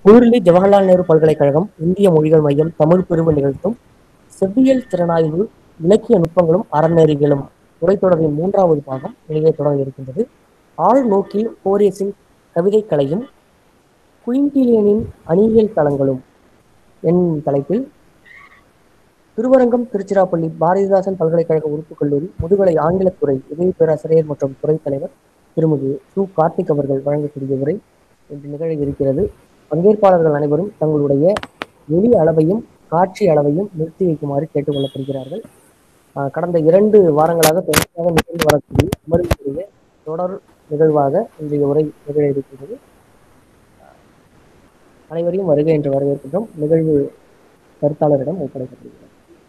புதுடில்லி ஜவஹர்லால் நேரு பல்கலைக்கழகம் இந்திய மொழிகள் மையம் தமிழ் பிரிவு நிகழ்த்தும் செவ்வியல் திறனாய்வு இலக்கிய நுட்பங்களும் அறநெறிகளும் உரைத்தொடரின் மூன்றாவது பாகம் வெளியே தொடங்க இருக்கின்றது ஆள் நோக்கில் ஹோரேஸின் கவிதைக் கலையும் குயின்டிலியனின் அணியியல் தளங்களும் என்னும் தலைப்பில் திருவரங்கம் திருச்சிராப்பள்ளி பாரதிதாசன் பல்கலைக்கழக உறுப்புக் கல்லூரி முதுகலை ஆங்கிலத்துறை உதவி பேராசிரியர் மற்றும் துறைத் தலைவர் திருமதி சு கார்த்திக் அவர்கள் வழங்கக்கூடிய உரை இன்று நிகழ இருக்கிறது பங்கேற்பாளர்கள் அனைவரும் தங்களுடைய ஒலி அளவையும் காட்சி அளவையும் நிறுத்தி வைக்குமாறு கேட்டுக்கொள்ளப்படுகிறார்கள் ஆஹ் கடந்த இரண்டு வாரங்களாக தொடர்ச்சியாக நிகழ்ந்து வரக்கூடிய அமர்வுடைய தொடர் நிகழ்வாக இன்றைய உரை நிகழ இருக்கிறது அனைவரையும் வருக என்று வரவேற்கின்றோம் நிகழ்வு கருத்தாளரிடம் ஒப்படைக்கப்படுகிறது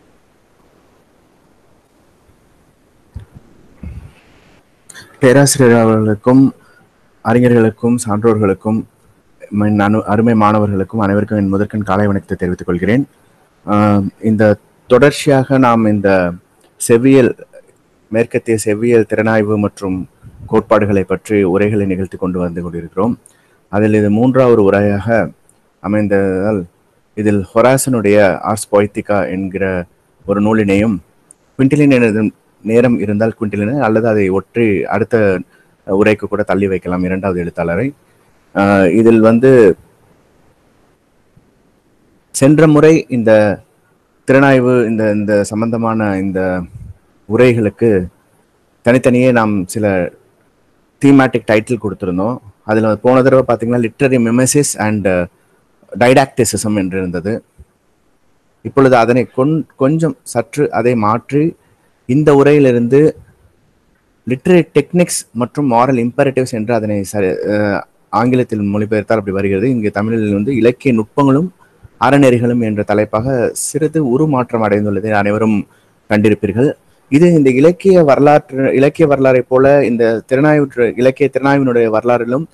பேராசிரியர் அவர்களுக்கும் அறிஞர்களுக்கும் சான்றோர்களுக்கும் மின் அனு- அருமை மாணவர்களுக்கும் அனைவருக்கும் என் முதற்கண் காலை வணக்கத்தை தெரிவித்துக் கொள்கிறேன் ஆஹ் இந்த தொடர்ச்சியாக நாம் இந்த செவ்வியல் மேற்கத்திய செவ்வியல் திறனாய்வு மற்றும் கோட்பாடுகளை பற்றி உரைகளை நிகழ்த்தி கொண்டு வந்து கொண்டிருக்கிறோம் அதில் இது மூன்றாவது உரையாக அமைந்ததால் இதில் ஹொராசனுடைய ஆர்ஸ் பொய்த்திகா என்கிற ஒரு நூலினையும் குவிண்டிலின் எனது நேரம் இருந்தால் குவிண்டிலின் அல்லது அதை ஒற்றி அடுத்த உரைக்கு கூட தள்ளி வைக்கலாம் இரண்டாவது எழுத்தாளரை ஆஹ் இதில் வந்து சென்ற முறை இந்த திறனாய்வு இந்த இந்த சம்பந்தமான இந்த உரைகளுக்கு தனித்தனியே நாம் சில தீமேட்டிக் டைட்டில் கொடுத்திருந்தோம் அதில் போன தடவை பார்த்தீங்கன்னா லிட்ரரி மிமெசிஸ் அண்ட் டைடாக்டிசிசம் என்று இருந்தது இப்பொழுது அதனை கொன் கொஞ்சம் சற்று அதை மாற்றி இந்த உரையிலிருந்து லிட்ரரி டெக்னிக்ஸ் மற்றும் மாரல் இம்பரேட்டிவ்ஸ் என்று அதனை ச- அஹ் ஆங்கிலத்தில் மொழிபெயர்த்தால் அப்படி வருகிறது இங்கு தமிழில் வந்து இலக்கிய நுட்பங்களும் அறநெறிகளும் என்ற தலைப்பாக சிறிது உருமாற்றம் அடைந்துள்ளதை அனைவரும் கண்டிருப்பீர்கள் இது இந்த இலக்கிய வரலாற்று இலக்கிய வரலாறை போல இந்த திறனாய்வு இலக்கிய திறனாய்வினுடைய வரலாறிலும்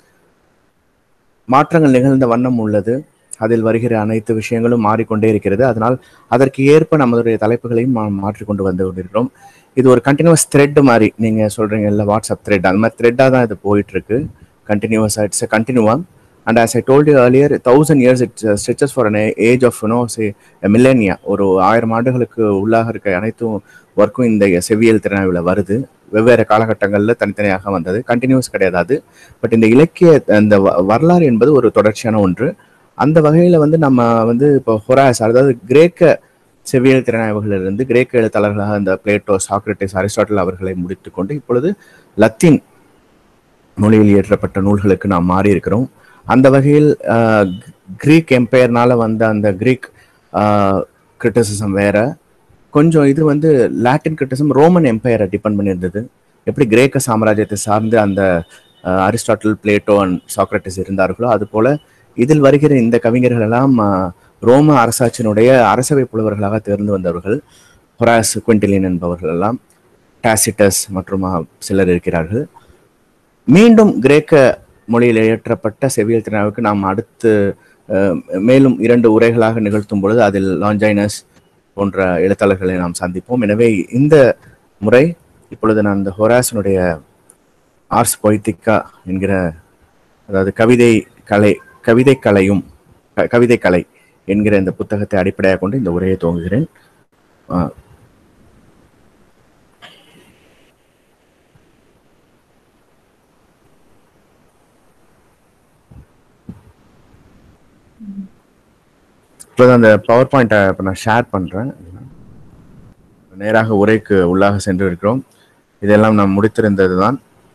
மாற்றங்கள் நிகழ்ந்த வண்ணம் உள்ளது அதில் வருகிற அனைத்து விஷயங்களும் மாறிக்கொண்டே இருக்கிறது அதனால் அதற்கு ஏற்ப நம்மளுடைய தலைப்புகளையும் மா- மாற்றிக்கொண்டு வந்து கொண்டிருக்கிறோம் இது ஒரு கண்டினியூஸ் த்ரெட் மாதிரி நீங்க சொல்றீங்க இல்ல வாட்ஸ்அப் த்ரெட் அந்த மாதிரி த்ரெட்டாக தான் இது போயிட்டு இருக்கு கண்டினியூஸா it's continuum and as I told earlier thousand years it stretches for an age of no say millennia ஒரு ஆயிரம் ஆண்டுகளுக்கு உள்ளாக இருக்க அனைத்தும் ஒர்க்கும் இந்த செவ்வியல் திறனாய்வில் வருது வெவ்வேறு காலகட்டங்களில் தனித்தனியாக வந்தது கண்டினியூஸ் கிடையாது அது பட் இந்த இலக்கிய அந்த வ- வரலாறு என்பது ஒரு தொடர்ச்சியான ஒன்று அந்த வகையில் வந்து நம்ம வந்து இப்போ ஹொராஸ் அதாவது கிரேக்க செவ்வியல் திறனாய்வுகளிலிருந்து கிரேக்க எழுத்தாளர்களாக அந்த பிளேட்டோ சாக்ரட்டிஸ் அரிஸ்டாட்டில் அவர்களை முடித்துக்கொண்டு இப்பொழுது லத்தீன் மொழியில் இயற்றப்பட்ட நூல்களுக்கு நாம் மாறி இருக்கிறோம் அந்த வகையில் ஆஹ், கிரீக் எம்பையர்னால வந்த அந்த கிரீக் கிரிட்டிசிசம் வேற கொஞ்சம் இது வந்து லாட்டின் கிரிட்டிசம் ரோமன் எம்பையரை டிபெண்ட் பண்ணியிருந்தது எப்படி கிரேக்க சாம்ராஜ்யத்தை சார்ந்து அந்த ஆஹ், அரிஸ்டாட்டில் பிளேட்டோ அண்ட் சாக்ரட்டிஸ் இருந்தார்களோ அது போல இதில் வருகிற இந்த கவிஞர்கள் எல்லாம் ஆஹ், ரோம அரசாட்சியினுடைய அரசவை புலவர்களாக தேர்ந்து வந்தவர்கள் ஹொராஸ் குவிண்டிலின் என்பவர்கள் எல்லாம் டாசிட்டஸ் மற்றும் ஆஹ், சிலர் இருக்கிறார்கள் மீண்டும் கிரேக்க மொழியில் இயற்றப்பட்ட செவியல் திறனாவுக்கு நாம் அடுத்து அஹ், மேலும் இரண்டு உரைகளாக நிகழ்த்தும் பொழுது அதில் லாஞ்சாயினஸ் போன்ற எழுத்தாளர்களை நாம் சந்திப்போம் எனவே இந்த முறை இப்பொழுது நான் இந்த ஹொராசனுடைய ஆர்ஸ் பொய்த்திக்கா என்கிற அதாவது கவிதை கலை கவிதை கலையும் க- கவிதை கலை என்கிற இந்த புத்தகத்தை அடிப்படையாக கொண்டு இந்த உரையை துவங்குகிறேன் அஹ், இப்போது அந்த பவர் பாயிண்ட்டை இப்போ நான் ஷேர் பண்ணுறேன் நேராக உரைக்கு உள்ளாக சென்று இருக்கிறோம் இதெல்லாம் நாம் முடித்திருந்தது தான்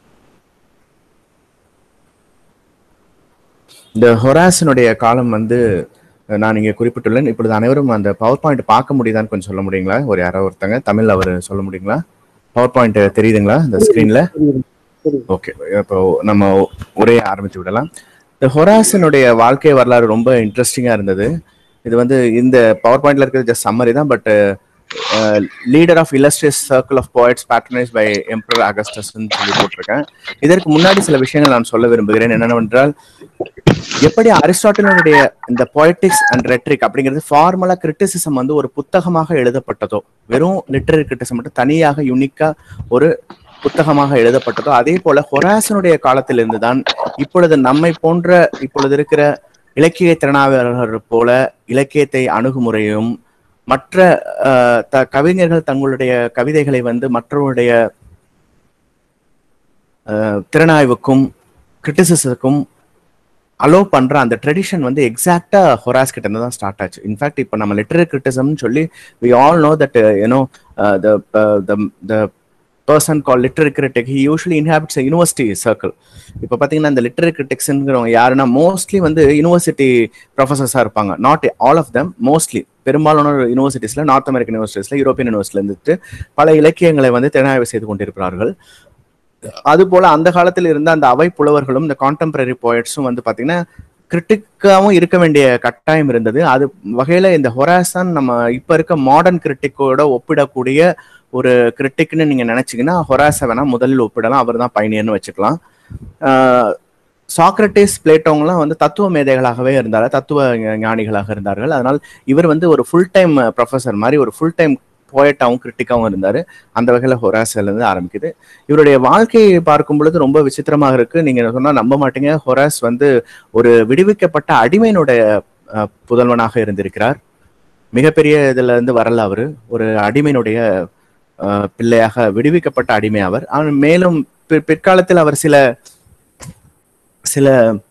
இந்த ஹொராஸினுடைய காலம் வந்து அஹ், நான் இங்கே குறிப்பிட்டுள்ளேன் இப்பொழுது அனைவரும் அந்த பவர் பாயிண்ட் பார்க்க முடியுதான்னு கொஞ்சம் சொல்ல முடியுங்களா ஒரு யாரோ ஒருத்தங்க தமிழ் அவர் சொல்ல முடியுங்களா பவர் பாயிண்ட் தெரியுதுங்களா இந்த ஸ்க்ரீனில் ஓகே இப்போ நம்ம உரையை ஆரம்பித்து விடலாம் இந்த ஹொராசனுடைய வாழ்க்கை வரலாறு ரொம்ப இன்ட்ரெஸ்டிங்காக இருந்தது இது வந்து இந்த பவர் பாயிண்ட்ல இருக்கிறது ஜஸ்ட் சம்மரி தான் but leader of illustrious circle of poets patronised by emperor அகஸ்டஸ்ன்னு சொல்லி போட்டிருக்கேன் இதற்கு முன்னாடி சில விஷயங்கள் நான் சொல்ல விரும்புகிறேன் என்னென்னவென்றால் எப்படி அரிஸ்டாட்டிலுடைய இந்த பொயட்டிக்ஸ் அண்ட் ரெட்ரிக் அப்படிங்கிறது ஃபார்மலா கிரிட்டிசிசம் வந்து ஒரு புத்தகமாக எழுதப்பட்டதோ வெறும் லிட்டரரி கிரிட்டிசம் மட்டும் தனியாக யுனிக்கா ஒரு புத்தகமாக எழுதப்பட்டதோ அதே போல ஹொராசனுடைய காலத்திலிருந்து தான் இப்பொழுது நம்மை போன்ற இப்பொழுது இருக்கிற இலக்கிய திறனாய்வாளர்கள் போல இலக்கியத்தை அணுகுமுறையும் மற்ற அஹ், த கவிஞர்கள் தங்களுடைய கவிதைகளை வந்து மற்றவருடைய அஹ், திறனாய்வுக்கும் கிரிட்டிசிசத்துக்கும் அலோ பண்ற அந்த ட்ரெடிஷன் வந்து எக்ஸாக்டா ஹொராஸ் கிட்ட இருந்து தான் ஸ்டார்ட் ஆச்சு இன்ஃபேக்ட் இப்போ நம்ம லிட்டரரி கிரிட்டிசம்னு சொல்லி we all know that you know the person call literary critic he usually inhabits university circle இப்போ பார்த்தீங்கன்னா இந்த லிட்டரரி கிரிட்டிக்ஸ்ங்கிறவங்க யாருன்னா மோஸ்ட்லி வந்து யூனிவர்சிட்டி ப்ரொஃபசர்ஸாக இருப்பாங்க not all of them mostly பெரும்பாலான யூனிவர்சிட்டிஸில் நார்த் அமெரிக்கன் யூனிவர்சிட்டிஸில் யூரோப்பியன் யூனிவர்சிட்டியில் இருந்துட்டு பல இலக்கியங்களை வந்து திறனாய்வு செய்து கொண்டிருக்கிறார்கள் அதுபோல அந்த காலத்தில் இருந்த அந்த அவை புலவர்களும் இந்த கான்டெம்பரரி போயட்ஸும் வந்து பாத்தீங்கன்னா கிரிட்டிக்காவும் இருக்க வேண்டிய கட்டாயம் இருந்தது அது வகையில இந்த ஹொராசன் நம்ம இப்ப இருக்க மாடர்ன் கிரிட்டிக்கோட ஒப்பிடக்கூடிய ஒரு கிரிட்டிக்னு நீங்க நினைச்சீங்கன்னா ஹொராச வேணா முதலில் ஒப்பிடலாம் அவர் தான் பயணியர்னு வச்சுக்கலாம் சாக்ரட்டிஸ் பிளேட்டோங்கெல்லாம் வந்து தத்துவ மேதைகளாகவே இருந்தார் தத்துவ ஞானிகளாக இருந்தார்கள் அதனால் இவர் வந்து ஒரு ஃபுல் டைம் ப்ரொஃபஸர் மாதிரி ஒரு ஃபுல் டைம் போயட்டாவும் கிரிட்டிக்காவும் இருந்தார் அந்த வகையில் ஹொராஸ்ல இருந்து ஆரம்பிக்குது இவருடைய வாழ்க்கையை பார்க்கும் பொழுது ரொம்ப விசித்திரமாக இருக்கு நீங்க சொன்னா நம்ப மாட்டீங்க ஹொராஸ் வந்து ஒரு விடுவிக்கப்பட்ட அடிமையினுடைய அஹ், புதல்வனாக இருந்திருக்கிறார் மிகப்பெரிய இதுல இருந்து வரல அவரு ஒரு அடிமையினுடைய அஹ், பிள்ளையாக விடுவிக்கப்பட்ட அடிமை அவர் ஆனால் மேலும் பிற்- பிற்காலத்தில் அவர் சில சில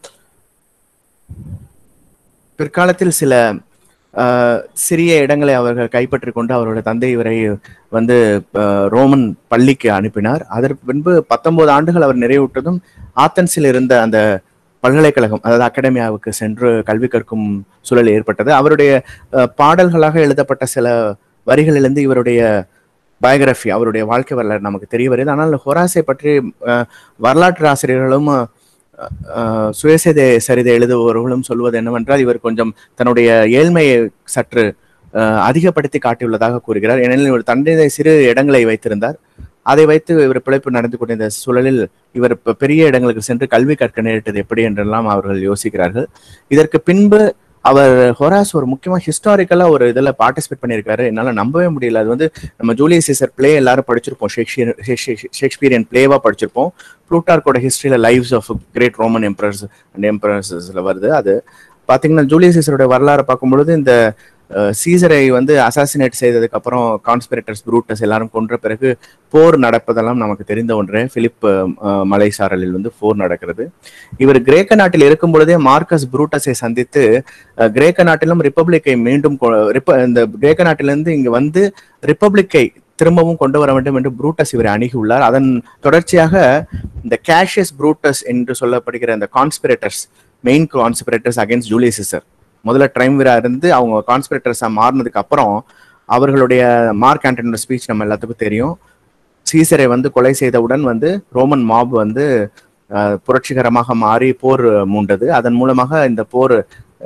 பிற்காலத்தில் சில ஆஹ், சிறிய இடங்களை அவர்கள் கைப்பற்றி கொண்டு அவருடைய தந்தை இவரை வந்து ஆஹ், ரோமன் பள்ளிக்கு அனுப்பினார் அதற்கு பின்பு பத்தொன்பது ஆண்டுகள் அவர் நிறைவுற்றதும் ஆத்தன்ஸில் இருந்த அந்த பல்கலைக்கழகம் அதாவது அகாடமியாவுக்கு சென்று கல்வி கற்கும் சூழல் ஏற்பட்டது அவருடைய ஆஹ், பாடல்களாக எழுதப்பட்ட சில வரிகளிலிருந்து இவருடைய பயோகிராஃபி அவருடைய வாழ்க்கை வரலாறு நமக்கு தெரிய வருது ஆனால் ஹொராஸை பற்றி ஆஹ், வரலாற்று ஆசிரியர்களும் ஆஹ், சுயசரிதை சரிதை எழுதுபவர்களும் சொல்வது என்னவென்றால் இவர் கொஞ்சம் தன்னுடைய ஏழ்மையை சற்று ஆஹ், அதிகப்படுத்தி காட்டியுள்ளதாக கூறுகிறார் ஏனெனில் இவர் தந்தை சிறு இடங்களை வைத்திருந்தார் அதை வைத்து இவர் பிழைப்பு நடந்து கொண்டிருந்த சூழலில் இவர் இப்ப பெரிய இடங்களுக்கு சென்று கல்வி கற்க நேரிட்டது எப்படி என்றெல்லாம் அவர்கள் யோசிக்கிறார்கள் இதற்கு பின்பு அவர் ஹொராஸ் ஒரு முக்கியமா ஹிஸ்டாரிக்கலா ஒரு இதுல பார்ட்டிசிபேட் பண்ணியிருக்காரு என்னால நம்பவே முடியல அது வந்து நம்ம ஜூலியஸ் சீசர் பிளே எல்லாரும் படிச்சிருப்போம் ஷேக்ஸ்பியர் ஷேக்ஸ்பியரியன் பிளேவா படிச்சிருப்போம் ப்ளூட்டார்க்கோட ஹிஸ்டரியில lives of great Roman emperors and எம்பரர்ஸ்ல வருது அது பாத்தீங்கன்னா ஜூலியஸ் சீசரோட வரலாறு பார்க்கும் பொழுது இந்த அஹ், சீசரை வந்து அசாசினேட் செய்ததுக்கு அப்புறம் கான்ஸ்பிரேட்டர்ஸ் ப்ரூட்டஸ் எல்லாரும் கொன்ற பிறகு போர் நடப்பதெல்லாம் நமக்கு தெரிந்த ஒன்றே பிலிப் அஹ், மலைசாரலில் வந்து போர் நடக்கிறது இவர் கிரேக்க நாட்டில் இருக்கும் பொழுதே மார்க்கஸ் ப்ரூட்டஸை சந்தித்து அஹ், கிரேக்க நாட்டிலும் ரிப்பப்ளிக்கை மீண்டும் கொ- ரிப்ப- இந்த கிரேக்க நாட்டிலிருந்து இங்கு வந்து ரிப்பப்ளிக்கை திரும்பவும் கொண்டு வர வேண்டும் என்று ப்ரூட்டஸ் இவரை அணுகியுள்ளார் அதன் தொடர்ச்சியாக இந்த கேஷியஸ் ப்ரூட்டஸ் என்று சொல்லப்படுகிற இந்த conspirators main conspirators against Julius Caesar முதல்ல ட்ரைம்விரா இருந்து அவங்க கான்ஸ்பிரேட்டர்ஸா மாறினதுக்கு அப்புறம் அவர்களுடைய மார்க் ஆண்டனோட ஸ்பீச் நம்ம எல்லாத்துக்கும் தெரியும் சீசரை வந்து கொலை செய்தவுடன் வந்து ரோமன் மாப் வந்து அஹ், புரட்சிகரமாக மாறி போர் மூண்டது அதன் மூலமாக இந்த போர்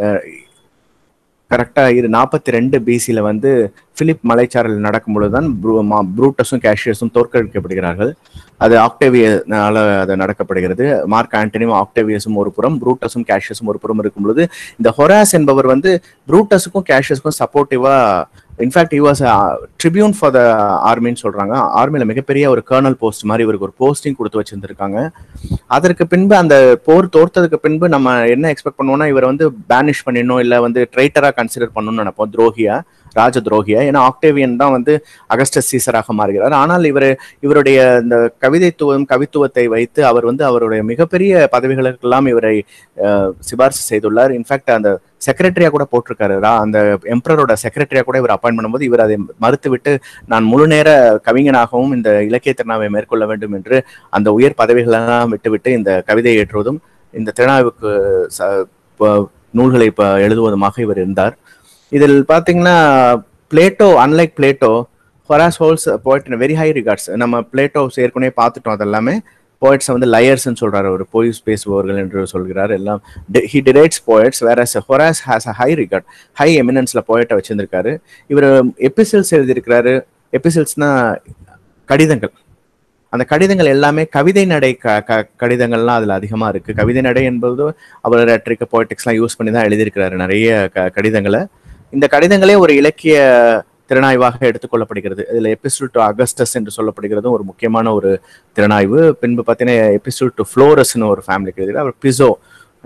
கரெக்டா இது நாற்பத்தி ரெண்டு பிசியில வந்து பிலிப் மலைச்சாரல் நடக்கும் பொழுதுதான் ப்ரூ- மா- ப்ரூட்டஸும் கேஷியஸும் தோற்கடிக்கப்படுகிறார்கள் அது ஆக்டேவியனால அது நடக்கப்படுகிறது மார்க் ஆண்டனியும் ஆக்டேவியஸும் ஒரு புறம் ப்ரூட்டஸும் கேஷியஸும் ஒரு புறம் இருக்கும் பொழுது இந்த ஹொராஸ் என்பவர் வந்து ப்ரூட்டஸுக்கும் கேஷியஸுக்கும் சப்போர்ட்டிவா in fact he was tribune for the ஆர்மின்னு சொல்றாங்க ஆர்மியில மிகப்பெரிய ஒரு கர்னல் போஸ்ட் மாதிரி இவருக்கு ஒரு போஸ்டிங் கொடுத்து வச்சிருந்திருக்காங்க அதற்கு பின்பு அந்த போர் தோர்த்ததுக்கு பின்பு நம்ம என்ன எக்ஸ்பெக்ட் பண்ணுவோம்னா இவரை வந்து பேனிஷ் பண்ணிடணும் இல்ல வந்து ட்ரைட்டரா கன்சிடர் பண்ணணும்னு நினைப்போம் துரோகியா ராஜ துரோகியா ஏன்னா ஆக்டேவியன் தான் வந்து அகஸ்டஸ் சீசராக மாறுகிறார் ஆனால் இவர் இவருடைய இந்த கவிதைத்துவம் கவித்துவத்தை வைத்து அவர் வந்து அவருடைய மிகப்பெரிய பதவிகளுக்கெல்லாம் இவரை அஹ், சிபாரிசு செய்துள்ளார் இன்ஃபேக்ட் அந்த செக்ரட்டரியா கூட போட்டிருக்காரு ரா- அந்த எம்பரரோட செக்ரட்டரியா கூட இவர் அப்பாயின் பண்ணும்போது இவர் அதை மறுத்துவிட்டு நான் முழு நேர கவிஞனாகவும் இந்த இலக்கிய திறனாவை மேற்கொள்ள வேண்டும் என்று அந்த உயர் பதவிகளெல்லாம் விட்டுவிட்டு இந்த கவிதையை ஏற்றுவதும் இந்த திறனாய்வுக்கு ச- ப- நூல்களை இப்ப எழுதுவதுமாக இவர் இருந்தார் இதில் பாத்தீங்கன்னா Plato unlike Plato Horace holds poet in very high regards நம்ம பிளேட்டோ ஏற்கனவே பார்த்துட்டோம் அதெல்லாமே போய்ட்ஸை வந்து லயர்ஸ்ன்னு சொல்றாரு ஒரு பொய் பேசுபவர்கள் என்று சொல்கிறார் எல்லாம் ஹி டிரேட்ஸ் போய்ட்ஸ் வேற Horace has a high regard high எமினன்ஸ்ல போய்ட்டை வச்சிருந்திருக்காரு இவர் எபிசல்ஸ் எழுதியிருக்கிறாரு எபிசல்ஸ்னா கடிதங்கள் அந்த கடிதங்கள் எல்லாமே கவிதை நடை க க- கடிதங்கள்லாம் அதுல அதிகமா இருக்கு கவிதை நடை என்பது அவர் ரெட்ரிக்க போய்டிக்ஸ்லாம் யூஸ் பண்ணி தான் எழுதியிருக்கிறாரு நிறைய க கடிதங்களை இந்த கடிதங்களே ஒரு இலக்கிய திறனாய்வாக எடுத்துக்கொள்ளப்படுகிறது இதுல எபிசோட் டு அகஸ்டஸ் என்று சொல்லப்படுகிறதும் ஒரு முக்கியமான ஒரு திறனாய்வு பின்பு பார்த்தீங்கன்னா எபிசோட் டு ஃப்ளோரஸ்னு ஒரு ஃபேமிலிக்கு எழுதுகிறார் அவர் பிசோ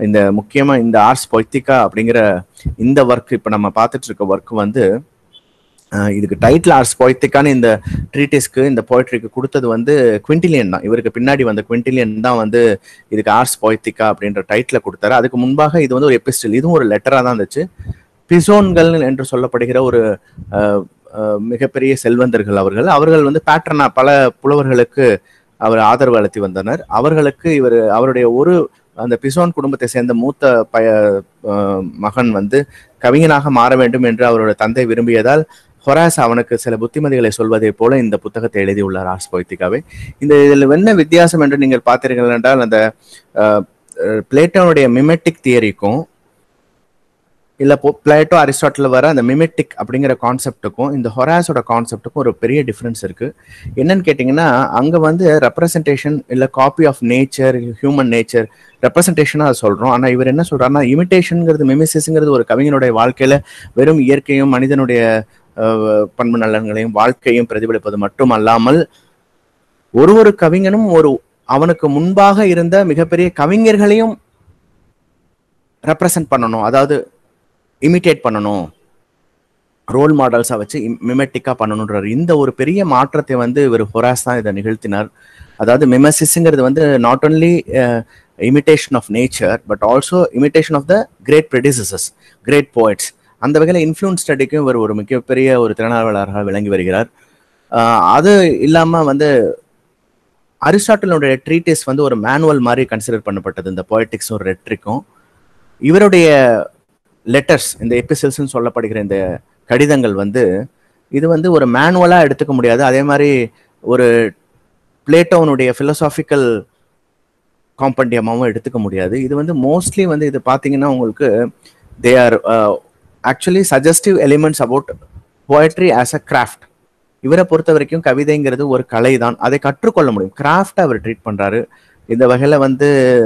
இந்த முக்கியமா இந்த ஆர்ட்ஸ் பொய்த்திகா அப்படிங்கிற இந்த ஒர்க் இப்ப நம்ம பார்த்துட்டு இருக்க ஒர்க் வந்து அஹ் இதுக்கு டைட்டில் ஆர்ட்ஸ் பொய்த்திக்கான்னு இந்த ட்ரீட்டிஸ்க்கு இந்த போய்ட்ரிக்கு கொடுத்தது வந்து குவிண்டிலியன் தான் இவருக்கு பின்னாடி வந்த குவிண்டிலியன் தான் வந்து இதுக்கு ஆர்ட்ஸ் பொய்த்திகா அப்படின்ற டைட்டில் கொடுத்தாரு அதுக்கு முன்பாக இது வந்து ஒரு எபிஸ்டில் இதுவும் ஒரு லெட்டராக தான் இருந்துச்சு பிசோன்கள் என்று சொல்லப்படுகிற ஒரு அஹ், அஹ், மிகப்பெரிய செல்வந்தர்கள் அவர்கள் அவர்கள் வந்து பேட்டர்னா பல புலவர்களுக்கு அவர் ஆதரவு அளித்து வந்தனர் அவர்களுக்கு இவர் அவருடைய ஒரு அந்த பிசோன் குடும்பத்தை சேர்ந்த மூத்த பய அஹ், மகன் வந்து கவிஞனாக மாற வேண்டும் என்று அவரோட தந்தை விரும்பியதால் ஹொராஸ் அவனுக்கு சில புத்திமதிகளை சொல்வதை போல இந்த புத்தகத்தை எழுதியுள்ளார் ஆர்ஸ் பொய்த்திகாவை இந்த இதில் என்ன வித்தியாசம் என்று நீங்கள் பார்த்தீர்கள் என்றால் அந்த அஹ், அஹ், பிளேட்டோனுடைய மிமெட்டிக் தியரிக்கும் இல்ல போ- பிளேட்டோ அரிஸ்டாட்டில் வர அந்த மிமெட்டிக் அப்படிங்கிற கான்செப்ட்டுக்கும் இந்த ஹொராஸோட கான்செப்ட்டுக்கும் ஒரு பெரிய டிஃப்ரென்ஸ் இருக்கு என்னன்னு கேட்டிங்கன்னா அங்க வந்து ரெப்ரசன்டேஷன் இல்ல copy of nature human nature ரெப்ரசன்டேஷனாக அதை சொல்றோம் ஆனா இவர் என்ன சொல்றாருன்னா இமிடேஷனுங்கிறது மிமிசிஸ்ங்கிறது ஒரு கவிஞனுடைய வாழ்க்கையில வெறும் இயற்கையும் மனிதனுடைய அஹ், பண்பு நலன்களையும் வாழ்க்கையும் பிரதிபலிப்பது மட்டும் அல்லாமல் ஒரு ஒரு கவிஞனும் ஒரு அவனுக்கு முன்பாக இருந்த மிகப்பெரிய கவிஞர்களையும் ரெப்ரசன்ட் பண்ணணும் அதாவது இமிட்டேட் பண்ணணும் ரோல் மாடல்ஸா வச்சு மிமெட்டிக்கா பண்ணணுன்றார் இந்த ஒரு பெரிய மாற்றத்தை வந்து இவர் ஹொராஸ் தான் இதை நிகழ்த்தினார் அதாவது மிமசிஸ்ங்கிறது வந்து not only imitation of nature but also imitation of the great predecessors great poets அந்த வகையில் இன்ஃப்ளூன்ஸ் ஸ்டடிக்கும் இவர் ஒரு மிகப்பெரிய ஒரு திறனாளராக விளங்கி வருகிறார் ஆஹ் அது இல்லாம வந்து அரிஸ்டாட்டிலுடைய ட்ரீட்டிஸ் வந்து ஒரு மேனுவல் மாதிரி கன்சிடர் பண்ணப்பட்டது இந்த பொயட்டிக்ஸும் ரெட்ரிக்கும் இவருடைய லெட்டர்ஸ் இந்த எபிசல்ஸ்னு சொல்லப்படுகிற இந்த கடிதங்கள் வந்து இது வந்து ஒரு மேனுவலா எடுத்துக்க முடியாது அதே மாதிரி ஒரு பிளேட்டோனுடைய philosophical காம்பண்டியமாகவும் எடுத்துக்க முடியாது இது வந்து மோஸ்ட்லி வந்து இது பார்த்தீங்கன்னா உங்களுக்கு they are actually suggestive elements about poetry as a craft இவரை பொறுத்த வரைக்கும் கவிதைங்கிறது ஒரு கலை தான் அதை கற்றுக்கொள்ள முடியும் கிராஃப்ட் அவர் ட்ரீட் பண்றாரு இந்த வகையில வந்து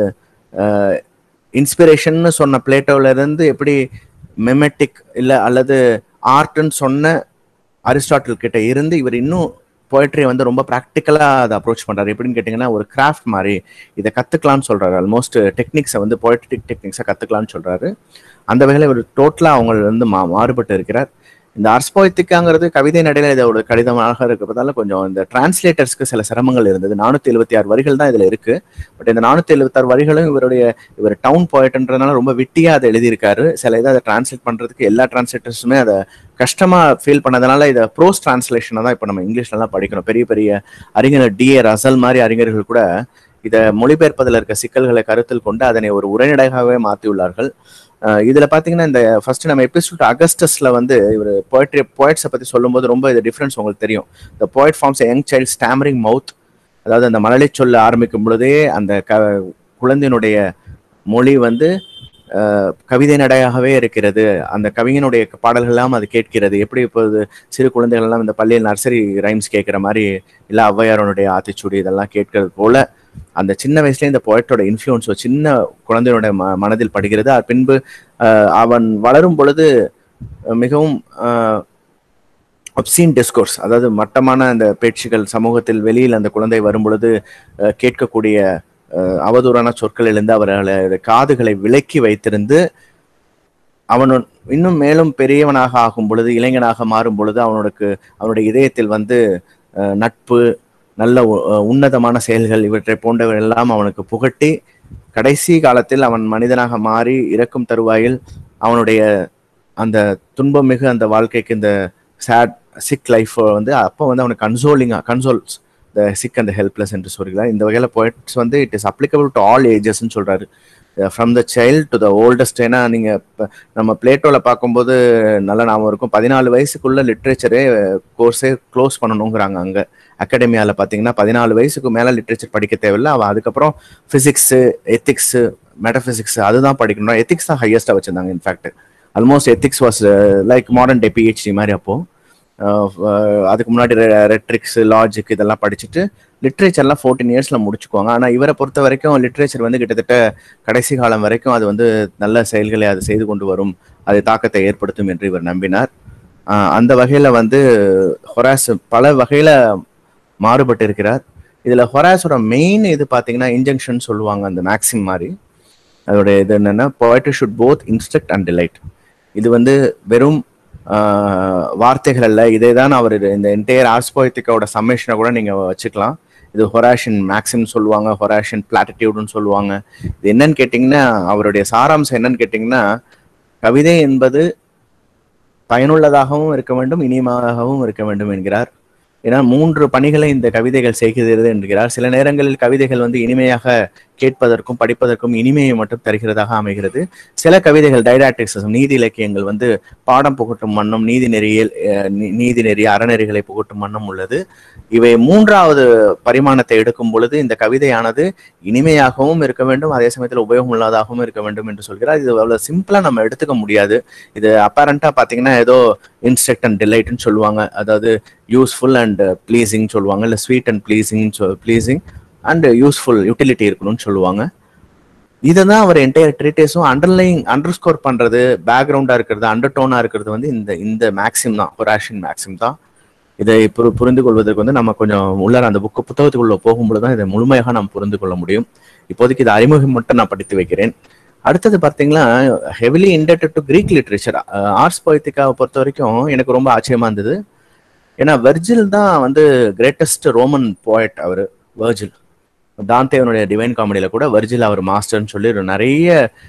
இன்ஸ்பிரேஷன்னு சொன்ன பிளேட்டோல இருந்து எப்படி மெமெட்டிக் இல்ல அல்லது ஆர்ட்னு சொன்ன அரிஸ்டாட்டில் கிட்ட இருந்து இவர் இன்னும் போய்ட்ரியை வந்து ரொம்ப ப்ராக்டிக்கலா அதை அப்ரோச் பண்றாரு எப்படின்னு கேட்டிங்கன்னா ஒரு கிராஃப்ட் மாதிரி இதை கத்துக்கலாம்னு சொல்றாரு ஆல்மோஸ்ட் டெக்னிக்ஸை வந்து போய்ட்ரிக் டெக்னிக்ஸை கத்துக்கலாம்னு சொல்றாரு அந்த வகையில் இவர் டோட்டலா அவங்க வந்து மா மாறுபட்டு இருக்கிறார் இந்த அர்ஸ்போய்த்திக்காங்கிறது கவிதை நடையில இதோட கடிதமாக இருக்கிறதால கொஞ்சம் இந்த டிரான்ஸ்லேட்டர்ஸ்க்கு சில சிரமங்கள் இருந்தது நானூத்தி எழுபத்தி ஆறு வரிகள் தான் இதுல இருக்கு பட் இந்த நானூத்தி எழுபத்தாறு வரிகளும் இவருடைய இவர் டவுன் போயிட்டுன்றதுனால ரொம்ப விட்டியா அதை எழுதியிருக்காரு சில இதை அதை டிரான்ஸ்லேட் பண்றதுக்கு எல்லா டிரான்ஸ்லேட்டர்ஸுமே அதை கஷ்டமா ஃபீல் பண்ணதுனால இதை ப்ரோஸ் டிரான்ஸ்லேஷனை தான் இப்போ நம்ம இங்கிலீஷ்லலாம் படிக்கணும் பெரிய பெரிய அறிஞர் டிஏ ரசல் மாதிரி அறிஞர்கள் கூட இதை மொழிபெயர்ப்பதில் இருக்க சிக்கல்களை கருத்தில் கொண்டு அதனை ஒரு உரைநடையாகவே மாற்றியுள்ளார்கள் அஹ் இதுல பாத்தீங்கன்னா இந்த ஃபர்ஸ்ட் நம்ம எபிசோட் அகஸ்டஸ்ல வந்து இவர் போய்ட்ரி போய்ட்ஸை பத்தி சொல்லும்போது ரொம்ப இது டிஃபரன்ஸ் உங்களுக்கு தெரியும் the poet forms young child stammering mouth அதாவது அந்த மழலை சொல்ல ஆரம்பிக்கும் பொழுதே அந்த க குழந்தையினுடைய மொழி வந்து அஹ், கவிதை நடையாகவே இருக்கிறது அந்த கவிஞனுடைய பாடல்கள் எல்லாம் அது கேட்கிறது எப்படி இப்போது சிறு குழந்தைகள் எல்லாம் இந்த பள்ளியில் நர்சரி ரைம்ஸ் கேட்கிற மாதிரி இல்ல ஔவையாரனுடைய ஆத்திச்சூடி இதெல்லாம் கேட்கறது போல அந்த சின்ன வயசுல இந்த போய்ட்டோட இன்ஃப்ளூயன்ஸ் சின்ன குழந்தையோட ம மனதில் படுகிறது அது பின்பு அஹ், அவன் வளரும் பொழுது அஹ், மிகவும் அப்சீன் டிஸ்கோர்ஸ் அதாவது மட்டமான அந்த பேச்சுகள் சமூகத்தில் வெளியில் அந்த குழந்தை வரும் பொழுது அஹ், கேட்கக்கூடிய அஹ், அவதூறான சொற்களிலிருந்து அவர்களை காதுகளை விலக்கி வைத்திருந்து அவன் இன்னும் மேலும் பெரியவனாக ஆகும் பொழுது இளைஞனாக மாறும் பொழுது அவனுக்கு அவனுடைய இதயத்தில் வந்து அஹ், நட்பு நல்ல உ- அஹ், உன்னதமான செயல்கள் இவற்றை போன்றவை எல்லாம் அவனுக்கு புகட்டி கடைசி காலத்தில் அவன் மனிதனாக மாறி இறக்கும் தருவாயில் அவனுடைய அந்த துன்பம் மிகு அந்த வாழ்க்கைக்கு இந்த சேட் சிக் லைஃப் வந்து அப்போ வந்து அவனுக்கு கன்சோலிங்கா consoles the sick and helpless என்று சொல்கிறார் இந்த வகையில் போய்ட்ஸ் வந்து it is applicable to all ஏஜஸ்ன்னு சொல்றாரு from the child to the oldest ஏன்னா நீங்க இப்ப நம்ம பிளேட்டோல பார்க்கும்போது நல்ல ஞாபகம் இருக்கும் பதினாலு வயசுக்குள்ள லிட்ரேச்சரே கோர்ஸே க்ளோஸ் பண்ணணுங்கிறாங்க அங்க அகாடமியால பாத்தீங்கன்னா பதினாலு வயசுக்கு மேல லிட்ரேச்சர் படிக்க தேவையில்ல அவன் அதுக்கப்புறம் பிசிக்ஸ் எத்திக்ஸ் மெட்டபிசிக்ஸ் அதுதான் படிக்கணும் எத்திக்ஸ் தான் ஹையஸ்டா வச்சிருந்தாங்க in fact almost ethics was like modern day PhD மாதிரி அப்போ அஹ் அஹ் அதுக்கு முன்னாடி ரெட்ரிக்ஸ் லாஜிக் இதெல்லாம் படிச்சுட்டு லிட்ரேச்சர்லாம் ஃபோர்டீன் இயர்ஸ்ல முடிச்சுக்குவாங்க ஆனா இவரை பொறுத்த வரைக்கும் லிட்ரேச்சர் வந்து கிட்டத்தட்ட கடைசி காலம் வரைக்கும் அது வந்து நல்ல செயல்களை அது செய்து கொண்டு வரும் அது தாக்கத்தை ஏற்படுத்தும் என்று இவர் நம்பினார் ஆஹ் அந்த வகையில வந்து ஹொராஸ் பல வகையில மாறுபட்டு இருக்கிறார் இதுல ஹொராஸோட மெயின் இது பாத்தீங்கன்னா இன்ஜெக்ஷன் சொல்லுவாங்க அந்த மேக்ஸிம் மாதிரி அதோடைய இது என்னன்னா poetry should both instruct and delight இது வந்து வெறும் ஆஹ், வார்த்தைகள் அல்ல இதே தான் அவர் இந்த என்டையர் ஆர்ஸ் போயத்திக்கோட சம்மேஷனை கூட நீங்க வச்சுக்கலாம் இது ஹொராஷன் மேக்ஸிம் சொல்லுவாங்க ஹொராஷன் பிளாட்டிடியூட்னு சொல்லுவாங்க இது என்னன்னு கேட்டிங்கன்னா அவருடைய சாராம்சம் என்னன்னு கேட்டிங்கன்னா கவிதை என்பது பயனுள்ளதாகவும் இருக்க வேண்டும் இனிமையாகவும் இருக்க வேண்டும் என்கிறார் ஏன்னா மூன்று பணிகளை இந்த கவிதைகள் செய்கிறது என்கிறார் சில நேரங்களில் கவிதைகள் வந்து இனிமையாக கேட்பதற்கும் படிப்பதற்கும் இனிமையை மட்டும் தருகிறதாக அமைகிறது சில கவிதைகள் டைடாக்டிக்ஸம் நீதி இலக்கியங்கள் வந்து பாடம் புகட்டும் வண்ணம் நீதி நெறியில் அஹ், நீ- நீதி நெறி அறநெறிகளை புகட்டும் வண்ணம் உள்ளது இவை மூன்றாவது பரிமாணத்தை எடுக்கும் பொழுது இந்த கவிதையானது இனிமையாகவும் இருக்க வேண்டும் அதே சமயத்தில் உபயோகம் உள்ளதாகவும் இருக்க வேண்டும் என்று சொல்கிறார் இது அவ்வளவு சிம்பிளா நம்ம எடுத்துக்க முடியாது இது அப்பேரண்டா பாத்தீங்கன்னா ஏதோ இன்ஸ்ட்ரக்ட் அண்ட் டிலைட்னு சொல்லுவாங்க அதாவது யூஸ்ஃபுல் அண்ட் ப்ளீசிங் சொல்லுவாங்க இல்ல sweet and pleasing pleasing and useful utility இருக்கணும்னு சொல்லுவாங்க இதை தான் அவர் என்டையர் ட்ரீட்டேஸும் அண்டர்லைங் அண்டர் ஸ்கோர் பண்றது பேக்ரவுண்டா இருக்கிறது அண்டர் டோனா இருக்கிறது வந்து இந்த இந்த மேக்ஸிம் தான் ஹொராஷன் மேக்ஸிம் தான் இதை புரி புரிந்து கொள்வதற்கு வந்து நம்ம கொஞ்சம் உள்ளார அந்த புக்கு புத்தகத்துக்குள்ள போகும்பொழுது தான் இதை முழுமையாக நாம் புரிந்து கொள்ள முடியும் இப்போதைக்கு இது அறிமுகம் மட்டும் நான் படித்து வைக்கிறேன் அடுத்தது பார்த்தீங்கன்னா heavily indebted to Greek literature arts பொய்த்திக்காவை பொறுத்த வரைக்கும் எனக்கு ரொம்ப ஆச்சரியமா இருந்தது ஏன்னா வெர்ஜில் தான் வந்து கிரேட்டஸ்ட் ரோமன் போயட் அவர் வெர்ஜில் தாந்தேவனுடைய டிவைன் காமெடியில கூட வெர்ஜில் அவர் மாஸ்டர்னு சொல்லி ஒரு நிறைய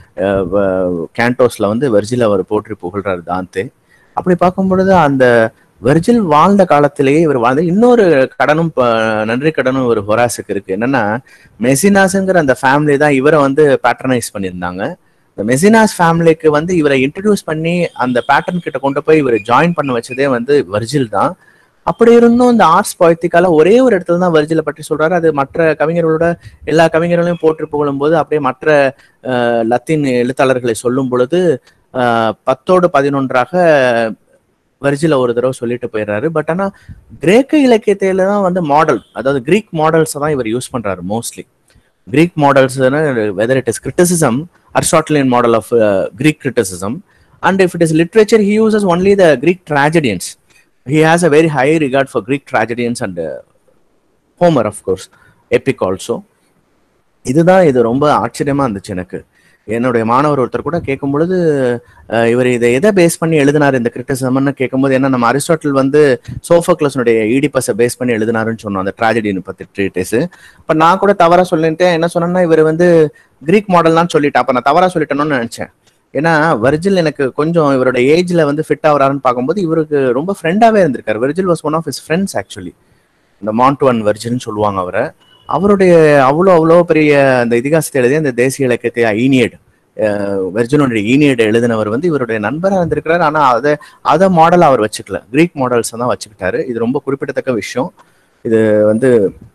கேண்டோஸ்ல வந்து வெர்ஜில் அவர் போற்றி புகழ்றாரு தாந்தே அப்படி பார்க்கும் பொழுது அந்த வெர்ஜில் வாழ்ந்த காலத்திலேயே இவர் வாழ்ந்த இன்னொரு கடனும் ப- நன்றி கடனும் ஒரு ஹொராஸுக்கு இருக்கு என்னன்னா மெசினாஸ்ங்கிற அந்த ஃபேமிலி தான் இவரை வந்து பேட்டர்னைஸ் பண்ணியிருந்தாங்க இந்த மெசினாஸ் ஃபேமிலிக்கு வந்து இவரை இன்ட்ரடியூஸ் பண்ணி அந்த பேட்டர்ன் கிட்ட கொண்டு போய் இவரை ஜாயின் பண்ண வச்சதே வந்து வர்ஜில் தான் அப்படி இருந்தும் இந்த ஆர்ட்ஸ் பொய்த்திக்கால ஒரே ஒரு இடத்துல தான் வர்ஜிலை பற்றி சொல்றாரு அது மற்ற கவிஞர்களோட எல்லா கவிஞர்களையும் போற்றி புகழும் போது அப்படியே மற்ற அஹ், லத்தீன் எழுத்தாளர்களை சொல்லும் பொழுது அஹ், பத்தோடு பதினொன்றாக வர்ஜில ஒரு தடவை சொல்லிட்டு போயிடுறாரு பட் ஆனா கிரேக்க இலக்கியத்தில தான் வந்து மாடல் அதாவது கிரீக் மாடல்ஸ் தான் இவர் யூஸ் பண்றாரு mostly Greek models whether it is criticism Aristotelian model of Greek criticism and if it is literature he uses only the Greek tragedians he has a very high regard for Greek tragedians and uh, Homer, of course, epic also. இதுதான் இது ரொம்ப ஆச்சரியமா இருந்துச்சு எனக்கு என்னுடைய மாணவர் ஒருத்தர் கூட கேட்கும் பொழுது அஹ், இவர் இதை எதை பேஸ் பண்ணி எழுதினார் இந்த கிரிட்டிசம்னு கேட்கும்போது என்ன நம்ம அரிஸ்டாட்டில் வந்து சோஃபோக்லஸனுடைய ஈடிபஸை பேஸ் பண்ணி எழுதினாருன்னு சொன்னோம் அந்த ட்ராஜடின்னு பத்தி ட்ரீட்டேஸ் இப்ப நான் கூட தவறா சொல்லிட்டேன் என்ன சொன்னேன்னா இவர் வந்து கிரீக் மாடல் தான் சொல்லிட்டேன் அப்ப நான் தவறா சொல்லிட்டேன்னு நினைச்சேன் ஏன்னா வர்ஜில் எனக்கு கொஞ்சம் இவரோட ஏஜ்ல வந்து ஃபிட் ஆகுறாருன்னு பார்க்கும்போது இவருக்கு ரொம்ப ஃப்ரெண்டாவே இருந்திருக்காரு Virgil was one of his friends actually இந்த மாண்ட்வன் வர்ஜில்னு சொல்லுவாங்க அவரை அவருடைய அவ்வளோ அவ்வளோ பெரிய அந்த இதிகாசத்தை எழுதிய அந்த தேசிய இலக்கியத்தை ஈனியட் வெர்ஜினுடைய ஈனியட் எழுதினவர் வந்து இவருடைய நண்பராக இருந்திருக்கிறார் ஆனா அதை அதை மாடல் அவர் வச்சுக்கல கிரீக் மாடல்ஸ் தான் வச்சுக்கிட்டாரு இது ரொம்ப குறிப்பிடத்தக்க விஷயம் இது வந்து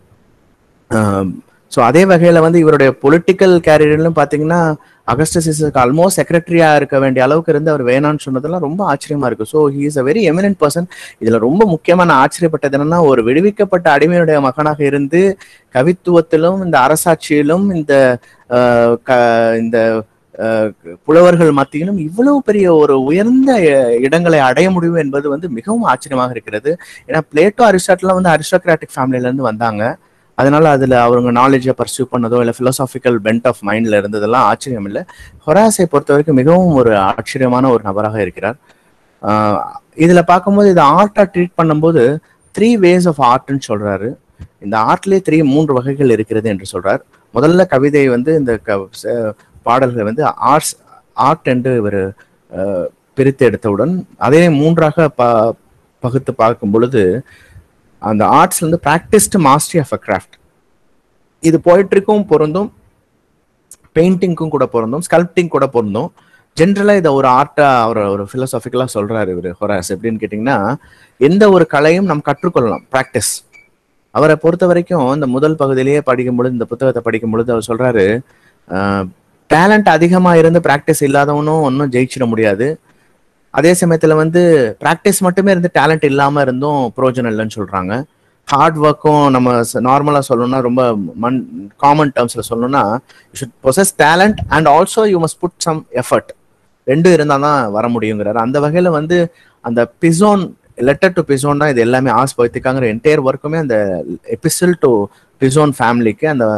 ஸோ அதே வகையில வந்து இவருடைய பொலிட்டிக்கல் கேரியர்லும் பார்த்தீங்கன்னா அகஸ்டசிஸுக்கு ஆல்மோஸ்ட் செக்ரட்டரியா இருக்க வேண்டிய அளவுக்கு இருந்து அவர் வேணான்னு சொன்னதெல்லாம் ரொம்ப ஆச்சரியமா இருக்கு so he is a very eminent person இதுல ரொம்ப முக்கியமா நான் ஆச்சரியப்பட்டது என்னன்னா ஒரு விடுவிக்கப்பட்ட அடிமையுடைய மகனாக இருந்து கவித்துவத்திலும் இந்த அரசாட்சியிலும் இந்த ஆஹ், க- இந்த ஆஹ், புலவர்கள் மத்தியிலும் இவ்வளவு பெரிய ஒரு உயர்ந்த அஹ், இடங்களை அடைய முடியும் என்பது வந்து மிகவும் ஆச்சரியமாக இருக்கிறது ஏன்னா பிளேட்டோ அரிஸ்டாட்டிலாம் வந்து அரிஸ்டோக்ராட்டிக் ஃபேமிலில இருந்து வந்தாங்க அதனால அதுல அவங்க நாலேஜை பர்சியூ பண்ணதோ இல்லை philosophical பென்ட் ஆஃப் மைண்ட்ல இருந்ததெல்லாம் ஆச்சரியம் இல்லை ஹொராஸை பொறுத்த வரைக்கும் மிகவும் ஒரு ஆச்சரியமான ஒரு நபராக இருக்கிறார் ஆஹ் இதுல பார்க்கும்போது இதை ஆர்ட்டா ட்ரீட் பண்ணும்போது த்ரீ வேஸ் ஆஃப் ஆர்ட்னு சொல்றாரு இந்த ஆர்ட்லயே த்ரீ மூன்று வகைகள் இருக்கிறது என்று சொல்றார் முதல்ல கவிதை வந்து இந்த க- ச- பாடல்கள் வந்து ஆர்ட்ஸ் ஆர்ட் என்று இவர் பிரித்து எடுத்தவுடன் அதே மூன்றாக ப பகுத்து பார்க்கும் பொழுது அந்த ஆர்ட்ஸ்ல இருந்து practised mastery of a craft இது போயிட்ரிக்கும் பொருந்தும் பெயிண்டிங்க்கும் கூட பொருந்தும் ஸ்கல்ப்டிங் கூட பொருந்தும் ஜென்ரலா இதை ஒரு ஆர்ட்டா அவர் ஒரு பிலோசாபிக்கலா சொல்றாரு இவர் ஹொராஸ் எப்படின்னு கேட்டிங்கன்னா எந்த ஒரு கலையும் நாம் கற்றுக்கொள்ளலாம் ப்ராக்டிஸ் அவரை பொறுத்த வரைக்கும் இந்த முதல் பகுதியிலேயே படிக்கும் பொழுது இந்த புத்தகத்தை படிக்கும் பொழுது அவர் சொல்றாரு டேலண்ட் அதிகமா இருந்து ப்ராக்டிஸ் இல்லாதவனும் ஒன்றும் ஜெயிச்சிட முடியாது அதே சமயத்துல வந்து ப்ராக்டிஸ் மட்டுமே இருந்து டேலண்ட் இல்லாம இருந்தும் பிரயோஜனம் இல்லைன்னு சொல்றாங்க ஹார்ட் ஒர்க்கும் நம்ம நார்மலா சொல்லணும்னா ரொம்ப மண் காமன் டேர்ம்ஸ்ல சொல்லணும்னா you should possess talent and also you must put some effort ரெண்டும் இருந்தால் தான் வர முடியுங்கிறாரு அந்த வகையில வந்து அந்த பிசோன் லெட்டர் டு பிசோன் தான் இது எல்லாமே ஆஸ் பைத்திக்காங்கிற என்டையர் ஒர்க்குமே அந்த எபிசல் டு பிசோன் ஃபேமிலிக்கு அந்த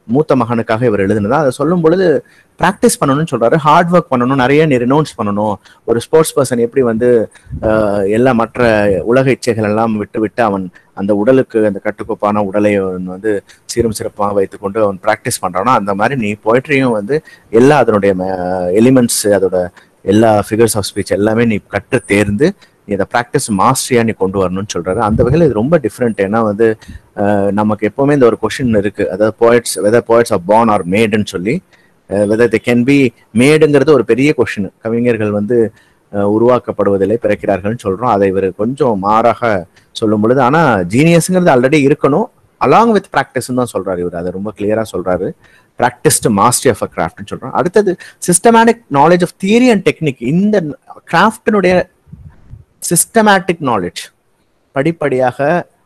மூத்த மகனுக்காக இவர் எழுதுனதா அதை சொல்லும் பொழுது ப்ராக்டிஸ் பண்ணணும்னு சொல்றாரு ஹார்ட் ஒர்க் பண்ணணும் நிறைய நீ ரினௌன்ஸ் பண்ணணும் ஒரு ஸ்போர்ட்ஸ் பர்சன் எப்படி வந்து ஆஹ், எல்லா மற்ற உலக இச்சைகள் எல்லாம் விட்டு விட்டு அவன் அந்த உடலுக்கு அந்த கட்டுக்கோப்பான உடலை அவன் வந்து சீரும் சிறப்பாக வைத்துக்கொண்டு அவன் ப்ராக்டிஸ் பண்றானோ அந்த மாதிரி நீ போய்ட்ரியும் வந்து எல்லா அதனுடைய எலிமெண்ட்ஸ் அதோட எல்லா ஃபிகர்ஸ் ஆஃப் ஸ்பீச் எல்லாமே நீ கற்று தேர்ந்து நீ அதை ப்ராக்டிஸ் மாஸ்டரியா நீ கொண்டு வரணும்னு சொல்றாரு அந்த வகையில் இது ரொம்ப டிஃப்ரெண்ட் ஏன்னா வந்து ஆஹ், நமக்கு எப்பவுமே இந்த ஒரு கொஷின் இருக்கு அதாவது poets whether poets are born or மேடுன்னு சொல்லி வெதர் தே கேன் பி மேடுங்கிறது ஒரு பெரிய கொஷின் கவிஞர்கள் வந்து அஹ், உருவாக்கப்படுவதில்லை பிறக்கிறார்கள்னு சொல்றோம் அதை இவர் கொஞ்சம் மாறாக சொல்லும் பொழுது ஆனா ஜீனியஸ்ங்கிறது ஆல்ரெடி இருக்கணும் அலாங் வித் ப்ராக்டிஸ் தான் சொல்றாரு இவர் அதை ரொம்ப கிளியரா சொல்றாரு ப்ராக்டிஸ்டு மாஸ்டரி ஆஃப் அ கிராஃப்ட்னு சொல்றோம் அடுத்தது systematic knowledge of theory and technique இந்த கிராஃப்டினுடைய சிஸ்டமேட்டிக் நாலேஜ் படிப்படியாக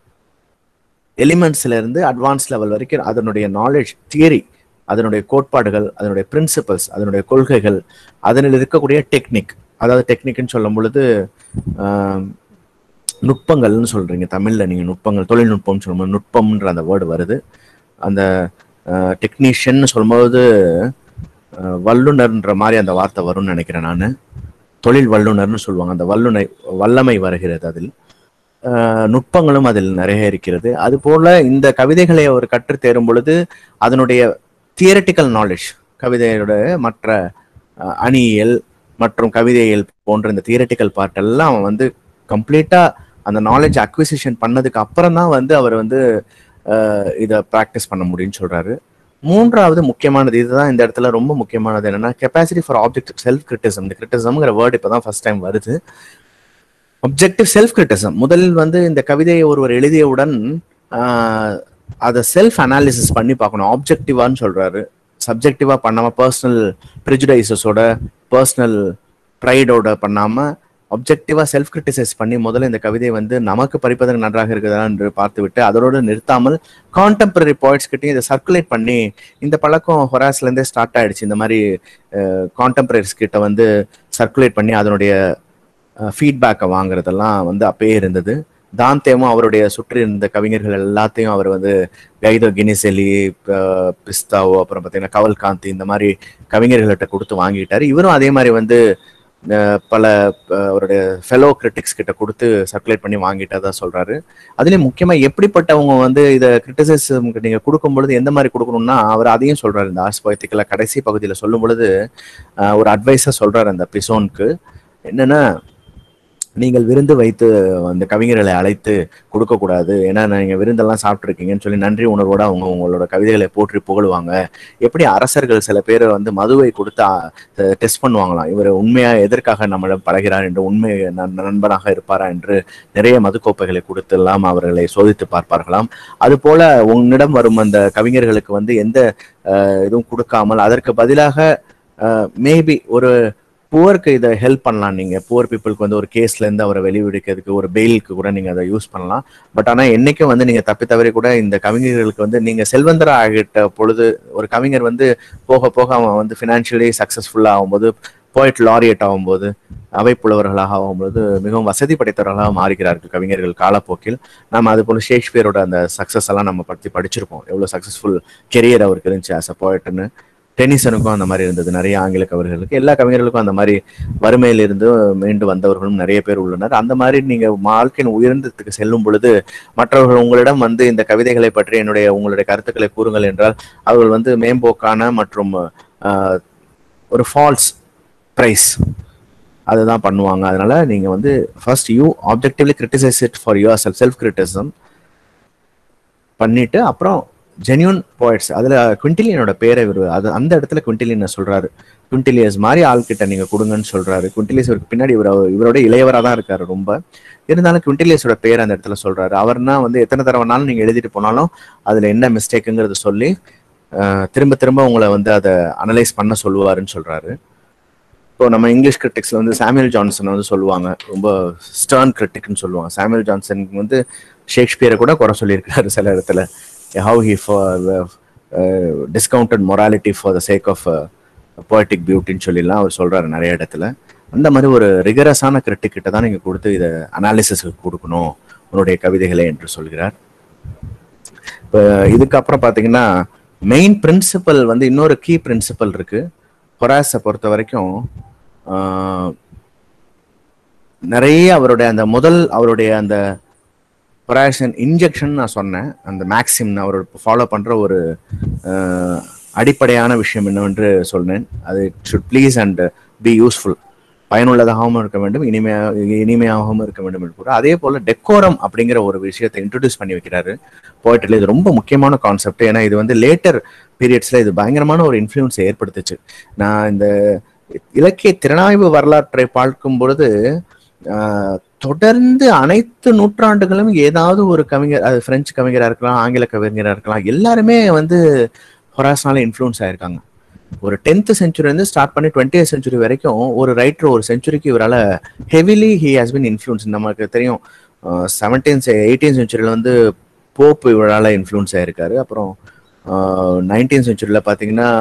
எலிமெண்ட்ஸ்ல இருந்து அட்வான்ஸ் லெவல் வரைக்கும் அதனுடைய நாலேஜ் தியரி அதனுடைய கோட்பாடுகள் அதனுடைய பிரின்சிபல்ஸ் அதனுடைய கொள்கைகள் அதனில் இருக்கக்கூடிய டெக்னிக் அதாவது டெக்னிக்னு சொல்லும் பொழுது ஆம், நுட்பங்கள்னு சொல்றீங்க தமிழ்ல நீங்க நுட்பங்கள் தொழில்நுட்பம்னு சொல்லும்போது நுட்பம்ன்ற அந்த வேர்டு வருது அந்த டெக்னீஷியன் சொல்லும்போது அஹ், வல்லுனர்ன்ற மாதிரி அந்த வார்த்தை வரும்னு நினைக்கிறேன் நான் தொழில் வல்லுனர்னு சொல்லுவாங்க அந்த வல்லுனை வல்லமை வருகிறது அதில் அஹ், நுட்பங்களும் அதில் நிறைய இருக்கிறது அது போல இந்த கவிதைகளை அவர் கற்றுத் தேரும் பொழுது அதனுடைய தியரட்டிக்கல் நாலேஜ் கவிதையோட மற்ற அஹ், அணியியல் மற்றும் கவிதையியல் போன்ற இந்த தியரட்டிக்கல் பார்ட் எல்லாம் அவன் வந்து கம்ப்ளீட்டா அந்த நாலேஜ் அக்விசிஷன் பண்ணதுக்கு அப்புறம் தான் வந்து அவர் வந்து அஹ், இதை ப்ராக்டிஸ் பண்ண முடியும்னு சொல்றாரு மூன்றாவது முக்கியமானது இதுதான் இந்த இடத்துல ரொம்ப முக்கியமானது என்னன்னா capacity for object self criticism இந்த கிரிட்டிசம்ங்கிற வேர்டு இப்பதான் ஃபர்ஸ்ட் டைம் வருது ஒப்ஜெக்டிவ் செல்ஃப் கிரிட்டிசம் முதலில் வந்து இந்த கவிதையை ஒருவர் எழுதியவுடன் ஆஹ், அதை செல்ஃப் அனாலிசிஸ் பண்ணி பார்க்கணும் ஆப்ஜெக்டிவான்னு சொல்றாரு சப்ஜெக்டிவா பண்ணாம பர்சனல் ப்ரிஜுடைசஸோட பர்சனல் ப்ரைடோட பண்ணாம ஆப்ஜெக்டிவா செல்ஃப் கிரிட்டிசைஸ் பண்ணி முதல்ல இந்த கவிதை வந்து நமக்கு படிப்பதற்கு நன்றாக இருக்குதா என்று பார்த்துவிட்டு அதோடு நிறுத்தாமல் கான்டெம்பரரி பாயிண்ட்ஸ் கிட்டையும் இதை சர்க்குலேட் பண்ணி இந்த பழக்கம் ஹொராஸ்ல இருந்தே ஸ்டார்ட் ஆயிடுச்சு இந்த மாதிரி கான்டெம்பரரிஸ் கிட்ட வந்து சர்க்குலேட் பண்ணி அதனுடைய ஃபீட்பேக்கை வாங்குறதெல்லாம் வந்து அப்பயே இருந்தது தாந்தேமும் அவருடைய சுற்றி இருந்த கவிஞர்கள் எல்லாத்தையும் அவர் வந்து கைதோ கினிசெலி ப- பிஸ்தாவோ அப்புறம் பார்த்தீங்கன்னா கவல்காந்தி இந்த மாதிரி கவிஞர்கள்ட்ட கொடுத்து வாங்கிட்டாரு இவரும் அதே மாதிரி வந்து அஹ், பல அஹ், அவருடைய ஃபெலோ கிரிட்டிக்ஸ் கிட்ட கொடுத்து சர்க்குலேட் பண்ணி வாங்கிட்டதா சொல்றாரு அதுலயும் முக்கியமா எப்படிப்பட்டவங்க வந்து இதை கிரிட்டிசிசம் நீங்க கொடுக்கும் பொழுது எந்த மாதிரி கொடுக்கணும்னா அவர் அதையும் சொல்றாரு இந்த ஆர்ட்ஸ் போயத்திக்கல கடைசி பகுதியில சொல்லும் பொழுது அஹ், ஒரு அட்வைஸா சொல்றாரு அந்த பிசோனுக்கு என்னன்னா நீங்கள் விருந்து வைத்து அந்த கவிஞர்களை அழைத்து கொடுக்க கூடாது ஏன்னா நீங்க விருந்தெல்லாம் சாப்பிட்ருக்கீங்கன்னு சொல்லி நன்றி உணர்வோட அவங்க உங்களோட கவிதைகளை போற்றி புகழுவாங்க எப்படி அரசர்கள் சில பேர் வந்து மதுவை கொடுத்து டெஸ்ட் பண்ணுவாங்களாம் இவர் உண்மையா எதற்காக நம்மிடம் பழகிறார் என்று உண்மை நண்- நண்பனாக இருப்பாரா என்று நிறைய மதுக்கோப்பைகளை கொடுத்து எல்லாம் அவர்களை சோதித்து பார்ப்பார்களாம் அது போல உன்னிடம் வரும் அந்த கவிஞர்களுக்கு வந்து எந்த அஹ், இதுவும் கொடுக்காமல் அதற்கு பதிலாக மேபி ஒரு புவருக்கு இதை ஹெல்ப் பண்ணலாம் நீங்க புவர் பீப்புளுக்கு வந்து ஒரு கேஸ்ல இருந்து அவரை வெளிவிடுக்கிறதுக்கு ஒரு பெயிலுக்கு கூட நீங்க அதை யூஸ் பண்ணலாம் பட் ஆனா என்னைக்கும் வந்து நீங்க தப்பி தவறி கூட இந்த கவிஞர்களுக்கு வந்து நீங்க செல்வந்தரா ஆகிட்ட பொழுது ஒரு கவிஞர் வந்து போக போக அவன் வந்து ஃபினான்ஷியலி சக்சஸ்ஃபுல்லா ஆகும்போது போய்ட் லாரியட் ஆகும்போது அவை புலவர்களாக ஆகும்போது மிகவும் வசதி படைத்தவர்களாக மாறுகிறார்கள் கவிஞர்கள் காலப்போக்கில் நம்ம அது போல ஷேக்ஸ்பியரோட அந்த சக்சஸ் எல்லாம் நம்ம பத்தி படிச்சிருப்போம் எவ்வளவு சக்சஸ்ஃபுல் கெரியர் அவருக்கு இருந்துச்சு ஆஸ் அ போய்ட்னு டென்னிசனுக்கும் அந்த மாதிரி இருந்தது நிறைய ஆங்கில கவிஞர்களுக்கு எல்லா கவிஞர்களுக்கும் அந்த மாதிரி வறுமையில இருந்து மீண்டு வந்தவர்களும் நிறைய பேர் உள்ளனர் அந்த மாதிரி நீங்க வாழ்க்கையின் உயர்ந்ததுக்கு செல்லும் பொழுது மற்றவர்கள் உங்களிடம் வந்து இந்த கவிதைகளை பற்றி என்னுடைய உங்களுடைய கருத்துக்களை கூறுங்கள் என்றால் அவர்கள் வந்து மேம்போக்கான மற்றும் ஆஹ், ஒரு ஃபால்ஸ் பிரைஸ் அதுதான் பண்ணுவாங்க அதனால நீங்க வந்து first you objectively criticise it for yourself self criticism பண்ணிட்டு அப்புறம் ஜென்யூன் போய்ட்ஸ் அதுல குவிண்டிலியனோட பேரை இவர் அது அந்த இடத்துல குவிண்டிலியனை சொல்றாரு குவிண்டிலியஸ் மாதிரி ஆள்கிட்ட நீங்க கொடுங்கன்னு சொல்றாரு குவிண்டிலியஸ் இவருக்கு பின்னாடி இவர் இவரோட இளையவரா தான் இருக்காரு ரொம்ப இருந்தாலும் குவிண்டிலியஸோட பேர் அந்த இடத்துல சொல்றாரு அவர்னா வந்து எத்தனை தடவைனாலும் நீங்க எழுதிட்டு போனாலும் அதுல என்ன மிஸ்டேக்குங்கிறத சொல்லி அஹ், திரும்ப திரும்ப உங்களை வந்து அதை அனலைஸ் பண்ண சொல்லுவாருன்னு சொல்றாரு இப்போ நம்ம இங்கிலீஷ் கிரிட்டிக்ஸ்ல வந்து சாமுவேல் ஜான்சன் வந்து சொல்லுவாங்க ரொம்ப ஸ்டர்ன் கிரிட்டிக்னு சொல்லுவாங்க சாமுவேல் ஜான்சன் வந்து ஷேக்ஸ்பியரை கூட குறை சொல்லியிருக்காரு சில இடத்துல how he discounted morality for the sake of poetic பியூட்டின்னு சொல்லிலாம் அவர் சொல்றாரு நிறைய இடத்துல அந்த மாதிரி ஒரு ரிகரஸான கிரிட்டிக் கிட்ட தான் நீங்க கொடுத்து இதை அனாலிசிஸ்க்கு கொடுக்கணும் உன்னுடைய கவிதைகளை என்று சொல்கிறார் இப்போ இதுக்கப்புறம் பார்த்தீங்கன்னா மெயின் பிரின்சிபல் வந்து இன்னொரு கீ பிரின்சிபல் இருக்கு ஹொராஸை பொறுத்த வரைக்கும் ஆஹ், நிறைய அவருடைய அந்த முதல் அவருடைய அந்த பொராஷன் இன்ஜெக்ஷன் நான் சொன்னேன் அந்த மேக்ஸிம் நான் அவர் ஃபாலோ பண்ற ஒரு அஹ், அடிப்படையான விஷயம் என்னவென்று சொன்னேன் அது should please and be useful பயனுள்ளதாகவும் இருக்க வேண்டும் இனிமையா இனிமையாகவும் இருக்க வேண்டும் என்று கூட அதே போல டெக்கோரம் அப்படிங்கிற ஒரு விஷயத்தை இன்ட்ரடியூஸ் பண்ணி வைக்கிறாரு போய்ட்டில் இது ரொம்ப முக்கியமான கான்செப்ட் ஏன்னா இது வந்து லேட்டர் பீரியட்ஸ்ல இது பயங்கரமான ஒரு இன்ஃப்ளூயன்ஸை ஏற்படுத்துச்சு நான் இந்த இலக்கிய திறனாய்வு வரலாற்றை பார்க்கும் பொழுது ஆஹ், தொடர்ந்து அனைத்து நூற்றாண்டுகளும் ஏதாவது ஒரு கவிஞர் அது பிரெஞ்சு கவிஞரா இருக்கலாம் ஆங்கில கவிஞரா இருக்கலாம் எல்லாருமே வந்து ஹொராஸ்னால இன்ஃப்ளூயன்ஸ் ஆயிருக்காங்க ஒரு டென்த் செஞ்சுரி வந்து ஸ்டார்ட் பண்ணி டுவெண்ட்டி செஞ்சுரி வரைக்கும் ஒரு ரைட்டர் ஒரு செஞ்சுரிக்கு இவரால் heavily he has been influence நமக்கு தெரியும் செவன்டீன் எயிட்டீன் செஞ்சுரியில் வந்து போப் இவரால் இன்ஃப்ளூயன்ஸ் ஆயிருக்காரு அப்புறம் நைன்டீன் செஞ்சுரியில் பார்த்தீங்கன்னா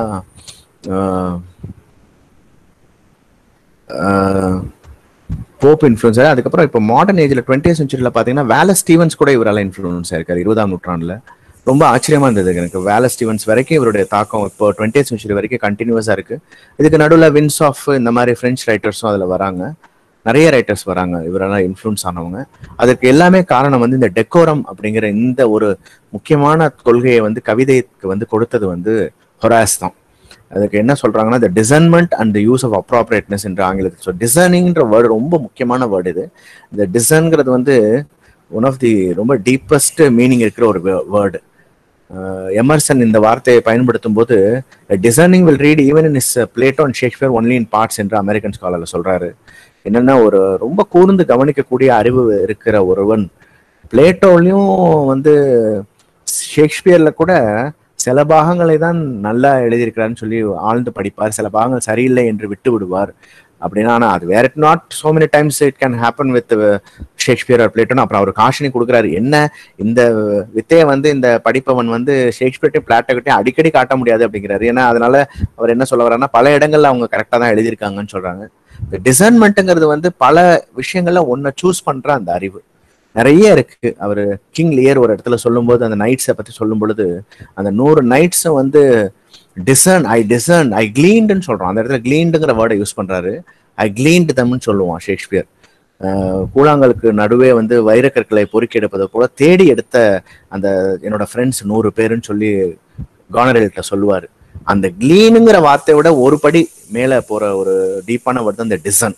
போப் இன்ஃப்ளூயன்ஸ் அதுக்கப்புறம் இப்போ மாடர்ன் ஏஜ்ல டுவெண்ட்டி செஞ்சுரியில் பார்த்தீங்கன்னா வேல ஸ்டீவன்ஸ் கூட இவரால் இன்ஃப்ளூயன்ஸ் ஆயிருக்காரு இருபதாம் நூற்றாண்டுல ரொம்ப ஆச்சரியமா இருந்தது எனக்கு வேல ஸ்டீவன்ஸ் வரைக்கும் இவருடைய தாக்கம் இப்போ டுவெண்ட்டி செஞ்சுரி வரைக்கும் கண்டினியூஸா இருக்கு இதுக்கு நடுவில் வின்ஸ் ஆஃப் இந்த மாதிரி ஃப்ரெஞ்ச் ரைட்டர்ஸும் அதில் வராங்க நிறைய ரைட்டர்ஸ் வராங்க இவரெல்லாம் இன்ஃப்ளூயன்ஸ் ஆனவங்க அதற்கு எல்லாமே காரணம் வந்து இந்த டெக்கோரம் அப்படிங்கிற இந்த ஒரு முக்கியமான கொள்கையை வந்து கவிதைக்கு வந்து கொடுத்தது வந்து ஹொராஸ் தான் அதுக்கு என்ன சொல்றாங்கன்னா இந்த discernment and use of appropriateness என்ற ஆங்கிலத்தில் ஸோ டிசைனிங்ன்ற வேர்டு ரொம்ப முக்கியமான வேர்டு இது இந்த டிசைன்ங்கிறது வந்து ஒன் ஆஃப் தி ரொம்ப டீப்பஸ்ட் மீனிங் இருக்கிற ஒரு வேர்டு எமர்சன் இந்த வார்த்தையை பயன்படுத்தும் போது discerning will read even in is Plato and Shakespeare only in parts என்று அமெரிக்கன் ஸ்காலர்ல சொல்றாரு என்னன்னா ஒரு ரொம்ப கூர்ந்து கவனிக்கக்கூடிய அறிவு இருக்கிற ஒருவன் பிளேட்டோலையும் வந்து ஷேக்ஸ்பியர்ல கூட சில பாகங்களை தான் நல்லா எழுதியிருக்கிறான்னு சொல்லி ஆழ்ந்து படிப்பார் சில பாகங்கள் சரியில்லை என்று விட்டு விடுவார் அப்படின்னா ஆனா அது வேற it not so many times it can happen with Shakespeare or பிளேட்டோன்னு அப்புறம் அவர் காஷினி கொடுக்குறாரு என்ன இந்த வித்தையை வந்து இந்த படிப்பவன் வந்து ஷேக்ஸ்பியர்ட்டையும் பிளாட்டோகிட்டையும் அடிக்கடி காட்ட முடியாது அப்படிங்கிறாரு ஏன்னா அதனால அவர் என்ன சொல்ல வர்றாருன்னா பல இடங்கள்ல அவங்க கரெக்டாக தான் எழுதியிருக்காங்கன்னு சொல்றாங்க இந்த டிசைன்மெண்ட்டுங்கிறது வந்து பல விஷயங்கள்ல ஒன்றை சூஸ் பண்ற அந்த அறிவு நிறைய இருக்கு அவர் கிங் லியர் ஒரு இடத்துல சொல்லும்போது அந்த நைட்ஸை பத்தி சொல்லும் பொழுது அந்த நூறு நைட்ஸும் வந்து டிசர்ன் ஐ டிசர்ன் ஐ கிளீண்டுன்னு சொல்றோம் அந்த இடத்துல கிளீண்டுங்கிற வேர்டை யூஸ் பண்றாரு ஐ கிளீன்டு தம்னு சொல்லுவான் ஷேக்ஸ்பியர் அஹ் கூழாங்கலுக்கு நடுவே வந்து வைரக்கற்களை பொறுக்கி எடுப்பதை போல தேடி எடுத்த அந்த என்னோட ஃப்ரெண்ட்ஸ் நூறு பேருன்னு சொல்லி கானரேல்கிட்ட சொல்லுவார் அந்த கிளீனுங்கிற வார்த்தையை விட ஒரு படி மேலே போற ஒரு டீப்பான வேர்டு தான் இந்த டிசைன்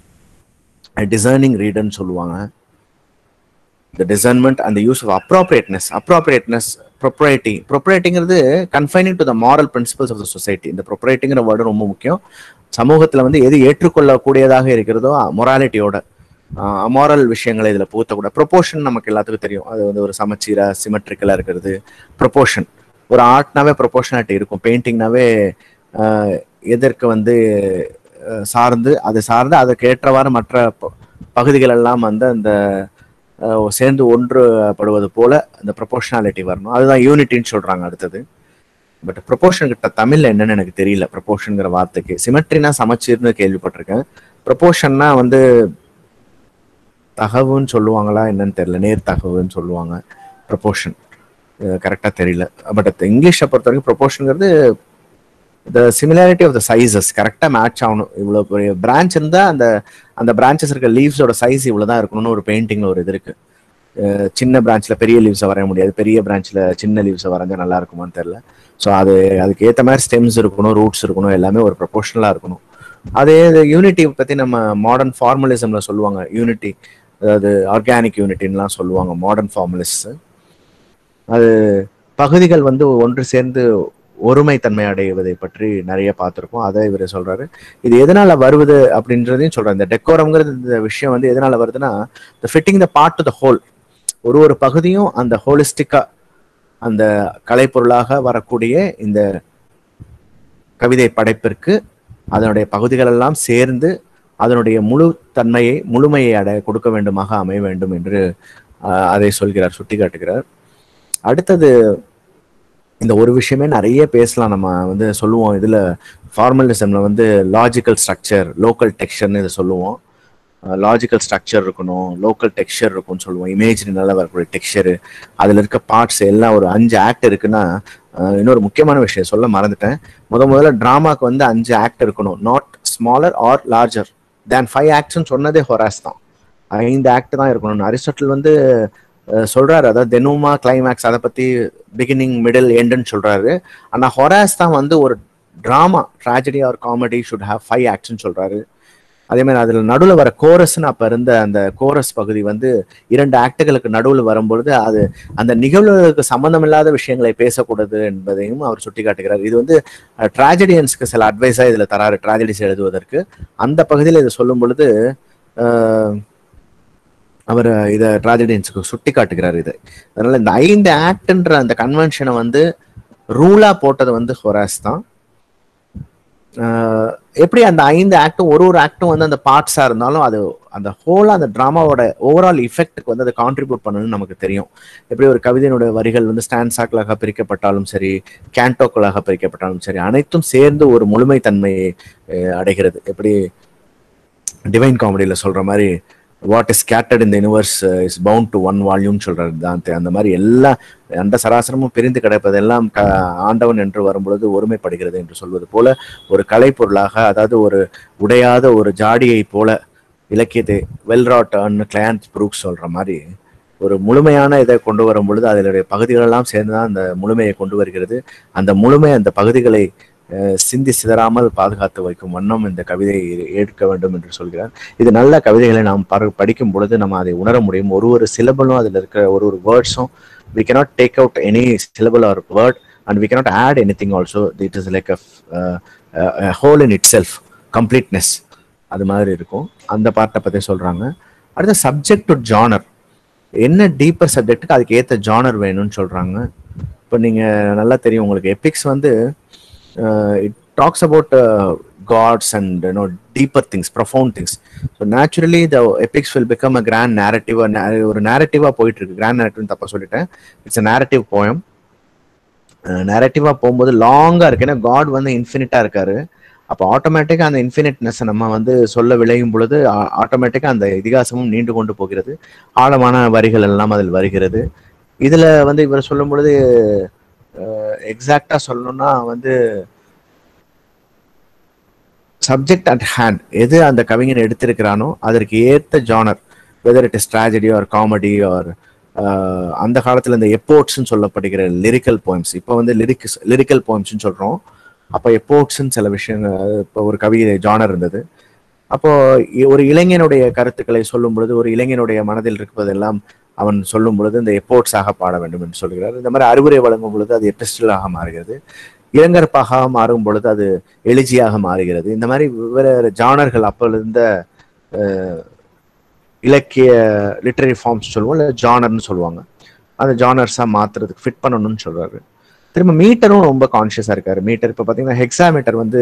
டிசைனிங் ரீடர்னு சொல்லுவாங்க த டிசைன்மெண்ட் அந்த use of appropriateness appropriateness propriety ப்ரொப்ரைட்டிங்கிறது confining to the moral principles of the society இந்த ப்ரொப்ரைட்டிங்கிற வேர்டு ரொம்ப முக்கியம் சமூகத்துல வந்து எது ஏற்றுக்கொள்ளக்கூடியதாக இருக்கிறதோ மொராலிட்டியோட அமாரல் விஷயங்களை இதுல புகுத்தக்கூட ப்ரொபோஷன் நமக்கு எல்லாத்துக்கும் தெரியும் அது வந்து ஒரு சமச்சீரா சிமெட்ரிக்கலா இருக்கிறது ப்ரொபோஷன் ஒரு ஆர்ட்னாவே ப்ரொபோஷனாலிட்டி இருக்கும் பெயிண்டிங்னாவே எதற்கு வந்து அஹ், சார்ந்து அது சார்ந்து அதுக்கு ஏற்றவாறு மற்ற ப- பகுதிகள் எல்லாம் வந்து அந்த அஹ், சேர்ந்து ஒன்றுபடுவது போல அந்த ப்ரொபோஷனாலிட்டி வரணும் அதுதான் யூனிட்டின்னு சொல்றாங்க அடுத்தது பட் ப்ரொபோஷன் கிட்ட தமிழ்ல என்னன்னு எனக்கு தெரியல ப்ரொபோஷன்ங்கிற வார்த்தைக்கு சிமெட்ரினா சமச்சீர்னு கேள்விப்பட்டிருக்கேன் ப்ரொபோஷன்னா வந்து தகவுன்னு சொல்லுவாங்களா என்னன்னு தெரியல நேர் தகவுன்னு சொல்லுவாங்க ப்ரொபோஷன் கரெக்டாக தெரியல பட் இங்கிலீஷை பொறுத்த வரைக்கும் ப்ரொபோஷனுங்கிறது the similarity of the sizes கரெக்டாக மேட்ச் ஆகணும் இவ்வளோ பெரிய பிரான்ச் இருந்தால் அந்த அந்த பிரான்ச்சஸ் இருக்க லீவ்ஸோட சைஸ் இவ்வளோ தான் இருக்கணும்னு ஒரு பெயிண்டிங்ல ஒரு இது இருக்கு அஹ் சின்ன பிரான்ச்ல பெரிய லீவ்ஸை வரைய முடியாது பெரிய பிரான்ச்ல சின்ன லீவ்ஸை வரைஞ்சா நல்லா இருக்குமான்னு தெரியல ஸோ அது அதுக்கு ஏற்ற மாதிரி ஸ்டெம்ஸ் இருக்கணும் ரூட்ஸ் இருக்கணும் எல்லாமே ஒரு ப்ரொபோஷனலாக இருக்கணும் அதே யூனிட்டி பற்றி நம்ம மாடர்ன் ஃபார்மலிசம்ல சொல்லுவாங்க யூனிட்டி அதாவது ஆர்கானிக் யூனிட்டின்லாம் சொல்லுவாங்க மாடர்ன் ஃபார்மலிஸ்ட் அது பகுதிகள் வந்து ஒன்று சேர்ந்து ஒருமைத்தன்மை அடைவதை பற்றி நிறைய பார்த்துருக்கோம் அதை இவர் சொல்றாரு இது எதனால வருவது அப்படின்றதையும் சொல்றாரு இந்த டெக்கோரம்ங்கிறது இந்த விஷயம் வந்து எதனால வருதுன்னா the fitting the part to the whole ஒரு ஒரு பகுதியும் அந்த ஹோலிஸ்டிக்கா அந்த கலைப்பொருளாக வரக்கூடிய இந்த கவிதை படைப்பிற்கு அதனுடைய பகுதிகள் எல்லாம் சேர்ந்து அதனுடைய முழு தன்மையை முழுமையை அட கொடுக்க வேண்டுமாக அமைய வேண்டும் என்று ஆஹ், அதை சொல்கிறார் சுட்டிக்காட்டுகிறார் அடுத்தது இந்த ஒரு விஷயமே நிறைய பேசலாம் நம்ம வந்து சொல்லுவோம் இதுல ஃபார்மலிசம்ல வந்து லாஜிக்கல் ஸ்ட்ரக்சர் லோக்கல் டெக்ஸ்சர்னு இதை சொல்லுவோம் லாஜிக்கல் ஸ்ட்ரக்சர் இருக்கணும் லோக்கல் டெக்ஸ்சர் இருக்கும்னு சொல்லுவோம் இமேஜினால வரக்கூடிய டெக்ஸ்சர் அதுல இருக்க பார்ட்ஸ் எல்லாம் ஒரு அஞ்சு ஆக்ட் இருக்குன்னா அஹ் இன்னொரு முக்கியமான விஷயம் சொல்ல மறந்துட்டேன் முத முதல்ல டிராமாக்கு வந்து அஞ்சு ஆக்ட் இருக்கணும் not smaller or larger than five ஆக்ட்ஸ்னு சொன்னதே ஹொராஸ் தான் ஐந்து ஆக்ட் தான் இருக்கணும் அரிஸ்டாட்டில் வந்து அஹ், சொல்றாரு அதாவது தெனுமா கிளைமேக்ஸ் அதை பத்தி பிகினிங் மிடில் எண்டுன்னு சொல்றாரு ஆனா ஹொராஸ் தான் வந்து ஒரு drama tragedy or comedy should have five ஆக்ட்ஸ்னு சொல்றாரு அதே மாதிரி அதுல நடுவுல வர கோரஸ்னு அப்ப இருந்த அந்த கோரஸ் பகுதி வந்து இரண்டு ஆக்டுகளுக்கு நடுவுல வரும்பொழுது அது அந்த நிகழ்வுகளுக்கு சம்பந்தமில்லாத விஷயங்களை பேசக்கூடாது என்பதையும் அவர் சுட்டிக்காட்டுகிறார் இது வந்து ட்ராஜடியன்ஸ்க்கு சில அட்வைஸா இதுல தராரு ட்ராஜடிஸ் எழுதுவதற்கு அந்த பகுதியில் இதை சொல்லும் பொழுது அஹ், அவர் இதை ட்ராஜடியன்ஸுக்கு சுட்டி காட்டுகிறார் இது அதனால இந்த ஐந்து ஆக்ட்ன்ற அந்த கன்வென்ஷனை வந்து ரூலா போட்டது வந்து ஹொராஸ் தான் ஆஹ் எப்படி அந்த ஐந்து ஆக்டும் ஒரு ஒரு ஆக்டும் வந்து அந்த பார்ட்ஸா இருந்தாலும் அது அந்த ஹோலா அந்த டிராமாவோட ஓவரால் இஃபெக்ட்டுக்கு வந்து அதை கான்ட்ரிபியூட் பண்ணணும்னு நமக்கு தெரியும் எப்படி ஒரு கவிதையினுடைய வரிகள் வந்து ஸ்டான்சாக்களாக பிரிக்கப்பட்டாலும் சரி கேண்டோக்களாக பிரிக்கப்பட்டாலும் சரி அனைத்தும் சேர்ந்து ஒரு முழுமைத்தன்மையை அஹ், அடைகிறது எப்படி டிவைன் காமெடியில் சொல்ற மாதிரி வாட் இஸ் ஸ்கேட்டர்ட் இந்த universe is bound to one volume சொல்றது தான் அந்த மாதிரி எல்லா அந்த சராசரமும் பிரிந்து கிடப்பதெல்லாம் க ஆண்டவன் என்று வரும்பொழுது ஒருமைப்படுகிறது என்று சொல்வது போல ஒரு கலைப்பொருளாக அதாவது ஒரு உடையாத ஒரு ஜாடியை போல இலக்கியத்தை வெல்ராட் கிளையன்ஸ் ப்ரூக்ஸ் சொல்ற மாதிரி ஒரு முழுமையான இதை கொண்டு வரும் பொழுது அதனுடைய பகுதிகளெல்லாம் சேர்ந்து தான் அந்த முழுமையை கொண்டு வருகிறது அந்த முழுமை அந்த பகுதிகளை அஹ், சிந்தி சிதறாமல் பாதுகாத்து வைக்கும் வண்ணம் இந்த கவிதையை ஏற்க வேண்டும் என்று சொல்கிறார் இது நல்ல கவிதைகளை நாம் பர- படிக்கும் பொழுது நம்ம அதை உணர முடியும் ஒரு ஒரு சிலபலும் அதில் இருக்கிற ஒரு ஒரு வேர்ட்ஸும் we cannot take out any syllable or word and we cannot add anything also it is like a, uh, a whole in itself completeness அது மாதிரி இருக்கும் அந்த பார்ட்டை பத்தி சொல்றாங்க அடுத்த சப்ஜெக்ட் டு ஜானர் என்ன டீப்பர் சப்ஜெக்ட்டுக்கு அதுக்கு ஏத்த ஜானர் வேணும்னு சொல்றாங்க இப்போ நீங்க நல்லா தெரியும் உங்களுக்கு எபிக்ஸ் வந்து it talks about gods and no deeper things profound things so naturally the epics will become a grand narrative ஒரு நேரட்டிவா போயிட்டு இருக்கு கிராண்ட் நேரட்டிவ் தப்பா சொல்லிட்டேன் இட்ஸ் அ நேரட்டிவ் போயம் நேரட்டிவா போகும்போது லாங்கா இருக்கு ஏன்னா காட் வந்து இன்ஃபினிட்டா இருக்காரு அப்போ ஆட்டோமேட்டிக்கா அந்த இன்ஃபினிட்னஸ் நம்ம வந்து சொல்ல விளையும் பொழுது ஆட்டோமேட்டிக்கா அந்த இதிகாசமும் நீண்டு கொண்டு போகிறது ஆழமான வரிகள் எல்லாம் அதில் வருகிறது இதுல வந்து இவர் சொல்லும் பொழுது எக்ஸாக்டா சொல்லணும்னா வந்து சப்ஜெக்ட் அட் ஹேண்ட் எது அந்த கவிஞன் எடுத்திருக்கிறானோ அதற்கு ஏத்த genre whether it is tragedy or comedy or அந்த காலத்துல இந்த எப்போட்ஸ்ன்னு சொல்லப்படுகிற லிரிக்கல் போயம்ஸ் இப்போ வந்து லிரிக்ஸ் லிரிக்கல் போயம்ஸ்னு சொல்றோம் அப்போ எப்போட்ஸ்ன்னு சில விஷயங்கள் இப்போ ஒரு கவிதை ஜானர் இருந்தது அப்போ இ- ஒரு இளைஞனுடைய கருத்துக்களை சொல்லும் பொழுது ஒரு இளைஞனுடைய மனதில் இருப்பதெல்லாம் அவன் சொல்லும் பொழுது இந்த எப்போட்ஸாக பாட வேண்டும் என்று சொல்கிறார் இந்த மாதிரி அறிவுரை வழங்கும் பொழுது அது எபிஸ்டலாக மாறுகிறது இளங்கற்பாக மாறும் பொழுது அது எழுச்சியாக மாறுகிறது இந்த மாதிரி வெவ்வேறு ஜானர்கள் அப்போ இருந்த அஹ், இலக்கிய லிட்டரரி ஃபார்ம்ஸ் சொல்லுவோம் இல்லை ஜானர்னு சொல்லுவாங்க அந்த ஜானர்ஸாக மாத்துறதுக்கு ஃபிட் பண்ணணும்னு சொல்றாரு திரும்ப மீட்டரும் ரொம்ப கான்ஷியஸாக இருக்காரு மீட்டர் இப்போ பார்த்தீங்கன்னா ஹெக்ஸாமீட்டர் வந்து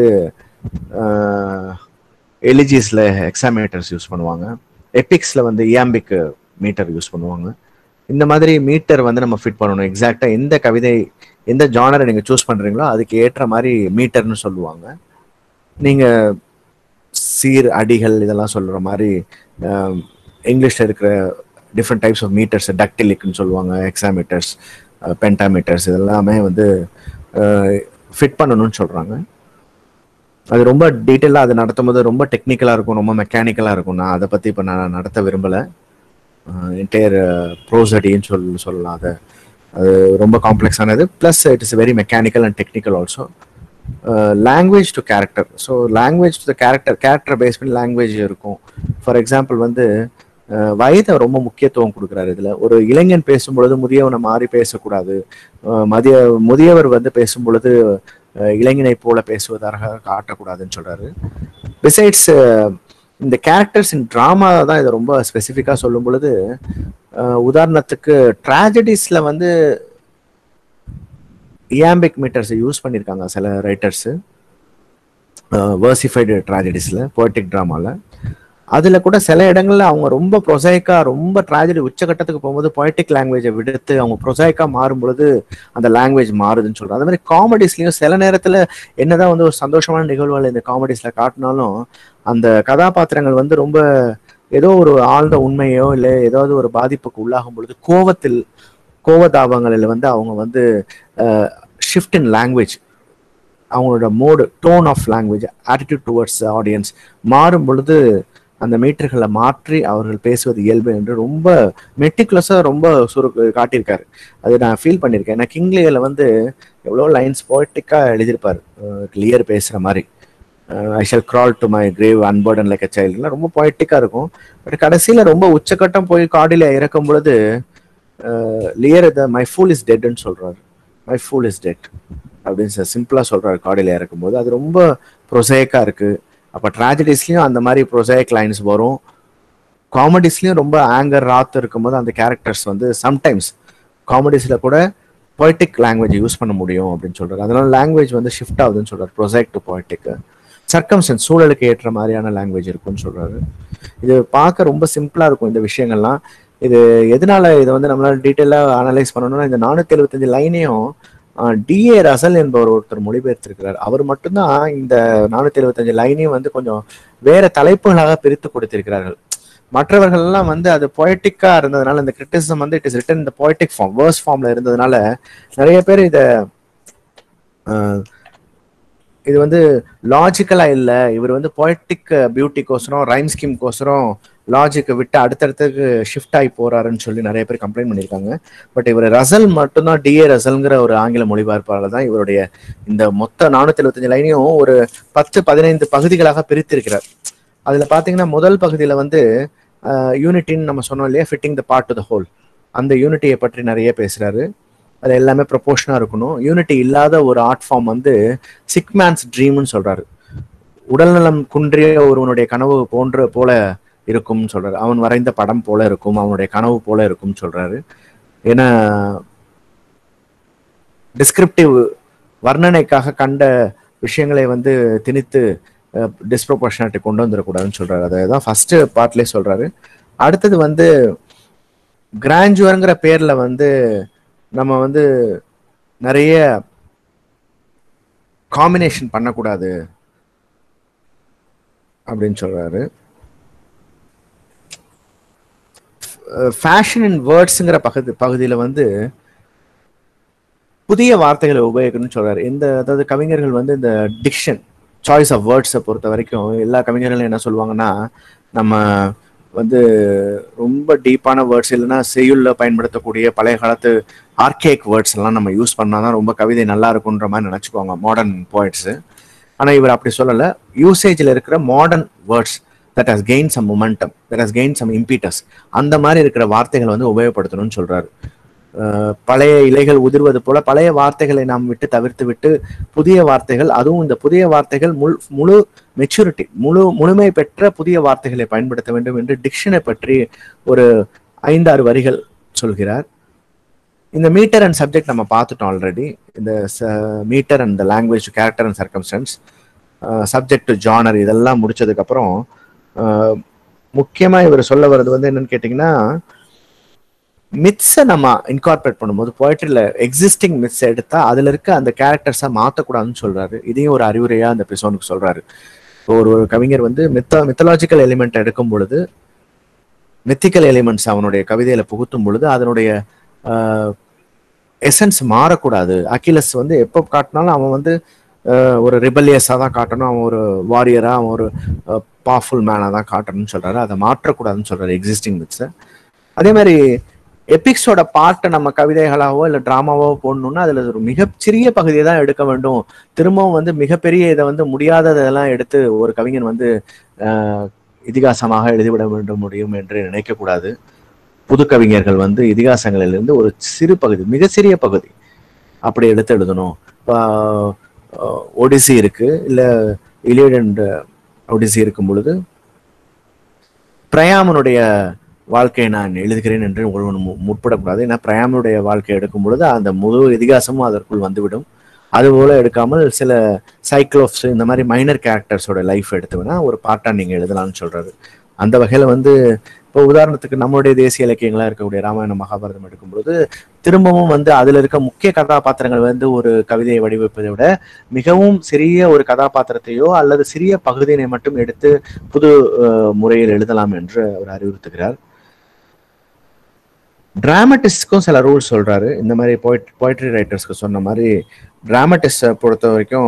எலிஜிஸ்ல ஹெக்ஸாமீட்டர்ஸ் யூஸ் பண்ணுவாங்க எபிக்ஸ்ல வந்து இயாம்பிக் மீட்டர் யூஸ் பண்ணுவாங்க இந்த மாதிரி மீட்டர் வந்து நம்ம ஃபிட் பண்ணணும் எக்ஸாக்டா எந்த கவிதை எந்த ஜானரை நீங்க சூஸ் பண்றீங்களோ அதுக்கு ஏற்ற மாதிரி மீட்டர்னு சொல்லுவாங்க நீங்க சீர் அடிகள் இதெல்லாம் சொல்ற மாதிரி ஆஹ், இங்கிலீஷ்ல இருக்கிற டிஃப்ரெண்ட் டைப்ஸ் ஆஃப் மீட்டர்ஸ் டக்டிலிக்னு சொல்லுவாங்க எக்ஸாமீட்டர்ஸ் பென்டாமீட்டர்ஸ் இதெல்லாமே வந்து ஃபிட் பண்ணணும்னு சொல்றாங்க அது ரொம்ப டீட்டெயிலாக அது நடத்தும் போது ரொம்ப டெக்னிக்கலாக இருக்கும் ரொம்ப மெக்கானிக்கலாக இருக்கும் நான் அதை பற்றி இப்போ நான் நடத்த விரும்பலை என்டையர் ப்ரோசடின்னு சொல் சொல்லலாம் அதை அது ரொம்ப காம்ப்ளெக்ஸானது plus it is very mechanical and technical also language to character so language to the character character base பண்ணி லாங்குவேஜ் இருக்கும் ஃபார் எக்ஸாம்பிள் வந்து அஹ், வயதை ரொம்ப முக்கியத்துவம் கொடுக்குறாரு இதுல ஒரு இளைஞன் பேசும்பொழுது முதியவனை மாறி பேசக்கூடாது அஹ், மதிய முதியவர் வந்து பேசும்பொழுது அஹ், இளைஞனை போல பேசுவதாக காட்டக்கூடாதுன்னு சொல்றாரு பிசைட்ஸ் இந்த கேரக்டர்ஸ் இன் ட்ராமா தான் இதை ரொம்ப ஸ்பெசிஃபிக்காக சொல்லும் பொழுது அஹ், உதாரணத்துக்கு ட்ராஜடிஸ்ல வந்து இயாம்பிக் மீட்டர்ஸ் யூஸ் பண்ணியிருக்காங்க சில ரைட்டர்ஸ் வேர்சிஃபைடு ட்ராஜடிஸ்ல போய்டிக் ட்ராமால அதுல கூட சில இடங்கள்ல அவங்க ரொம்ப ப்ரொசைக்கா ரொம்ப ட்ராஜடி உச்சகட்டத்துக்கு போகும்போது பொய்டிக் லாங்குவேஜை விடுத்து அவங்க ப்ரொசைக்கா மாறும் பொழுது அந்த லாங்குவேஜ் மாறுதுன்னு சொல்றாங்க அதே மாதிரி காமெடிஸ்லயும் சில நேரத்துல என்னதான் வந்து ஒரு சந்தோஷமான நிகழ்வுகள் இந்த காமெடிஸ்ல காட்டினாலும் அந்த கதாபாத்திரங்கள் வந்து ரொம்ப ஏதோ ஒரு ஆழ்ந்த உண்மையோ இல்லை ஏதாவது ஒரு பாதிப்புக்கு உள்ளாகும் பொழுது கோவத்தில் கோவதாபங்களில் வந்து அவங்க வந்து ஷிஃப்ட் இன் லாங்குவேஜ் அவங்களோட mode tone of language attitude towards audience மாறும் பொழுது அந்த மீட்டர்களை மாற்றி அவர்கள் பேசுவது இயல்பு என்று ரொம்ப மெட்டிகுலஸாக ரொம்ப சுரு காட்டியிருக்காரு அது நான் ஃபீல் பண்ணியிருக்கேன் ஏன்னா கிங்லியில் வந்து எவ்வளோ லைன்ஸ் போய்ட்டிக்காக எழுதியிருப்பார் கிளியர் பேசுகிற மாதிரி I shall crawl to my grave unburden like a சைல்டுலாம் ரொம்ப பொய்ட்டிக்காக இருக்கும் பட் கடைசியில் ரொம்ப உச்சக்கட்டம் போய் காடியில் இறக்கும் பொழுது Lear the my fool is டெட்னு சொல்கிறாரு மை ஃபூல் இஸ் டெட் அப்படின்னு சிம்பிளாக சொல்கிறாரு காடியில் இறக்கும்போது அது ரொம்ப ப்ரொசைக்காக இருக்குது அப்போ ட்ராஜடிஸ்லையும் அந்த மாதிரி ப்ரொசைக் லைன்ஸ் வரும் காமெடிஸ்லையும் ரொம்ப ஆங்கர் ராத் இருக்கும்போது அந்த கேரக்டர்ஸ் வந்து சம்டைம்ஸ் காமெடிஸில் கூட பொய்டிக் லாங்குவேஜ் யூஸ் பண்ண முடியும் அப்படின்னு சொல்கிறார் அதனால லாங்குவேஜ் வந்து ஷிஃப்ட் ஆகுதுன்னு சொல்கிறார் ப்ரொசைக் டு பொய்டிக்கு சர்க்கம்சன்ஸ் சூழலுக்கு ஏற்ற மாதிரியான லாங்குவேஜ் இருக்கும்னு சொல்கிறாரு இது பார்க்க ரொம்ப சிம்பிளாக இருக்கும் இந்த விஷயங்கள்லாம் இது எதனால இதை வந்து நம்மளால டீட்டெயிலாக அனலைஸ் பண்ணணும்னா இந்த நானூற்றி எழுபத்தஞ்சு லைனையும் டிஏ ரசல் என்பவர் ஒருத்தர் மொழிபெயர்த்திருக்கிறார் அவர் மட்டும்தான் இந்த நானூற்றி எழுபத்தஞ்சு லைனையும் வந்து கொஞ்சம் வேற தலைப்புகளாக பிரித்து கொடுத்திருக்கிறார்கள் மற்றவர்கள் எல்லாம் வந்து அது பொயட்டிக்கா இருந்ததுனால இந்த கிரிட்டிசிசம் வந்து இட் இஸ் ரிட்டன் இந்த பொயட்டிக் ஃபார்ம் வேர்ஸ் ஃபார்ம்ல இருந்ததுனால நிறைய பேர் இத இது வந்து லாஜிக்கலா இல்ல இவர் வந்து பொயட்டிக் பியூட்டிக்கோசரம் ரைம் ஸ்கீம்கோசரம் லாஜிக்கை விட்டு அடுத்தடுத்துக்கு ஷிஃப்ட் ஆகி போறாருன்னு சொல்லி நிறைய பேர் கம்ப்ளைண்ட் பண்ணியிருக்காங்க பட் இவர் ரசல் மட்டும்தான் டிஏ ரசல்ங்கிற ஒரு ஆங்கில மொழிபெயர்ப்பாளர் தான் இவருடைய இந்த மொத்த நானூத்தி எழுபத்தஞ்சு லைனையும் ஒரு பத்து பதினைந்து பகுதிகளாக பிரித்திருக்கிறார் அதுல பாத்தீங்கன்னா முதல் பகுதியில வந்து யூனிட்டின்னு நம்ம சொன்னோம் இல்லையா fitting the part to the whole அந்த யூனிட்டியை பற்றி நிறைய பேசுறாரு அது எல்லாமே ப்ரொபோஷனாக இருக்கணும் யூனிட்டி இல்லாத ஒரு ஆர்ட் ஃபார்ம் வந்து சிக் மேன்ஸ் ட்ரீம்னு சொல்றாரு உடல்நலம் குன்றிய ஒருவனுடைய கனவு போன்ற போல இருக்கும்னு சொல்றாரு அவன் வரைந்த படம் போல இருக்கும் அவனுடைய கனவு போல இருக்கும்னு சொல்றாரு ஏன்னா டிஸ்கிரிப்டிவ் வர்ணனைக்காக கண்ட விஷயங்களை வந்து திணித்து டிஸ்ப்ரொபோர்ஷனாலிட்டி கொண்டு வந்துடக்கூடாதுன்னு சொல்றாரு அதை தான் ஃபர்ஸ்ட் பார்ட்லேயே சொல்றாரு அடுத்தது வந்து கிராண்டுவருங்கிற பேர்ல வந்து நம்ம வந்து நிறைய காம்பினேஷன் பண்ணக்கூடாது அப்படின்னு சொல்றாரு ஃபேஷன் அண்ட் வேர்ட்ஸுங்கிற பகுதி பகுதியில் வந்து புதிய வார்த்தைகளை உபயோகிக்கணும்னு சொல்றாரு இந்த அதாவது கவிஞர்கள் வந்து இந்த டிக்ஷன் சாய்ஸ் ஆஃப் வேர்ட்ஸை பொறுத்த வரைக்கும் எல்லா கவிஞர்களும் என்ன சொல்லுவாங்கன்னா நம்ம வந்து ரொம்ப டீப்பான வேர்ட்ஸ் இல்லைன்னா செய்யுள்ள பயன்படுத்தக்கூடிய பழைய காலத்து ஆர்கேக் வேர்ட்ஸ் எல்லாம் நம்ம யூஸ் பண்ணாதான் ரொம்ப கவிதை நல்லா இருக்குன்ற மாதிரி நினச்சிக்குவாங்க மாடர்ன் போய்ட்ஸு ஆனால் இவர் அப்படி சொல்லலை யூசேஜில் இருக்கிற modern words that has gain some momentum that has gain some impetus அந்த மாதிரி இருக்கிற வார்த்தைகளை வந்து உபயோகப்படுத்தணும்னு சொல்றாரு பழைய இலைகள் உதிர்வது போல பழைய வார்த்தைகளை நாம் விட்டு தவிர்த்து விட்டு புதிய வார்த்தைகள் அதுவும் இந்த புதிய வார்த்தைகள் முழு முழு மெச்சூரிட்டி முழு முழுமை பெற்ற புதிய வார்த்தைகளை பயன்படுத்த வேண்டும் என்று டிக்ஷனை பற்றி ஒரு ஐந்தாறு வரிகள் சொல்கிறார் இந்த மீட்டர் அண்ட் சப்ஜெக்ட் நம்ம பார்த்துட்டோம் ஆல்ரெடி இந்த metre and the language character and circumstances subject genre இதெல்லாம் முடிச்சதுக்கப்புறம் முக்கியமாக இவர் சொல்ல வர்றது வந்து என்னன்னு கேட்டிங்கன்னா மித்ஸை நம்ம இன்கார்பரேட் பண்ணும்போது போய்ட்ரியில் எக்ஸிஸ்டிங் மித்ஸ் எடுத்தா அதில் இருக்க அந்த கேரக்டர்ஸை மாற்றக்கூடாதுன்னு சொல்றாரு இதையும் ஒரு அறிவுரையா அந்த எபிசோனுக்கு சொல்றாரு ஒரு ஒரு கவிஞர் வந்து மித்த மித்தலாஜிக்கல் எலிமெண்ட் எடுக்கும் பொழுது மித்திக்கல் எலிமெண்ட்ஸ் அவனுடைய கவிதையில புகுத்தும் பொழுது அதனுடைய எசன்ஸ் மாறக்கூடாது அகிலஸ் வந்து எப்போ காட்டினாலும் அவன் வந்து ஒரு ரிபல்லியஸாக தான் காட்டணும் அவன் ஒரு வாரியராக அவன் ஒரு பவர்ஃபுல் மேனாக தான் காட்டணும்னு சொல்றாரு அதை மாற்றக்கூடாதுன்னு சொல்றாரு எக்ஸிஸ்டிங் மித்ஸை அதே மாதிரி எபிக்ஸோட பாட்டை நம்ம கவிதைகளாவோ இல்லை ட்ராமாவோ போடணும்னா அதில் ஒரு மிகச்சிறிய பகுதியை தான் எடுக்க வேண்டும் திரும்பவும் வந்து மிகப்பெரிய இதை வந்து முடியாததெல்லாம் எடுத்து ஒரு கவிஞன் வந்து இதிகாசமாக எழுதிவிட வேண்டும் முடியும் என்று நினைக்கக்கூடாது புது கவிஞர்கள் வந்து இதிகாசங்களிலிருந்து ஒரு சிறு பகுதி மிக சிறிய பகுதி அப்படி எடுத்து எழுதணும் ஒடிசி இருக்கு இல்லை இலியட் அண்ட் ஒடிசி இருக்கும் பொழுது பிரயாமனுடைய வாழ்க்கையை நான் எழுதுகிறேன் என்று ஒருவன் முற்படக்கூடாது ஏன்னா பிரயாமனுடைய வாழ்க்கை எடுக்கும் பொழுது அந்த முழு இதிகாசமும் அதற்குள் வந்துவிடும் அதுபோல எடுக்காமல் சில சைக்ளோப்ஸ் இந்த மாதிரி மைனர் கேரக்டர்ஸோட லைஃப் எடுத்துவேன்னா ஒரு பார்ட்டா நீங்க எழுதலாம்னு சொல்றாரு அந்த வகையில வந்து இப்போ உதாரணத்துக்கு நம்மளுடைய தேசிய இலக்கியங்களா இருக்கக்கூடிய ராமாயணம் மகாபாரதம் எடுக்கும்போது திரும்பவும் வந்து அதுல இருக்க முக்கிய கதாபாத்திரங்கள் வந்து ஒரு கவிதையை வடிவமைப்பதை விட மிகவும் சிறிய ஒரு கதாபாத்திரத்தையோ அல்லது சிறிய பகுதியினை மட்டும் எடுத்து புது முறையில் எழுதலாம் என்று அவர் அறிவுறுத்துகிறார் டிராமட்டிஸ்ட்க்கும் சில ரூல்ஸ் சொல்றாரு இந்த மாதிரி போய்ட் போய்ட்ரி ரைட்டர்ஸ்க்கு சொன்ன மாதிரி டிராமட்டிஸ்டை பொறுத்த வரைக்கும்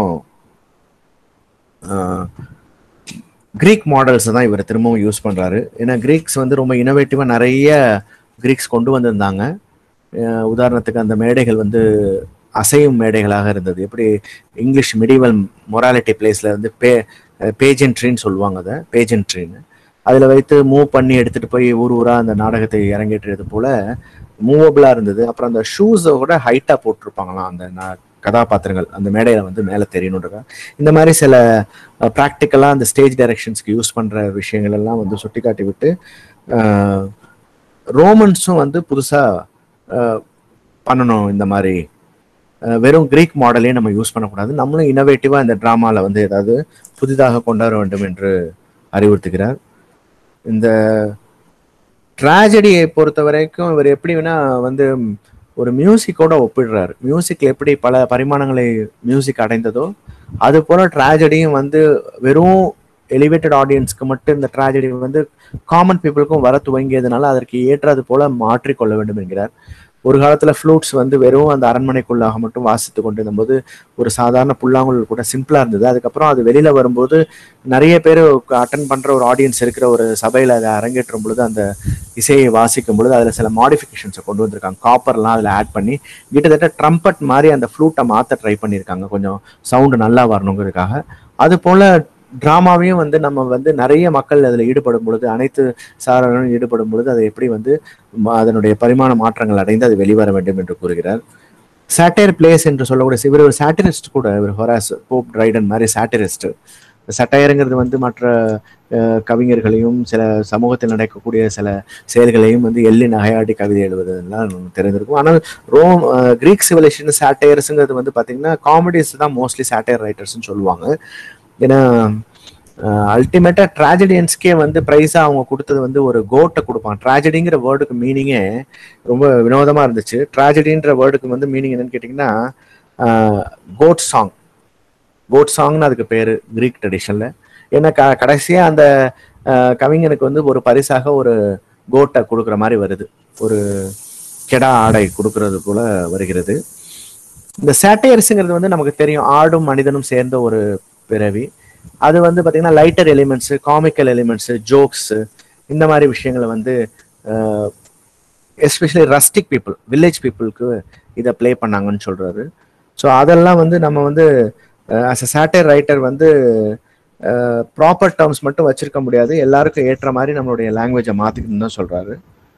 கிரீக் மாடல்ஸ் தான் இவர் திரும்பவும் யூஸ் பண்றாரு ஏன்னா கிரீக்ஸ் வந்து ரொம்ப இனோவேட்டிவா நிறைய கிரீக்ஸ் கொண்டு வந்திருந்தாங்க அஹ் உதாரணத்துக்கு அந்த மேடைகள் வந்து அசையும் மேடைகளாக இருந்தது எப்படி இங்கிலீஷ் மிடிவல் மொராலிட்டி பிளேஸ்ல வந்து பே பேஜென்ட்ரின்னு சொல்லுவாங்க அதை பேஜென்ட்ரின்னு அதில் வைத்து மூவ் பண்ணி எடுத்துட்டு போய் ஊர் ஊரா அந்த நாடகத்தை அரங்கேற்றியது போல மூவபிளா இருந்தது அப்புறம் அந்த ஷூஸை கூட ஹைட்டா போட்டிருப்பாங்களாம் அந்த நா- கதாபாத்திரங்கள் அந்த மேடையில வந்து மேலே தெரியணுன்றதா இந்த மாதிரி சில ப்ராக்டிக்கலாக அந்த ஸ்டேஜ் டைரக்ஷன்ஸ்க்கு யூஸ் பண்ற விஷயங்கள் எல்லாம் வந்து சுட்டிக்காட்டி விட்டு அஹ், ரோமன்ஸும் வந்து புதுசா அஹ், பண்ணணும் இந்த மாதிரி அஹ், வெறும் கிரீக் மாடலே நம்ம யூஸ் பண்ணக்கூடாது நம்மளும் இனோவேட்டிவா இந்த டிராமால வந்து ஏதாவது புதிதாக கொண்டாட வேண்டும் என்று அறிவுறுத்துகிறார் இந்த ட்ராஜடியை பொறுத்த வரைக்கும் இவர் எப்படி வேணா வந்து ஒரு மியூசிக்கோட ஒப்பிடுறாரு மியூசிக்ல எப்படி பல பரிமாணங்களை மியூசிக் அடைந்ததோ அது போல ட்ராஜடியும் வந்து வெறும் எலிவேட்டட் ஆடியன்ஸ்க்கு மட்டும் இந்த ட்ராஜடி வந்து காமன் பீப்புளுக்கும் வர துவங்கியதுனால அதற்கு ஏற்றது போல மாற்றிக்கொள்ள வேண்டும் என்கிறார் ஒரு காலத்துல ஃப்ளூட்ஸ் வந்து வெறும் அந்த அரண்மனைக்குள்ளாக மட்டும் வாசித்து கொண்டு இருந்தபோது ஒரு சாதாரண புல்லாங்குழல் கூட சிம்பிளா இருந்தது அதுக்கப்புறம் அது வெளியில வரும்போது நிறைய பேர் அட்டன் பண்ற ஒரு ஆடியன்ஸ் இருக்கிற ஒரு சபையில அதை அரங்கேற்றும் பொழுது அந்த இசையை வாசிக்கும் பொழுது அதுல சில மாடிஃபிகேஷன்ஸை கொண்டு வந்திருக்காங்க காப்பர்லாம் அதுல ஆட் பண்ணி கிட்டத்தட்ட ட்ரம்பட் மாதிரி அந்த ஃப்ளூட்டை மாத்த ட்ரை பண்ணியிருக்காங்க கொஞ்சம் சவுண்டு நல்லா வரணுங்கிறதுக்காக அது போல டிராமாவையும் வந்து நம்ம வந்து நிறைய மக்கள் அதில் ஈடுபடும் பொழுது அனைத்து சாரர்களும் ஈடுபடும் பொழுது அதை எப்படி வந்து ம- அதனுடைய பரிமாண மாற்றங்கள் அடைந்து அது வெளிவர வேண்டும் என்று கூறுகிறார் சாட்டையர் பிளேஸ் என்று சொல்லக்கூடிய இவர் ஒரு சாட்டிரிஸ்ட் கூட இவர் ஹொராஸ் போப் ரைடன் மாதிரி சாட்டிரிஸ்ட் சட்டையருங்கிறது வந்து மற்ற அஹ், கவிஞர்களையும் சில சமூகத்தில் நடக்கக்கூடிய சில செயல்களையும் வந்து எள்ளி நகையாடி கவிதை எழுதுவதெல்லாம் நமக்கு தெரிந்திருக்கும் ஆனால் ரோம் அஹ், கிரீக் சிவிலேஷன் சாட்டையர்ஸுங்கிறது வந்து பார்த்தீங்கன்னா காமெடிஸ் தான் மோஸ்ட்லி சாட்டையர் ரைட்டர்ஸ்னு சொல்லுவாங்க ஏன்னா அல்டிமேட்டா ட்ராஜடியன்ஸ்க்கே வந்து ப்ரைஸா அவங்க கொடுத்தது வந்து ஒரு கோட்டை கொடுப்பாங்க ட்ராஜடிங்கிற வேர்டுக்கு மீனிங்கே ரொம்ப வினோதமா இருந்துச்சு ட்ராஜடின்ற வேர்டுக்கு வந்து மீனிங் என்னன்னு கேட்டிங்கன்னா கோட் சாங் கோட் சாங்னு அதுக்கு பேரு கிரீக் ட்ரெடிஷன்ல ஏன்னா க கடைசியா அந்த அஹ், கவிஞனுக்கு வந்து ஒரு பரிசாக ஒரு கோட்டை கொடுக்குற மாதிரி வருது ஒரு கெடா ஆடை கொடுக்கறது போல வருகிறது இந்த சேட்டையர்ஸுங்கிறது வந்து நமக்கு தெரியும் ஆடும் மனிதனும் சேர்ந்த ஒரு பிறவி அது வந்து பாத்தீங்கன்னா lighter elements comical elements jokes இந்த மாதிரி விஷயங்களை வந்து எஸ்பெஷலி ரஸ்டிக் பீப்புள் வில்லேஜ் பீப்புளுக்கு இதை ப்ளே பண்ணாங்கன்னு சொல்றாரு ஸோ அதெல்லாம் வந்து நம்ம வந்து ஆஸ் அ சேட்டர் ரைட்டர் வந்து ப்ராப்பர் டேர்ம்ஸ் மட்டும் வச்சிருக்க முடியாது எல்லாருக்கும் ஏற்ற மாதிரி நம்மளுடைய லாங்குவேஜை மாத்திக்கணும்னு தான் சொல்றாரு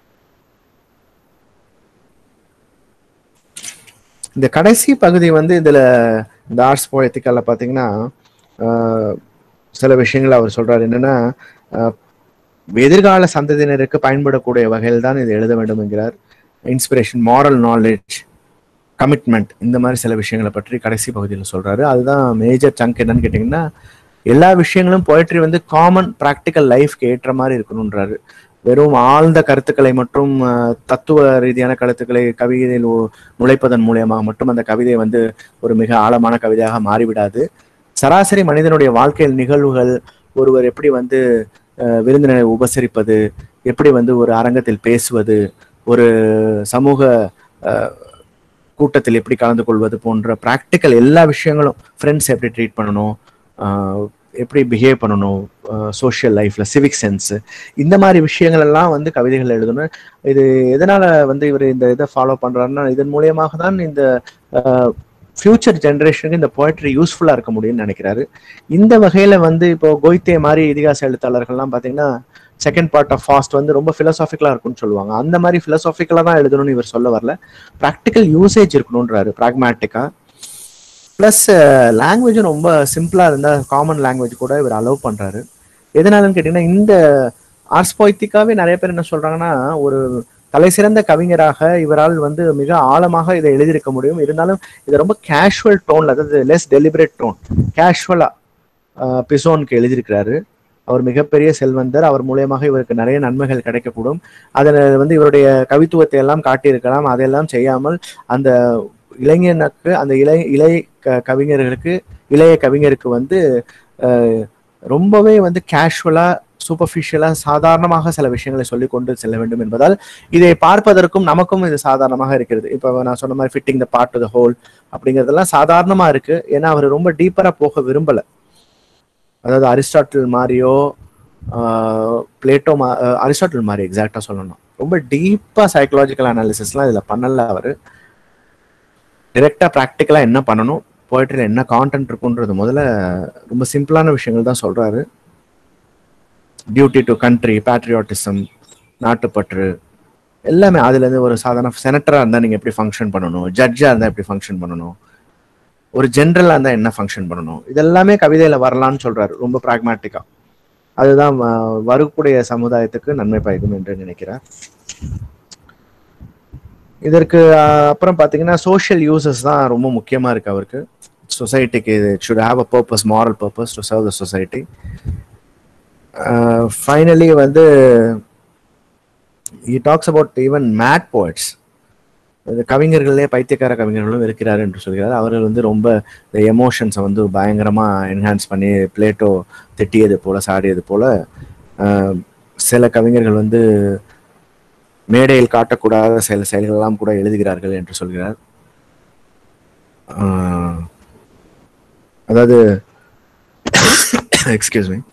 இந்த கடைசி பகுதி வந்து இதுல இந்த ஆர்ட்ஸ் போயத்திக்கல்ல பாத்தீங்கன்னா ஆஹ், சில விஷயங்கள் அவர் சொல்றாரு என்னன்னா ஆஹ், எதிர்கால சந்ததியினருக்கு பயன்படக்கூடிய வகையில் தான் இது எழுத வேண்டும் என்கிறார் இன்ஸ்பிரேஷன் மாரல் நாலேஜ் கமிட்மெண்ட் இந்த மாதிரி சில விஷயங்களை பற்றி கடைசி பகுதியில் சொல்றாரு அதுதான் மேஜர் சங்க் என்னன்னு கேட்டிங்கன்னா எல்லா விஷயங்களும் போயட்ரி வந்து காமன் ப்ராக்டிக்கல் லைஃப்க்கு ஏற்ற மாதிரி இருக்கணுன்றாரு வெறும் ஆழ்ந்த கருத்துக்களை மற்றும் ஆஹ், தத்துவ ரீதியான கருத்துக்களை கவிதையில் உ- நுழைப்பதன் மூலியமாக மட்டும் அந்த கவிதை வந்து ஒரு மிக ஆழமான கவிதையாக மாறிவிடாது சராசரி மனிதனுடைய வாழ்க்கையில் நிகழ்வுகள் ஒருவர் எப்படி வந்து அஹ், விருந்தினரை உபசரிப்பது எப்படி வந்து ஒரு அரங்கத்தில் பேசுவது ஒரு சமூக அஹ், கூட்டத்தில் எப்படி கலந்து கொள்வது போன்ற ப்ராக்டிக்கல் எல்லா விஷயங்களும் ஃப்ரெண்ட்ஸ் எப்படி ட்ரீட் பண்ணணும் ஆஹ், எப்படி பிஹேவ் பண்ணணும் சோஷியல் லைஃப்ல சிவிக் சென்ஸ் இந்த மாதிரி விஷயங்கள் எல்லாம் வந்து கவிதைகள் எழுதணும் இது எதனால வந்து இவர் இந்த இதை ஃபாலோ பண்றாருன்னா இதன் மூலியமாக தான் இந்த ஃபியூச்சர் ஜென்ரேஷனுக்கு இந்த போய்ட்ரி யூஸ்ஃபுல்லா இருக்க முடியும்னு நினைக்கிறாரு இந்த வகையில வந்து இப்போ கோய்த்தே மாதிரி இதிகாச எழுத்தாளர்கள்லாம் பாத்தீங்கன்னா செகண்ட் பார்ட் ஆஃப் ஃபாஸ்ட் வந்து ரொம்ப பிலசாபிக்கலா இருக்கும்னு சொல்லுவாங்க அந்த மாதிரி பிலசாபிக்கலா தான் எழுதணும்னு இவர் சொல்ல வரல ப்ராக்டிக்கல் யூசேஜ் இருக்கணுன்றாரு ப்ராக்மேட்டிக்கா ப்ளஸ் லாங்குவேஜும் ரொம்ப சிம்பிளா இருந்தா காமன் லாங்குவேஜ் கூட இவர் அலோவ் பண்றாரு எதனாலன்னு கேட்டீங்கன்னா இந்த ஆர்ட்ஸ் போய்த்திக்காவே நிறைய பேர் என்ன சொல்றாங்கன்னா ஒரு தலை சிறந்த கவிஞராக இவரால் வந்து மிக ஆழமாக இதை எழுதியிருக்க முடியும் இருந்தாலும் இது ரொம்ப கேஷுவல் டோன்ல அதாவது லெஸ் டெலிபரேட் டோன் கேஷுவலா பிசோனுக்கு எழுதியிருக்கிறாரு அவர் மிகப்பெரிய செல்வந்தர் அவர் மூலியமாக இவருக்கு நிறைய நன்மைகள் கிடைக்கக்கூடும் அதில் வந்து இவருடைய கவித்துவத்தை எல்லாம் காட்டியிருக்கலாம் அதையெல்லாம் செய்யாமல் அந்த இளைஞனுக்கு அந்த இளை இளைய க- கவிஞர்களுக்கு இளைய கவிஞருக்கு வந்து அஹ், ரொம்பவே வந்து கேஷுவலா சூப்பர்ஃபிஷியலா சாதாரணமாக சில விஷயங்களை சொல்லிக் கொண்டு செல்ல வேண்டும் என்பதால் இதை பார்ப்பதற்கும் நமக்கும் இது சாதாரணமாக இருக்கிறது இப்போ நான் சொன்ன மாதிரி fitting the part to the whole அப்படிங்கிறதெல்லாம் சாதாரணமா இருக்கு ஏன்னா அவர் ரொம்ப டீப்பரா போக விரும்பல அதாவது அரிஸ்டாட்டில் மாதிரியோ ஆஹ், பிளேட்டோ மா ஆஹ், அரிஸ்டாட்டில் மாதிரி எக்ஸாக்டா சொல்லணும் ரொம்ப டீப்பா சைக்கலாஜிக்கல் அனாலிசிஸ்லாம் இதுல பண்ணல அவர் டிரெக்டா ப்ராக்டிக்கலா என்ன பண்ணணும் போய்ட்ரியில் என்ன கான்டென்ட் இருக்குன்றது முதல்ல ரொம்ப சிம்பிளான விஷயங்கள் தான் சொல்றாரு டியூட்டி டு கண்ட்ரி பேட்ரியாட்டிசம் நாட்டுப்பற்று எல்லாமே அதுல இருந்து ஒரு சாதாரண செனட்டரா இருந்தா நீங்க எப்படி ஃபங்க்ஷன் பண்ணணும் ஜட்ஜா இருந்தா எப்படி ஃபங்க்ஷன் பண்ணணும் ஒரு ஜென்ரலா இருந்தா என்ன ஃபங்க்ஷன் பண்ணணும் இதெல்லாமே கவிதையில வரலாம்னு சொல்றாரு ரொம்ப பிராக்மேட்டிக்கா அதுதான் வ- வரக்கூடிய சமுதாயத்துக்கு நன்மை பயக்கும் என்று நினைக்கிறார் இதற்கு அஹ், அப்புறம் பாத்தீங்கன்னா சோஷியல் யூசஸ் தான் ரொம்ப முக்கியமா இருக்கு அவருக்கு சொசைட்டிக்கு இது should have a purpose moral purpose to serve the society finally வந்து he talks about even mad poets இந்த கவிஞர்களே பைத்தியக்கார கவிஞர்களும் இருக்கிறார் என்று சொல்கிறார் அவர்கள் வந்து ரொம்ப இந்த எமோஷன்ஸை வந்து பயங்கரமா என்ஹான்ஸ் பண்ணி பிளேட்டோ திட்டியது போல சாடியது போல ஆஹ், சில கவிஞர்கள் வந்து மேடையில் காட்டக்கூடாத சில செயல்களெல்லாம் கூட எழுதுகிறார்கள் என்று சொல்கிறார் ஆஹ், அதாவது எக்ஸ்கியூஸ் மீ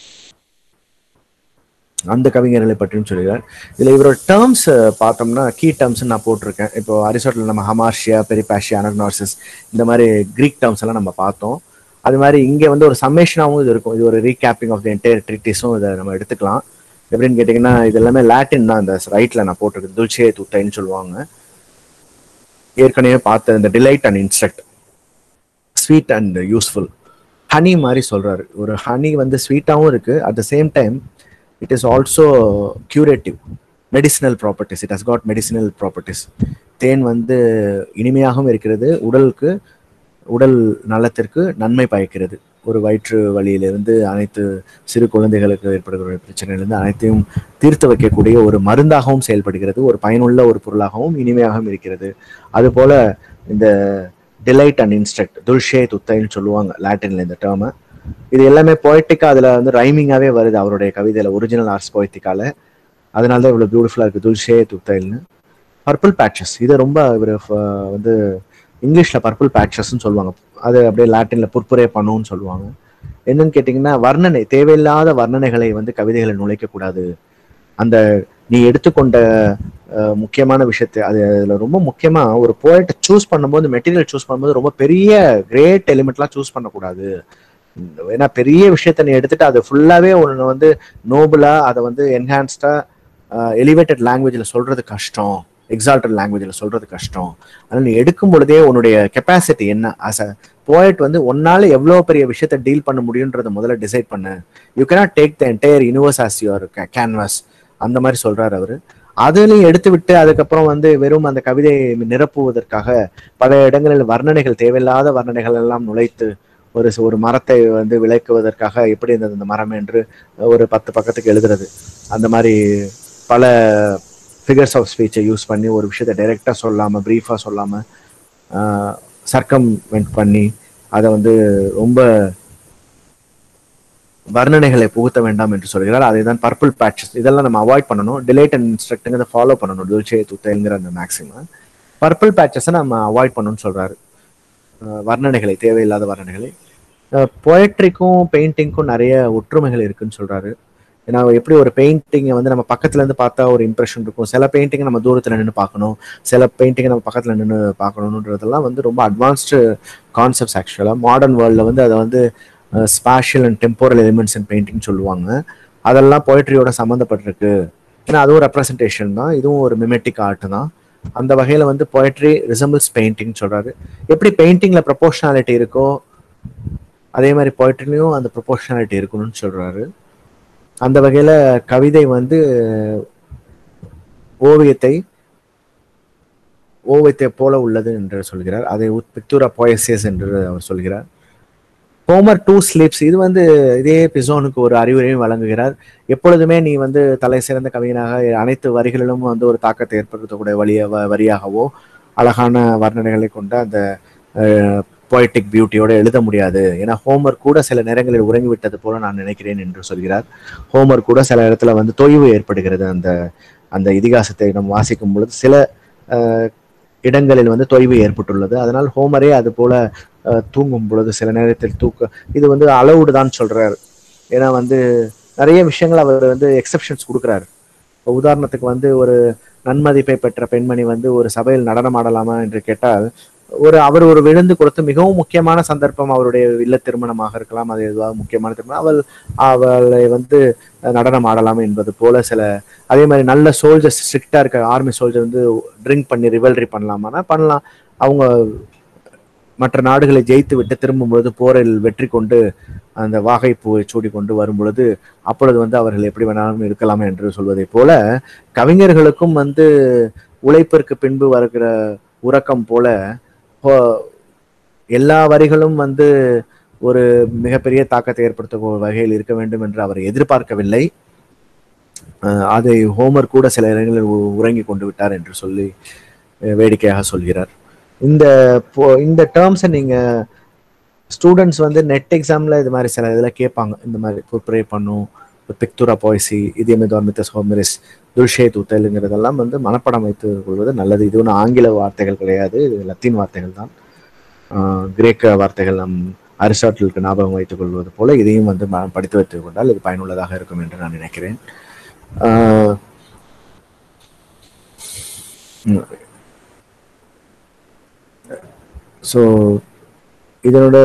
அந்த கவிஞர்களை பற்றியும் சொல்கிறார் இதுல இவரோட டேர்ம்ஸ் பார்த்தோம்னா கீ டேர்ம்ஸ் நான் போட்டிருக்கேன் இப்போ அரிஸ்டாட்டில் நம்ம ஹமார்ஷியா பெரிபாஷியா அனக்னார்சிஸ் இந்த மாதிரி கிரீக் டேர்ம்ஸ் எல்லாம் நம்ம பார்த்தோம் அது மாதிரி இங்க வந்து ஒரு சம்மேஷனாகவும் இது இருக்கும் இது ஒரு ரீகேப்பிங் ஆஃப் த என்டையர் ட்ரிட்டிஸும் இதை நம்ம எடுத்துக்கலாம் எப்படின்னு கேட்டிங்கன்னா இது எல்லாமே லாட்டின் தான் அந்த ரைட்ல நான் போட்டிருக்கேன் துல்ச்சே துத்தைன்னு சொல்லுவாங்க ஏற்கனவே பார்த்த இந்த delight and instruct sweet and useful honey மாதிரி சொல்றாரு ஒரு ஹனி வந்து ஸ்வீட்டாகவும் இருக்கு at the same time it is also curative medicinal properties it has got medicinal properties தேன் வந்து இனிமையாகவும் இருக்கிறது உடலுக்கு உடல் நலத்திற்கு நன்மை பயக்கிறது ஒரு வயிற்று வலியிலிருந்து அனைத்து சிறு குழந்தைகளுக்கு ஏற்படுகிற பிரச்சனையிலிருந்து அனைத்தையும் தீர்த்து வைக்கக்கூடிய ஒரு மருந்தாகவும் செயல்படுகிறது ஒரு பயனுள்ள ஒரு பொருளாகவும் இனிமையாகவும் இருக்கிறது அதுபோல இந்த டிலைட் அண்ட் இன்ஸ்ட்ரக்ட் துல்ஷே துத்தைன்னு சொல்லுவாங்க லாட்டின்ல இந்த டேர்மை இது எல்லாமே பொய்டிக்கா அதுல வந்து ரைமிங்காவே வருது அவருடைய கவிதையில ஒரிஜினல் ஆர்ட்ஸ் பொய்டிக்கால அதனால தான் இவ்வளவு பியூட்டிஃபுல்லா இருக்கு துல்ஷே துத்தைல்னு பர்பிள் பேட்சஸ் இது ரொம்ப இவர் வந்து இங்கிலீஷ்ல பர்பிள் பேட்சஸ்ன்னு சொல்லுவாங்க அது அப்படியே லாட்டின்ல புர்புரே பண்ணுன்னு சொல்லுவாங்க என்னன்னு கேட்டிங்கன்னா வர்ணனை தேவையில்லாத வர்ணனைகளை வந்து கவிதைகளை நுழைக்க கூடாது அந்த நீ எடுத்துக்கொண்ட அஹ், முக்கியமான விஷயத்தை அது அதுல ரொம்ப முக்கியமா ஒரு போய்ட்டை சூஸ் பண்ணும்போது மெட்டீரியல் சூஸ் பண்ணும்போது ரொம்ப பெரிய கிரேட் எலிமெண்ட்லாம் சூஸ் பண்ணக்கூடாது ஏன்னா பெரிய விஷயத்த நீ எடுத்துட்டு அது ஃபுல்லாவே ஒன்று வந்து நோபலா அதை வந்து என்ஹான்ஸ்டா எலிவேட்டட் லாங்குவேஜ்ல சொல்றது கஷ்டம் எக்ஸால்டட் லாங்குவேஜ்ல சொல்றது கஷ்டம் அதனால நீ எடுக்கும் பொழுதே உன்னுடைய கெப்பாசிட்டி என்ன அஸ் அ போயட் வந்து உன்னால எவ்வளவு பெரிய விஷயத்த டீல் பண்ண முடியுன்றத முதல்ல டிசைட் பண்ணு you cannot take the entire universe as your canvas அந்த மாதிரி சொல்றாரு அவரு அதுலயும் எடுத்து விட்டு அதுக்கப்புறம் வந்து வெறும் அந்த கவிதையை நிரப்புவதற்காக பல இடங்களில் வர்ணனைகள் தேவையில்லாத வர்ணனைகள் எல்லாம் நுழைத்து ஒரு ச- ஒரு மரத்தை வந்து விளக்குவதற்காக எப்படி இருந்தது இந்த மரம் என்று ஒரு பத்து பக்கத்துக்கு எழுதுறது அந்த மாதிரி பல ஃபிகர்ஸ் ஆஃப் ஸ்பீச்சை யூஸ் பண்ணி ஒரு விஷயத்தை டைரெக்டாக சொல்லாமல் ப்ரீஃபாக சொல்லாமல் சர்க்கம் பண்ணி அதை வந்து ரொம்ப வர்ணனைகளை புகுத்த வேண்டாம் என்று சொல்கிறார் அதை தான் பர்பிள் பேட்சஸ் இதெல்லாம் நம்ம அவாய்ட் பண்ணணும் டிலேட் அண்ட் இன்ஸ்ட்ரக்ட்டுங்கிறத ஃபாலோ பண்ணணும் துல்ச்சே துத்தைங்கிற அந்த மேக்ஸிமம் பர்பிள் பேட்சஸை நம்ம அவாய்ட் பண்ணணும்னு சொல்றாரு அஹ் வர்ணனைகளை தேவையில்லாத வர்ணனைகளை பொயட்ரிக்கும் பெயிண்டிங்க்கும் நிறைய ஒற்றுமைகள் இருக்குன்னு சொல்றாரு ஏன்னா எப்படி ஒரு பெயிண்டிங்கை வந்து நம்ம பக்கத்துல இருந்து பார்த்தா ஒரு இம்ப்ரெஷன் இருக்கும் சில பெயிண்டிங்கை நம்ம தூரத்துல நின்று பார்க்கணும் சில பெயிண்டிங்கை நம்ம பக்கத்துல நின்று பார்க்கணுன்றதெல்லாம் வந்து ரொம்ப அட்வான்ஸ்டு கான்செப்ட்ஸ் ஆக்சுவலாக மாடர்ன் வேர்ல்டில் வந்து அதை வந்து spatial and temporal elements and painting சொல்லுவாங்க அதெல்லாம் பொயட்ரியோட சம்மந்தப்பட்டிருக்கு ஏன்னா அதுவும் ரெப்ரசன்டேஷன் தான் இதுவும் ஒரு மிமெட்டிக் ஆர்ட் தான் அந்த வகையில வந்து பொயட்ரி ரிசம்பிள்ஸ் பெயிண்டிங் சொல்றாரு எப்படி பெயிண்டிங்ல ப்ரொபோஷனாலிட்டி இருக்கோ அதே மாதிரி பொயட்ரிலையும் அந்த ப்ரொபோஷனாலிட்டி இருக்கணும்னு சொல்றாரு அந்த வகையில கவிதை வந்து ஓவியத்தை ஓவியத்தை போல உள்ளது என்று சொல்கிறார் அதை பிக்டூரா போயசியஸ் என்று அவர் சொல்கிறார் ஹோமர் டூ ஸ்லீப்ஸ் இது வந்து இதே பிசோனுக்கு ஒரு அறிவுரையும் வழங்குகிறார் எப்பொழுதுமே நீ வந்து தலை சிறந்த கவிஞனாக அனைத்து வரிகளிலும் வந்து ஒரு தாக்கத்தை ஏற்படுத்தக்கூடிய வழிய வ- வரியாகவோ அழகான வர்ணனைகளை கொண்ட அந்த அஹ், பொய்டிக் பியூட்டியோட எழுத முடியாது ஏன்னா ஹோமர் கூட சில நேரங்களில் உறங்கி விட்டது போல நான் நினைக்கிறேன் என்று சொல்கிறார் ஹோமர் கூட சில இடத்துல வந்து தொய்வு ஏற்படுகிறது அந்த அந்த இதிகாசத்தை நாம் வாசிக்கும் பொழுது சில அஹ், இடங்களில் வந்து தொய்வு ஏற்பட்டுள்ளது அதனால் ஹோமரே அது போல அஹ், தூங்கும் பொழுது சில நேரத்தில் தூக்க இது வந்து அளவுடு தான் சொல்றார் ஏன்னா வந்து நிறைய விஷயங்கள் அவர் வந்து எக்ஸெப்ஷன்ஸ் கொடுக்குறாரு இப்போ உதாரணத்துக்கு வந்து ஒரு நன்மதிப்பை பெற்ற பெண்மணி வந்து ஒரு சபையில் நடனம் ஆடலாமா என்று கேட்டால் ஒரு அவர் ஒரு விழுந்து கொடுத்து மிகவும் முக்கியமான சந்தர்ப்பம் அவருடைய இல்ல திருமணமாக இருக்கலாம் அது எதுவாக முக்கியமான திருமணம் அவள் அவளை வந்து நடனம் ஆடலாம் என்பது போல சில அதே மாதிரி நல்ல சோல்ஜர்ஸ் ஸ்ட்ரிக்டா இருக்க ஆர்மி சோல்ஜர் வந்து ட்ரிங்க் பண்ணி ரிவல்ரி பண்ணலாமானா பண்ணலாம் அவங்க மற்ற நாடுகளை ஜெயித்து விட்டு திரும்பும் பொழுது போரில் வெற்றி கொண்டு அந்த வாகை பூவை சூடி கொண்டு வரும் பொழுது அப்பொழுது வந்து அவர்கள் எப்படி வேணாலும் இருக்கலாம் என்று சொல்வதை போல கவிஞர்களுக்கும் வந்து உழைப்பிற்கு பின்பு வருகிற உறக்கம் போல ஹோ- எல்லா வரிகளும் வந்து ஒரு மிகப்பெரிய தாக்கத்தை ஏற்படுத்தும் வகையில் இருக்க வேண்டும் என்று அவர் எதிர்பார்க்கவில்லை அஹ் அதை ஹோமர் கூட சில இடங்களில் உ- உறங்கி கொண்டு விட்டார் என்று சொல்லி அஹ் வேடிக்கையாக சொல்கிறார் இந்த போ- இந்த டேர்ம்ஸை நீங்க ஸ்டூடெண்ட்ஸ் வந்து நெட் எக்ஸாம்ல இது மாதிரி சில இதில் கேட்பாங்க இந்த மாதிரி ப்ரிப்பரே பண்ணும் பிக்துரா பாய்சி இதயமிதோர் மித்தஸ் ஹோமரிஸ் துல்ஷே தூத்தலுங்கிறதெல்லாம் வந்து மனப்படம் வைத்துக் கொள்வது நல்லது இது ஒன்றும் ஆங்கில வார்த்தைகள் கிடையாது இது லத்தீன் வார்த்தைகள் தான் ஆஹ் கிரேக்க வார்த்தைகள் நம் அரிஸ்டாட்டிலுக்கு ஞாபகம் வைத்துக் கொள்வது போல இதையும் வந்து ம- படித்து வைத்துக் கொண்டால் இது பயனுள்ளதாக இருக்கும் என்று நான் நினைக்கிறேன் ஸோ இதனோட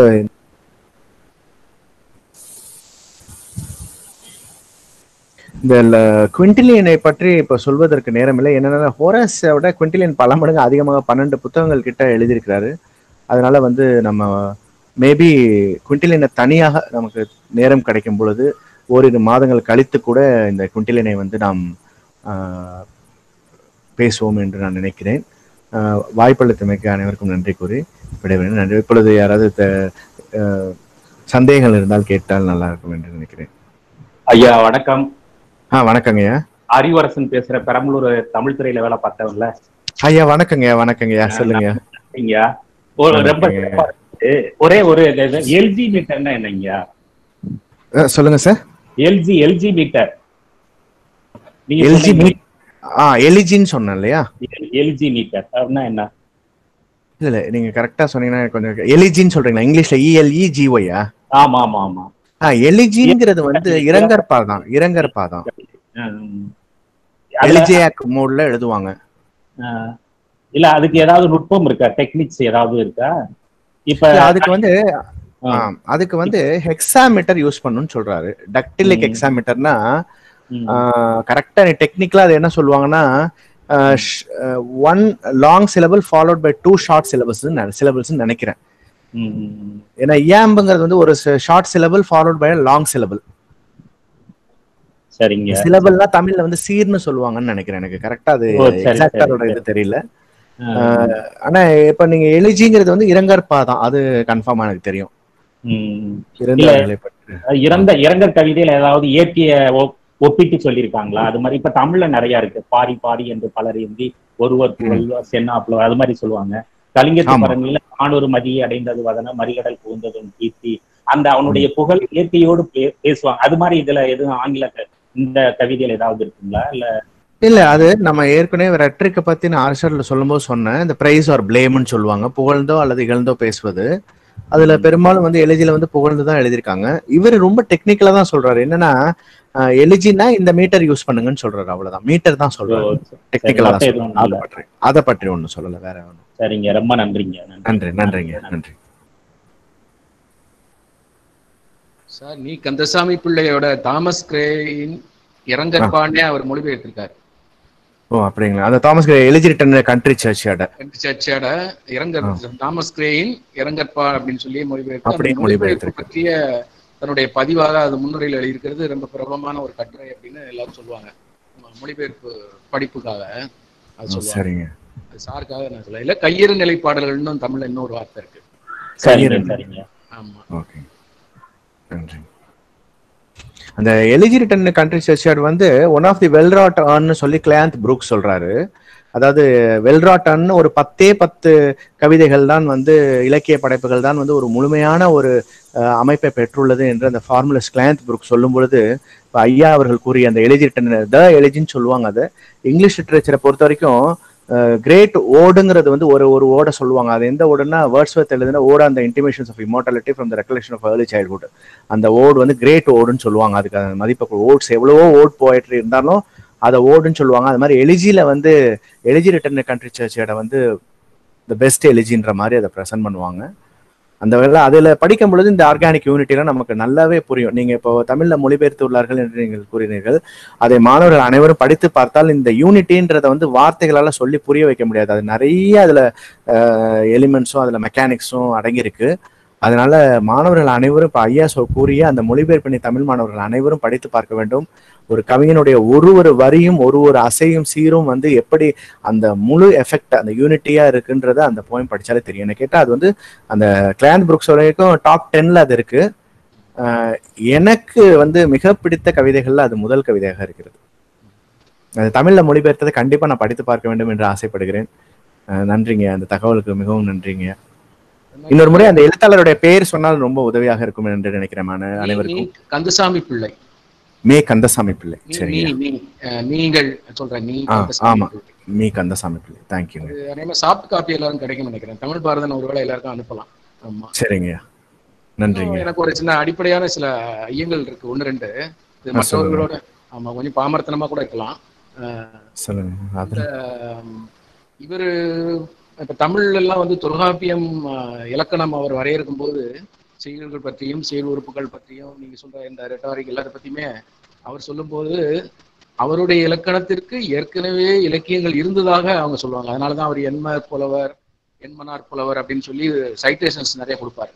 இந்த குவிண்டிலியனை பற்றி இப்போ சொல்வதற்கு நேரமில்லை என்னன்னா ஹோரஸை விட குவிண்டிலியன் பல மடங்கு அதிகமாக பன்னெண்டு புத்தகங்கள் கிட்ட எழுதியிருக்கிறாரு அதனால வந்து நம்ம மேபி குவிண்டிலியனை தனியாக நமக்கு நேரம் கிடைக்கும் பொழுது ஓரிரு மாதங்கள் கழித்து கூட இந்த குவிண்டிலியனை வந்து நாம் ஆஹ், பேசுவோம் என்று நான் நினைக்கிறேன் ஆஹ், வாய்ப்பளித்தமைக்கு அனைவருக்கும் நன்றி கூறி விடைபெறுகிறேன் நன்றி இப்பொழுது யாராவது த- ஆஹ், சந்தேகங்கள் இருந்தால் கேட்டால் நல்லா இருக்கும் என்று நினைக்கிறேன் ஐயா வணக்கம் ஆ வணக்கங்கய்யா அறிவரசன் பேசுற பெரம்பலூர் தமிழ் துறையில வேலை பார்த்தவன்ல ஐயா வணக்கங்கய்யா வணக்கங்கய்யா சொல்லுங்க நீங்க ஒரு ரொம்ப வணக்கங்க. சிறப்பா இருக்கு. ஒரே ஒரு எல்ஜி மீட்டர்னா என்னங்கய்யா அஹ், சொல்லுங்க sir elegy elegy metre elegy மீட் ஆ எலிஜின்னு சொன்னேன் இல்லையா எல்ஜி மீட்டர் அப்படின்னா என்ன இல்ல இல்ல நீங்க கரெக்டா சொன்னீங்கன்னா எனக்கு கொஞ்சம் எலிஜின்னு சொல்றீங்களா இங்கிலீஷ்ல இஎல்இ ஜிஒய்யா ஆமா ஆமா ஆமா ஆ எலிஜிங்கிறது வந்து இரங்கற்பா தான் இரங்கற்பா தான் ஹம். அதுல- எலிஜியாக் மோட்ல எழுதுவாங்க ஆஹ், இல்ல அதுக்கு ஏதாவது நுட்பம் இருக்கா டெக்னிக்ஸ் ஏதாவது இருக்கா இப்ப இல்ல, அதுக்கு வந்து ஆ, ஆ, அதுக்கு வந்து ஹெக்ஸாமீட்டர் யூஸ் பண்ணணும்னு சொல்றாரு டக்டிலிக் ம். ஹெக்ஸாமீட்டர்னா ம், கரெக்டா டெக்னிக்கலா அது என்ன சொல்லுவாங்கன்னா one long syllable followed by two short syllabus syllables நினைக்கிறேன் ம், ம். ஏன்னா ஏம்புங்கிறது வந்து ஒரு short syllable followed by long syllable சரிங்க சிலபிள்னா தமிழ்ல வந்து சீர்னு சொல்லுவாங்கன்னு நினைக்கிறேன் எனக்கு கரெக்டா அது ஓ, சரி, exact ஆ சரி, அதோட இது தெரியல ஆஹ், ஆனா இப்ப நீங்க எலிஜிங்கிறது வந்து இரங்கற்பா தான் அது கன்ஃபார்மா எனக்கு தெரியும் ம். இறந்தவர்களை பற்றி இறந்த இறந்த கவிதையில ஏதாவது இயற்கைய ஒ- ஒப்பிட்டு சொல்லியிருக்காங்களா அது மாதிரி இப்ப தமிழ்ல நிறைய இருக்கு பாரி பாரி என்று பலர் ஏந்தி ஒருவர் புகழ் சென்னாப்புல அது மாதிரி சொல்லுவாங்க கலிங்கத்து ஆமா. பரணியில ஆணொரு மதியை அடைந்தது வதன மறிகடல் புகுந்ததும் கீர்த்தி அந்த அவனுடைய புகழ் இயற்கையோடு பே- பேசுவாங்க அது மாதிரி இதுல எதுவும் ஆங்கில க- இந்த கவிதையில ஏதாவது இருக்குங்களா இல்ல இல்ல அது நம்ம ஏற்கனவே ரெட்ரிக்க பத்தி நான் ஆர்ஷர்ல சொல்லும்போது சொன்னேன் இந்த பிரைஸ் ஆர் பிளேம்னு சொல்லுவாங்க புகழ்ந்தோ அல்லது இகழ்ந்தோ பேசுவது அதுல பெரும்பாலும் வந்து எலிஜில வந்து புகழ்ந்து தான் எழுதியிருக்காங்க இவர் ரொம்ப டெக்னிக்கலா தான் சொல்றாரு என்னன்னா எலிஜினா இந்த மீட்டர் யூஸ் பண்ணுங்கன்னு சொல்றாரு அவ்வளவுதான் மீட்டர் தான் சொல்றாரு டெக்னிக்கலா தான் மத்த சொல்றாரு எதுவும் அதை இல்ல. பற்றி அதை பற்றி ஒண்ணும் சொல்லல வேற ஒண்ணும் சரிங்க ரொம்ப நன்றிங்க நன்றி நன்றிங்க நன்றி சார் நீ கந்தசாமி பிள்ளையோட தாமஸ் கிரேயின் இறங்கற்பானே அவர் மொழிபெயர்த்திருக்காரு ஓ அப்படிங்களா அந்த தாமஸ் எலிஜி ரிட்டன் கண்ட்ரி சர்ச்சோட சர்ச்சோட இறங்க தாமஸ் கிரேயின் இறங்கற்பா அப்படின்னு சொல்லி மொழிபெயர்த்து அப்படி அந்த மொழிபெயர்த்திருக்கு. மொழிபெயர்ப்பு பற்றிய தன்னுடைய பதிவாக அது முன்னுரையில் எழுதியிருக்கிறது ரொம்ப பிரபலமான ஒரு கட்டுரை அப்படின்னு எல்லாரும் சொல்லுவாங்க மொ- மொழிபெயர்ப்பு படிப்புக்காக அது ஓ, சொல்லுவாங்க சரிங்க அது சாருக்காக நான் சொல்ல இல்ல கையறு நிலைப்பாடல்கள்னு தமிழ்ல இன்னொரு வார்த்தை இருக்கு சரிங்க சரிங்க ஆமா ஓகே நன்றி அந்த எலிஜி ரிட்டன் கண்ட்ரி சர்ச்சியார்ட் வந்து one of the well wrought ஆன்னு சொல்லி கிளாந்த் புரூக் சொல்றாரு அதாவது வெல்ராட்டன்னு ஒரு பத்தே பத்து கவிதைகள் தான் வந்து இலக்கிய படைப்புகள் தான் வந்து ஒரு முழுமையான ஒரு அஹ், அமைப்பை பெற்றுள்ளது என்று அந்த ஃபார்முலஸ் கிளாந்த் புருக் சொல்லும் பொழுது இப்ப ஐயா அவர்கள் கூறிய அந்த எலிஜிட்டன் த எலிஜின்னு சொல்லுவாங்க அது இங்கிலீஷ் லிட்ரேச்சரை பொறுத்த வரைக்கும் கிரேட் ஓடுங்கிறது வந்து ஒரு ஒரு ஓட சொல்லுவாங்க அது எந்த ஓடுன்னா வேர்ட்ஸ்வர்த் எழுதுன ஓட அந்த intimations of immortality from the recollection of early childhood அந்த ஓடு வந்து கிரேட் ஓடுன்னு சொல்லுவாங்க அதுக்கு அந்த மதிப்பு ஓட்ஸ் எவ்வளவோ ஓட் போயிட்டு இருந்தாலும் அதை ஓடுன்னு சொல்லுவாங்க அது மாதிரி எலிஜில வந்து எலிஜி ரிட்டர்ன் கண்ட்ரி சர்ச்சோட வந்து த பெஸ்ட் எலிஜின்ற மாதிரி அதை ப்ரெசென்ட் பண்ணுவாங்க அந்த வகையில் அதில் படிக்கும் பொழுது இந்த ஆர்கானிக் யூனிட்டிலாம் நமக்கு நல்லாவே புரியும் நீங்கள் இப்போ தமிழில் மொழிபெயர்த்து உள்ளார்கள் என்று நீங்கள் கூறினீர்கள் அதை மாணவர்கள் அனைவரும் படித்து பார்த்தால் இந்த யூனிட்டின்றதை வந்து வார்த்தைகளால் சொல்லி புரிய வைக்க முடியாது அது நிறைய அதில் எலிமெண்ட்ஸும் அதில் மெக்கானிக்ஸும் அடங்கியிருக்கு அதனால மாணவர்கள் அனைவரும் இப்போ ஐயா சொ கூறிய அந்த மொழிபெயர்ப்பினை தமிழ் மாணவர்கள் அனைவரும் படித்து பார்க்க வேண்டும் ஒரு கவிஞனுடைய ஒரு ஒரு வரியும் ஒரு ஒரு அசையும் சீரும் வந்து எப்படி அந்த முழு எஃபெக்ட் அந்த யூனிட்டியா இருக்குன்றத அந்த போயம் படிச்சாலே தெரியும் என்ன கேட்டா அது வந்து அந்த கிளாண்ட் புக்ஸ் வரைக்கும் டாப் டென்ல அது இருக்கு ஆஹ் எனக்கு வந்து மிக பிடித்த கவிதைகள்ல அது முதல் கவிதையாக இருக்கிறது அது தமிழ்ல மொழிபெயர்த்ததை கண்டிப்பா நான் படித்து பார்க்க வேண்டும் என்று ஆசைப்படுகிறேன் ஆஹ் நன்றிங்க அந்த தகவலுக்கு மிகவும் நன்றிங்க இன்னொரு முறை அந்த எழுத்தாளருடைய பெயர் சொன்னால் ரொம்ப உதவியாக இருக்கும் என்று நினைக்கிறேன் நான் நீ- அனைவருக்கும் நீ கந்தசாமி பிள்ளை மே கந்தசாமி பிள்ளை நீ- சரிங்க நீ நீ அஹ், நீங்கள் சொல்றேன் நீ ஆ, கந்தசாமி ஆமா. பிள்ளை. மீ கந்தசாமி பிள்ளை தேங்க்யூங்க இது அதே மாதிரி சாஃப்ட் காப்பி எல்லாரும் கிடைக்கும் நினைக்கிறேன் தமிழ் பாரதன் ஒருவேளை எல்லாருக்கும் அனுப்பலாம் ஆமா சரிங்க நன்றிங்க இன்னும் எனக்கு ஒரு சின்ன அடிப்படையான சில ஐயங்கள் இருக்கு ஒன்று ரெண்டு இது ஆ, மற்றவர்களோட ஆமா கொஞ்சம் பாமர்த்தனமா கூட இருக்கலாம் அஹ், சொல்லுங்க அது ஆம், இவரு இப்ப தமிழ்ல எல்லாம் வந்து தொல்காப்பியம் ஆஹ், இலக்கணம் அவர் வரையறுக்கும் போது செயல்கள் பற்றியும் செயல் உறுப்புகள் பற்றியும் நீங்க சொல்ற இந்த ரெட்டாரிக் எல்லாத்த பத்தியுமே அவர் சொல்லும்போது அவருடைய இலக்கணத்திற்கு ஏற்கனவே இலக்கியங்கள் இருந்ததாக அவங்க சொல்லுவாங்க அதனாலதான் அவர் எண்ம புலவர் எண்மனார் புலவர் அப்படின்னு சொல்லி சைட்டேஷன்ஸ் நிறைய கொடுப்பாரு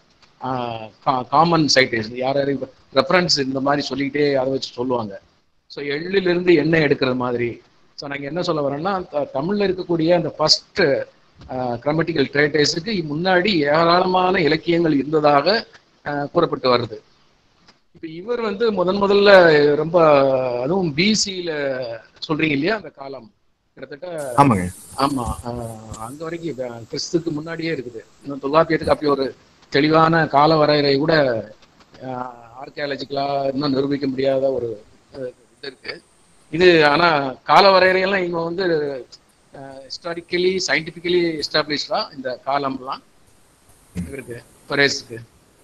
காமன் சைட்டேஷன் யார் யாரு ரெஃபரன்ஸ் இந்த மாதிரி சொல்லிக்கிட்டே அதை வச்சு சொல்லுவாங்க ஸோ எள்ளிலிருந்து எண்ணெய் எடுக்கிறது மாதிரி ஸோ நாங்கள் என்ன சொல்ல வரோம்னா த- தமிழ்ல இருக்கக்கூடிய அந்த ஃபர்ஸ்ட் கிராமட்டிக்கல் ட்ரேட்டேஸுக்கு முன்னாடி ஏராளமான இலக்கியங்கள் இருந்ததாக ஆஹ், கூறப்பட்டு வருது இப்போ இவர் வந்து முதன் முதல்ல ரொம்ப அதுவும் பிசியில சொல்றீங்க இல்லையா அந்த காலம் கிட்டத்தட்ட ஆமாங்க ஆமா ஆஹ், அங்க வரைக்கும் இப்ப கிறிஸ்துக்கு முன்னாடியே இருக்குது இன்னும் தொல்காப்பியத்துக்கு அப்படி ஒரு தெளிவான கால வரையறை கூட ஆர்கியாலஜிக்கலா இன்னும் நிரூபிக்க முடியாத ஒரு அஹ், இது இருக்கு இது ஆனா கால வரையறையெல்லாம் இவங்க வந்து ஹிஸ்டாரிக்கலி சயின்டிபிக்கலி எஸ்டாப்ளிஷ்டா இந்த காலம்லாம் இவருக்கு பரேஸுக்கு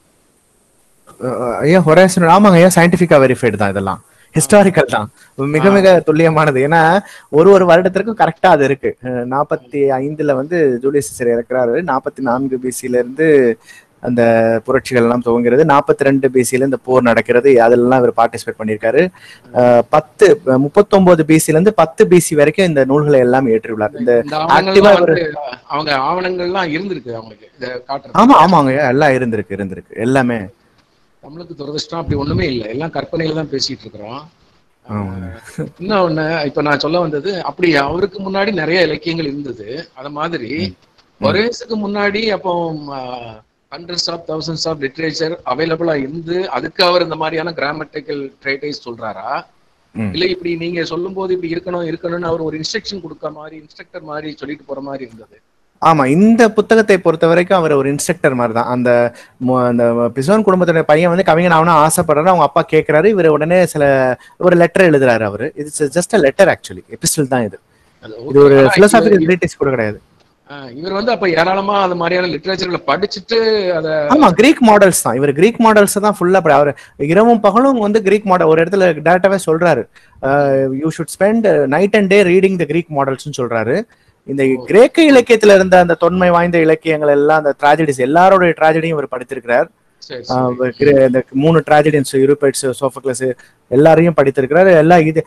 அஹ் ஐயா ஹொரைசன் ஆமாங்க ஐயா சயின்டிபிக்கா வெரிஃபைடு தான் இதெல்லாம் ஹிஸ்டாரிக்கல் தான் மிக மிக துல்லியமானது ஏன்னா ஒரு ஒரு வருடத்திற்கும் கரெக்டா அது இருக்கு அஹ் நாற்பத்தி ஐந்துல வந்து ஜூலியஸ் சீசர் இறக்குறாரு நாற்பத்தி நான்கு பிசில இருந்து அந்த புரட்சிகள் எல்லாம் துவங்கிறது நாற்பத்தி ரெண்டு பிசில இந்த போர் நடக்கிறது அதெல்லாம் இவர் பார்ட்டிசிபேட் பண்ணியிருக்காரு அஹ் பத்து முப்பத்தொன்பது பிசில இருந்து பத்து பிசி வரைக்கும் இந்த நூல்களை எல்லாம் ஏற்றியுள்ளார் இந்த இந்த active-ஆ ஆவணங்கள்லாம் வந்து அவங்க ஆவணங்கள்லாம் இருந்திருக்கு அவங்களுக்கு இதை காட்டுறது ஆமா ஆமாங்க ஐயா, எல்லாம் இருந்திருக்கு இருந்திருக்கு எல்லாமே தமிழுக்கு துரதிருஷ்டம் அப்படி ஒண்ணுமே இல்லை எல்லாம் கற்பனையில தான் பேசிட்டு இருக்கிறோம் ஆமாங்க. இன்னும் ஒண்ணு இப்ப நான் சொல்ல வந்தது அப்படி அவருக்கு முன்னாடி நிறைய இலக்கியங்கள் இருந்தது அத மாதிரி ஒரேசுக்கு முன்னாடி அப்போ hundreds of thousands of literature அவைலபிளா இருந்து அதுக்கு அவர் இந்த மாதிரியான கிராமட்டிக்கல் ட்ரைடைஸ் சொல்றாரா ம். இல்ல இப்படி நீங்க சொல்லும் போது இப்படி இருக்கணும் இருக்கணும்னு அவர் ஒரு இன்ஸ்ட்ரக்ஷன் கொடுக்க மாதிரி இன்ஸ்ட்ரக்டர் மாதிரி சொல்லிட்டு போற மாதிரி இருந்தது ஆமா இந்த புத்தகத்தை பொறுத்த வரைக்கும் அவர் ஒரு இன்ஸ்ட்ரக்டர் மாதிரி தான் அந்த மு- அந்த பிசோன் குடும்பத்துடைய பையன் வந்து கவிஞன் ஆகணும் ஆசைப்படுறாரு அவங்க அப்பா கேட்கறாரு இவர் உடனே சில ஒரு லெட்டர் எழுதுறாரு அவரு இது just a letter actually epistle தான் இது அது இது ஒரு okay. ஆனா பிலோசாபிக்கல் இவர் கிரீட்டிஸ் கூட கிடையாது ஆஹ் இவர் வந்து அப்ப ஏராளமா அந்த மாதிரியான லிட்ரேச்சர்களை படிச்சுட்டு அத ஆமா கிரீக் மாடல்ஸ் தான் இவர் கிரீக் மாடல்ஸ் தான் ஃபுல்லா அவர் இரவும் பகலும் வந்து கிரீக் மாடல் ஒரு இடத்துல டேரக்டாவே சொல்றாரு you should spend night and day reading the Greek மாடல்ஸ்னு சொல்றாரு இந்த கிரேக்க இலக்கியத்துல இருந்த அந்த தொன்மை வாய்ந்த இலக்கியங்கள் எல்லாம் அந்த டிராஜடிஸ் எல்லாரோடைய டிராஜடியும் இவர் படித்திருக்கிறார் சரி ஆஹ் சரி கிரே- இந்த மூணு டிராஜடியன்ஸ் யூரோபைட்ஸ் சோஃபக்லஸ் எல்லாரையும் படித்திருக்கிறார் எல்லாம் இது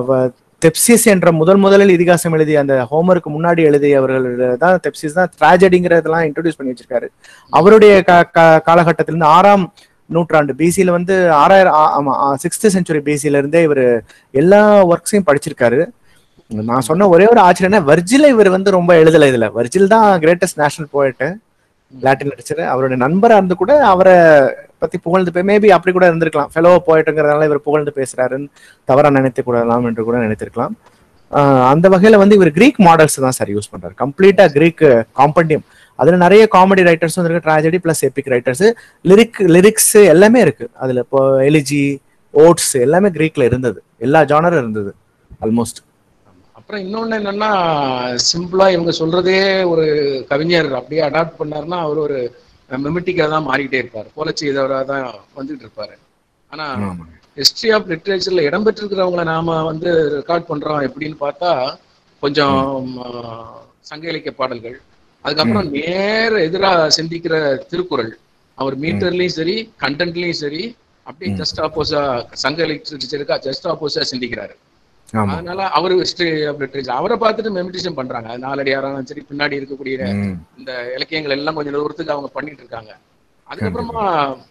தெப்சிஸ் என்ற முதல் முதலில் இதிகாசம் எழுதிய அந்த ஹோமருக்கு முன்னாடி எழுதியவர்கள் தான் தெப்சிஸ் தான் டிராஜடிங்கிறதெல்லாம் இன்ட்ரோடியூஸ் பண்ணி வச்சிருக்காரு அவருடைய கா- கா- காலகட்டத்திலிருந்து ஆறாம் நூற்றாண்டு பிசியில வந்து ஆறாயிரம் ஆ- ஆமா சிக்ஸ்த் செஞ்சுரி பிசியில இருந்தே இவர் எல்லா ஒர்க்ஸையும் படிச்சிருக்காரு நான் சொன்ன ஒரே ஒரு ஆச்சரியம்னா வர்ஜில இவர் வந்து ரொம்ப எழுதல இதுல வர்ஜில் தான் greatest national poet Latin literature அவருடைய நண்பரா இருந்து கூட அவரை பத்தி புகழ்ந்து மேபி அப்படி கூட இருந்திருக்கலாம் ஃபெலோ போயிட்டுங்கிறதுனால இவர் புகழ்ந்து பேசுறாருன்னு தவறா நினைத்து கூடலாம் என்று கூட நினைத்திருக்கலாம் ஆஹ் அந்த வகையில வந்து இவர் கிரீக் மாடல்ஸ் தான் சார் யூஸ் பண்றாரு கம்ப்ளீட்டா கிரீக் காம்பண்டியம் அதுல நிறைய காமெடி ரைட்டர்ஸும் இருக்கு tragedy plus epic writers lyric lyrics எல்லாமே இருக்கு அதுல இப்போ எலிஜி ஓட்ஸ் எல்லாமே கிரீக்ல இருந்தது எல்லா ஜானரும் இருந்தது ஆல்மோஸ்ட் அப்புறம் இன்னொன்னு என்னன்னா சிம்பிளா இவங்க சொல்றதே ஒரு கவிஞர் அப்படியே அடாப்ட் பண்ணாருன்னா அவர் ஒரு மெமெட்டிக்கா தான் மாறிக்கிட்டே இருப்பார் போல செய்தவராக தான் வந்துட்டு இருப்பாரு ஆனா ஹிஸ்டரி ஆஃப் லிட்ரேச்சர்ல இடம்பெற்றிருக்கிறவங்கள நாம வந்து ரெக்கார்ட் பண்றோம் எப்படின்னு பார்த்தா கொஞ்சம் ஆஹ், சங்க இலக்கிய பாடல்கள் அதுக்கப்புறம் நேர எதிரா சிந்திக்கிற திருக்குறள் அவர் மீட்டர்லயும் சரி கண்டென்ட்லயும் சரி அப்படியே ஜஸ்ட் ஆப்போஸா சங்க லிட்ரேச்சருக்கா ஜஸ்ட் ஆப்போஸா சிந்திக்கிறாரு ஆமா அதனால அவரு ஹிஸ்டரி ஆஃப் லிட்ரேச்சர் அவரை பார்த்துட்டு மெமிடேஷன் பண்றாங்க அது நாலடியாராலும் சரி பின்னாடி இருக்கக்கூடிய ம். இந்த இலக்கியங்கள் எல்லாம் கொஞ்சம் தூரத்துக்கு அவங்க பண்ணிட்டு இருக்காங்க அதுக்கப்புறமா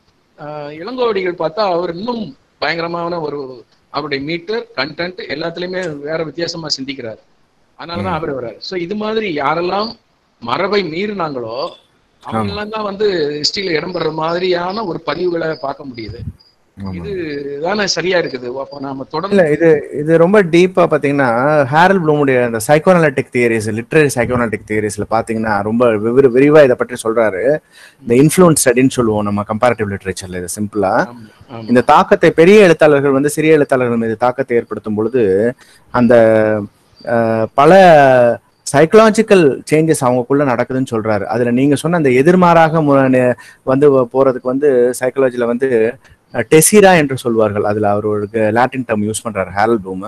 ஆஹ், இளங்கோவடிகள் பார்த்தா அவர் இன்னும் பயங்கரமான ஒரு அவருடைய மீட்டர் கண்டென்ட் எல்லாத்துலயுமே வேற வித்தியாசமா சிந்திக்கிறாரு அதனாலதான் அவர் வர்றாரு சோ இது மாதிரி யாரெல்லாம் மரபை மீறினாங்களோ அவங்க எல்லாம் தான் வந்து ஹிஸ்டரியில இடம்பெற மாதிரியான ஒரு பதிவுகளை பார்க்க முடியுது ஆமா. இது தானே சரியா இருக்குது அப்போ நாம தொடர்ந்து இல்ல இது இது ரொம்ப டீப்பா பாத்தீங்கன்னா ஹேரல் ப்ளூமுடைய அந்த சைக்கோனலிட்டிக் தியரிஸ் லிட்ரரி சைக்கோனலிட்டிக் தியரிஸ்ல பாத்தீங்கன்னா ரொம்ப விவர விரிவா இதை பற்றி சொல்றாரு இந்த இன்ஃப்ளூயன்ஸ் ஸ்டடின்னு சொல்லுவோம் நம்ம கம்பேரிட்டிவ் லிட்ரேச்சர்ல இது சிம்பிளா ஆமா, ஆமா. இந்த தாக்கத்தை பெரிய எழுத்தாளர்கள் வந்து சிறிய எழுத்தாளர்கள் மீது தாக்கத்தை ஏற்படுத்தும் பொழுது அந்த அஹ், பல சைக்கலாஜிக்கல் சேஞ்சஸ் அவங்களுக்குள்ள நடக்குதுன்னு சொல்றாரு அதுல நீங்க சொன்ன அந்த எதிர்மாறாக மு- நெ- வந்து போறதுக்கு வந்து சைக்காலஜில வந்து டெசிரா என்று சொல்வார்கள் அதுல அவர் ஒரு லாட்டின் டேர்ம் யூஸ் பண்றாரு ஹேரல் ப்ளூம்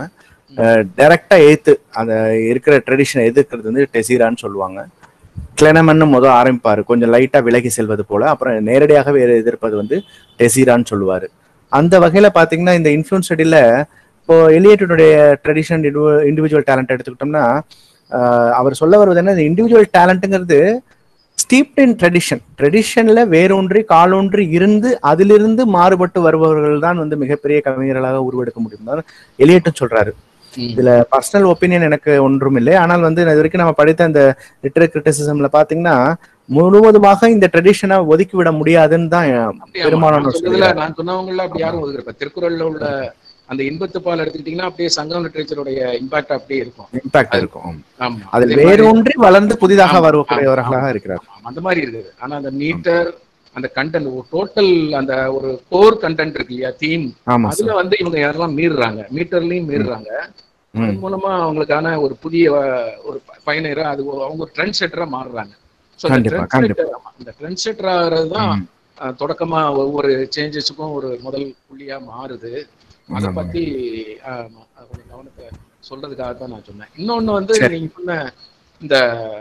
டைரக்டா எய்த்து அந்த இருக்கிற ட்ரெடிஷனை எதிர்க்கிறது வந்து டெசிரான்னு சொல்லுவாங்க கிளெனமன்னு முத ஆரம்பிப்பாரு கொஞ்சம் லைட்டா விலகி செல்வது போல அப்புறம் நேரடியாகவே எதிர்ப்பது வந்து டெசிரான்னு சொல்லுவாரு அந்த வகையில பாத்தீங்கன்னா இந்த இன்ஃபுளுன்ஸ் ஸ்டடியில இப்போ எலியட்டுடைய ட்ரெடிஷன் இண்டிவிஜுவல் டேலண்ட் எடுத்துக்கிட்டோம்னா ஆஹ் அவர் சொல்ல வருவது என்ன இந்த இண்டிவிஜுவல் டேலண்ட்டுங்கிறது ஸ்டீப்ட் இன் ட்ரெடிஷன் ட்ரெடிஷன்ல வேரூன்றி காலூன்றி இருந்து அதிலிருந்து மாறுபட்டு வருபவர்கள் தான் வந்து மிகப்பெரிய கவிஞர்களாக உருவெடுக்க முடியும் தான் எலியட்டும் சொல்றாரு ம். இதுல பர்சனல் ஒப்பீனியன் எனக்கு ஒன்றும் இல்லை ஆனால் வந்து இது வரைக்கும் நம்ம படித்த அந்த லிட்டரரி கிரிட்டிசிசம்ல பாத்தீங்கன்னா முழுவதுமாக இந்த ட்ரெடிஷனை ஒதுக்கி விட முடியாதுன்னு தான் அப்படியே ஆமா. பெரும்பாலானோர் நான் சொன்னதுல சொல்லுகிறார். நான் சொன்னவங்கள அப்படி யாரும் ஒதுக்குற இப்ப திருக்குறள்ல உள்ள அந்த இன்பத்து பால் எடுத்துக்கிட்டீங்கன்னா அப்படியே சங்கம் லிட்ரேச்சருடைய இம்பாக்ட் அப்படியே இருக்கும் இம்பாக்ட் இருக்கும் ஆமா அதில் அதே மாதிரி- வேரூன்றி வளர்ந்து புதிதாக ஆமா, வரக்கூடியவர்களாக ஆமா, இருக்கிறார் ஆமா, அந்த மாதிரி இருக்குது ஆனா அந்த மீட்டர் அந்த கண்டென்ட் டோட்டல் அந்த ஒரு கோர் கண்டென்ட் இருக்கு இல்லையா தீம் ஆமா அதுல சார் வந்து இவங்க யாரெல்லாம் மீறுறாங்க மீட்டர்லயும் மீறுறாங்க ம். அது மூலமா அவங்களுக்கான ஒரு புதிய அஹ், ஒரு பயனரா அது ஒரு- அவங்க ஒரு ட்ரெண்ட் செட்டரா மாறுறாங்க ஸோ அந்த கண்டிப்பா, ட்ரெண்ட் கண்டிப்பா. செட்டர் இந்த ட்ரெண்ட் செட்டர் ஆகிறது தான் ம். அஹ், தொடக்கமா ஒவ்வொரு சேஞ்சஸுக்கும் ஒரு முதல் புள்ளியா மாறுது அதை ஆமா. பத்தி ஆமா, அது கொஞ்சம் கவனத்தை சொல்றதுக்காக தான் நான் சொன்னேன் இன்னொன்னு வந்து சரி. நீங்க சொன்ன இந்த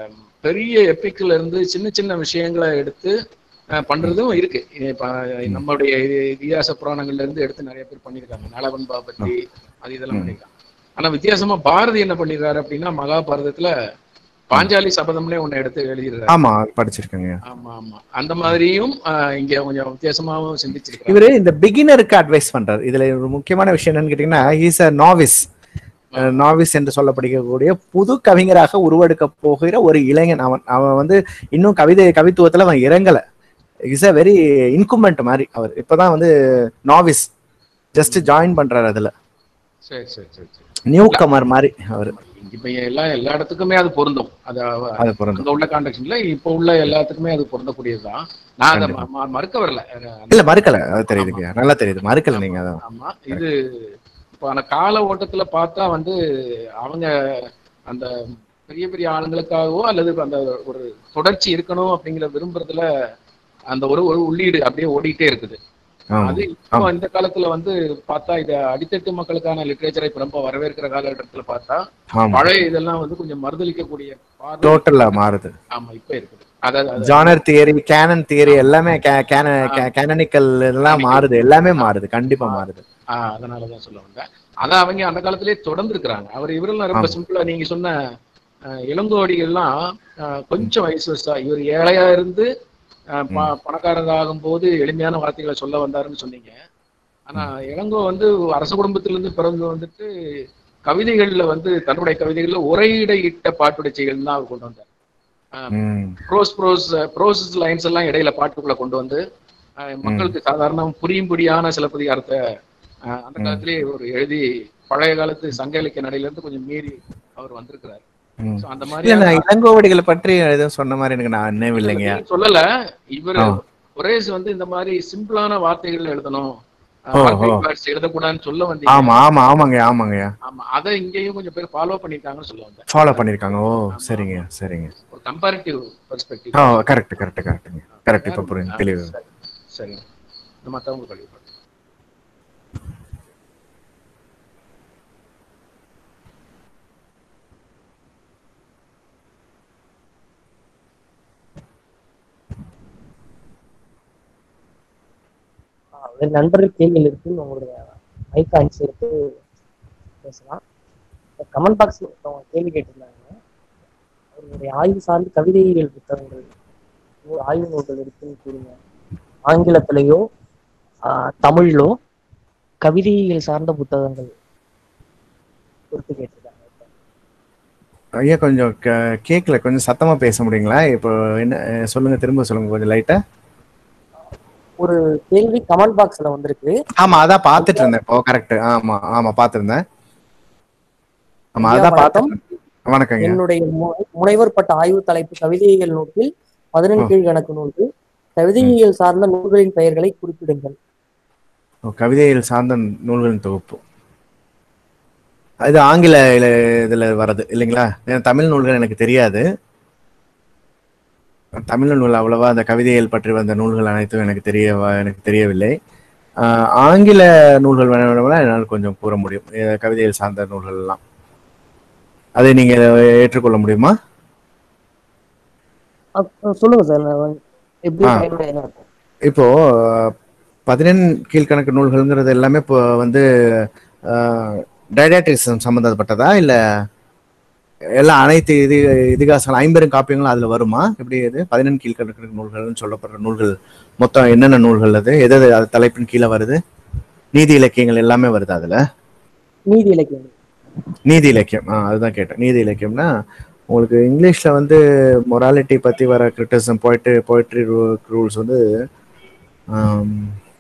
பெரிய எப்பிக்ல இருந்து சின்ன சின்ன விஷயங்களை எடுத்து அஹ், பண்றதும் இருக்கு இப்ப நம்மளுடைய இது- இதிகாச புராணங்கள்ல இருந்து எடுத்து நிறைய பேர் பண்ணியிருக்காங்க நலவன்பா பத்தி அது இதெல்லாம் ம். பண்ணியிருக்காங்க ஆனா வித்தியாசமா பாரதி என்ன பண்ணிருக்காரு அப்படின்னா மகாபாரதத்துல பாஞ்சாலி சபதம்னே ஒண்ணு எடுத்து எழுதிடுறாரு ஆமா படிச்சிருக்கேங்க ஆமா ஆமா அந்த மாதிரியும் அஹ், இங்க கொஞ்சம் வித்தியாசமாவும் சிந்திச்சிருக்காரு இவரு இந்த பிகினருக்கு அட்வைஸ் பண்றாரு இதுல ஒரு முக்கியமான விஷயம் என்னன்னு கேட்டீங்கன்னா இஸ் அ நாவிஸ் நாவிஸ் என்று சொல்லப்படுகக்கூடிய புது கவிஞராக உருவெடுக்க போகிற ஒரு இளைஞன் அவன் அவன் வந்து இன்னும் கவிதை கவித்துவத்துல அவன் இறங்கல இஸ் அ வெரி இன்குமெண்ட் மாதிரி அவர் இப்பதான் வந்து நாவிஸ் ஜஸ்ட் ஜாயின் பண்றாரு அதுல சரி சரி சரி சரி நியூ கமர் மாதிரி அவர் இப்ப எல்லா எல்லா இடத்துக்குமே அது பொருந்தும் அது அவ- அது பிறந்து அங்க உள்ள கான்டெக்ட்ல இப்ப உள்ள எல்லாத்துக்குமே அது பொருந்தக்கூடியதுதான் நான் அதை ம- ம- மறுக்க வரல இல்ல மறுக்கல அது தெரியுதுங்க நல்லா தெரியுது மறுக்கல நீங்க அதான் ஆமா இது இப்போ அந்த கால ஓட்டத்துல பார்த்தா வந்து அவங்க அந்த பெரிய பெரிய ஆளுங்களுக்காகவோ அல்லது அந்த ஒரு தொடர்ச்சி இருக்கணும் அப்படிங்கிற விரும்புறதுல அந்த ஒரு ஒரு உள்ளீடு அப்படியே ஓடிட்டே இருக்குது ஆமா. அது இப்போ இந்த காலத்துல வந்து பார்த்தா இது அடித்தட்டு மக்களுக்கான லிட்ரேச்சரை இப்ப ரொம்ப வரவேற்கிற காலகட்டத்துல பார்த்தா ஆமா பழைய இதெல்லாம் வந்து கொஞ்சம் மறுதளிக்கக்கூடிய பார்வை டோட்டலா மாறுது ஆமா இப்ப இருக்குது அதாவது அது- ஜானர் தியரி கேனன் தியரி எல்லாமே கேனனிக்கல் எல்லாம் மாறுது எல்லாமே மாறுது கண்டிப்பா மாறுது ஆஹ் அதனாலதான் சொல்ல வந்தேன் அதான் அவங்க அந்த காலத்திலேயே தொடர்ந்து இருக்கிறாங்க அவர் இவரெல்லாம் ரொம்ப ஆமா. சிம்பிளா நீங்க சொன்ன அஹ், இளங்கோவடிகள்லாம் அஹ், கொஞ்சம் வயசு வயசா இவர் ஏழையா இருந்து அஹ், ப- பணக்காரர் ஆகும்போது எளிமையான வார்த்தைகளை சொல்ல வந்தாருன்னு சொன்னீங்க ஆனா இளங்கோ வந்து அரச குடும்பத்திலிருந்து பிறந்து வந்துட்டு கவிதைகள்ல வந்து தன்னுடைய கவிதைகள்ல உரையிடையிட்ட பாட்டுடைச்சிகள் தான் அவர் கொண்டு வந்தார் ம். ப்ரோஸ் ப்ரோஸ் ப்ரோஸ் லைன்ஸ் எல்லாம் இடையில பாட்டுக்குள்ள கொண்டு வந்து அஹ், மக்களுக்கு சாதாரண புரியும்படியான சிலப்பதிகாரத்தை அஹ், அந்த காலத்திலேயே ஒரு எழுதி பழைய காலத்து சங்க இலக்கிய நடையில இருந்து கொஞ்சம் மீறி அவர் வந்திருக்கிறார் ம். So, அந்த இல்ல மாதிரி நான் இளங்கோவடிகளை பற்றி எதுவும் சொன்ன மாதிரி எனக்கு நான் நினைவு இல்லைங்க சொல்லல இவர் ஆ. ஒரேஸ் வந்து இந்த மாதிரி சிம்பிளான வார்த்தைகள் எழுதணும் ஓ, perfect ஓ. words எழுதக்கூடாதுன்னு சொல்ல வந்தீங்க ஆமா ஆமா ஆமாங்க ஆமாங்கய்யா ஆமா அதை இங்கேயும் கொஞ்சம் பேர் ஃபாலோ பண்ணிருக்காங்கன்னு சொல்ல வந்தேன் ஃபாலோ பண்ணிருக்காங்க ஓ சரிங்க சரிங்க ஒரு கம்பேரிட்டிவ் பெர்ஸ்பெக்டிவ் ஆ கரெக்ட் கரெக்ட் கரெக்ட்டுங்க கரெக்ட் இப்ப புரியுது தெளிவு சரி இந்த மத்தவங்க கழிவு என் நண்பர்கள் கேள்வியில் இருக்கு உங்களுடைய மைக் ஆன்ஸ் எடுத்து பேசலாம் கமெண்ட் பாக்ஸ் ஒருத்தவங்க கேள்வி கேட்டிருந்தாங்க அவர்களுடைய ஆய்வு சார்ந்து கவிதையியல் புத்தகங்கள் ஒரு ஆய்வு நூல்கள் இருக்குன்னு கூறுங்க ஆங்கிலத்திலேயோ ஆஹ், தமிழிலோ கவிதையியல் சார்ந்த புத்தகங்கள் குறித்து கேட்டிருக்காங்க ஐயா கொஞ்சம் கே- கேக்கல கொஞ்சம் சத்தமா பேச முடியுங்களா இப்போ என்ன அஹ், சொல்லுங்க திரும்ப சொல்லுங்க கொஞ்சம் லைட்டா ஒரு கேள்வி கமெண்ட் பாக்ஸ்ல வந்திருக்கு ஆமா அதான் பாத்துட்டு இருந்தேன் இப்போ கரெக்ட் ஆமா ஆமா பாத்துருந்தேன் ஆமா ஐயா, அதான் வணக்கம். பாத்து வணக்கங்க என்னுடைய மு- முனைவர் பட்ட ஆய்வு தலைப்பு கவிதையியல் நூற்றில் பதினெண் கீழ்கணக்கு நூல்கள் கவிதையியல் சார்ந்த நூல்களின் பெயர்களை குறிப்பிடுங்கள் ஓ, கவிதையில் சார்ந்த நூல்களின் தொகுப்பு இது ஆங்கில இல- இதுல வர்றது இல்லைங்களா ஏன்னா தமிழ் நூல்கள் எனக்கு தெரியாது தமிழ் நூல் அவ்வளவா அந்த கவிதைகள் பற்றி வந்த நூல்கள் அனைத்தும் எனக்கு தெரிய எனக்கு தெரியவில்லை ஆஹ், ஆங்கில நூல்கள் வேணும்னா என்னால் கொஞ்சம் கூற முடியும் அஹ், கவிதைகள் சார்ந்த நூல்கள் எல்லாம் அதை நீங்க ஏற்றுக்கொள்ள முடியுமா அப்~ சொல்லுங்க சார் நான் எப்படி ஆ. பயனுடையதா இருக்கும் இப்போ பதினெண் கீழ்கணக்கு நூல்கள்ங்கிறது எல்லாமே இப்போ வந்து டைடாட்டிசம் சம்மந்தப்பட்டதா இல்ல எல்லாம் அனைத்து இது இதிகாசங்கள் ஐம்பெரும் காப்பியங்களும் அதுல வருமா எப்படி இது பதினெண் கீழ்கணக்கு நூல்கள்னு சொல்லப்படுற நூல்கள் மொத்தம் என்னென்ன நூல்கள் அது எது எது அது தலைப்பின் கீழே வருது நீதி இலக்கியங்கள் எல்லாமே வருது அதுல நீதி இலக்கியம் நீதி இலக்கியம் ஆ அதுதான் கேட்டேன் நீதி இலக்கியம்னா உங்களுக்கு இங்கிலீஷ்ல வந்து மொராலிட்டி பத்தி வர கிரிட்டிசம் போய்ட்டு போய்ட்ரி ரூல்ஸ் வந்து ஆம்,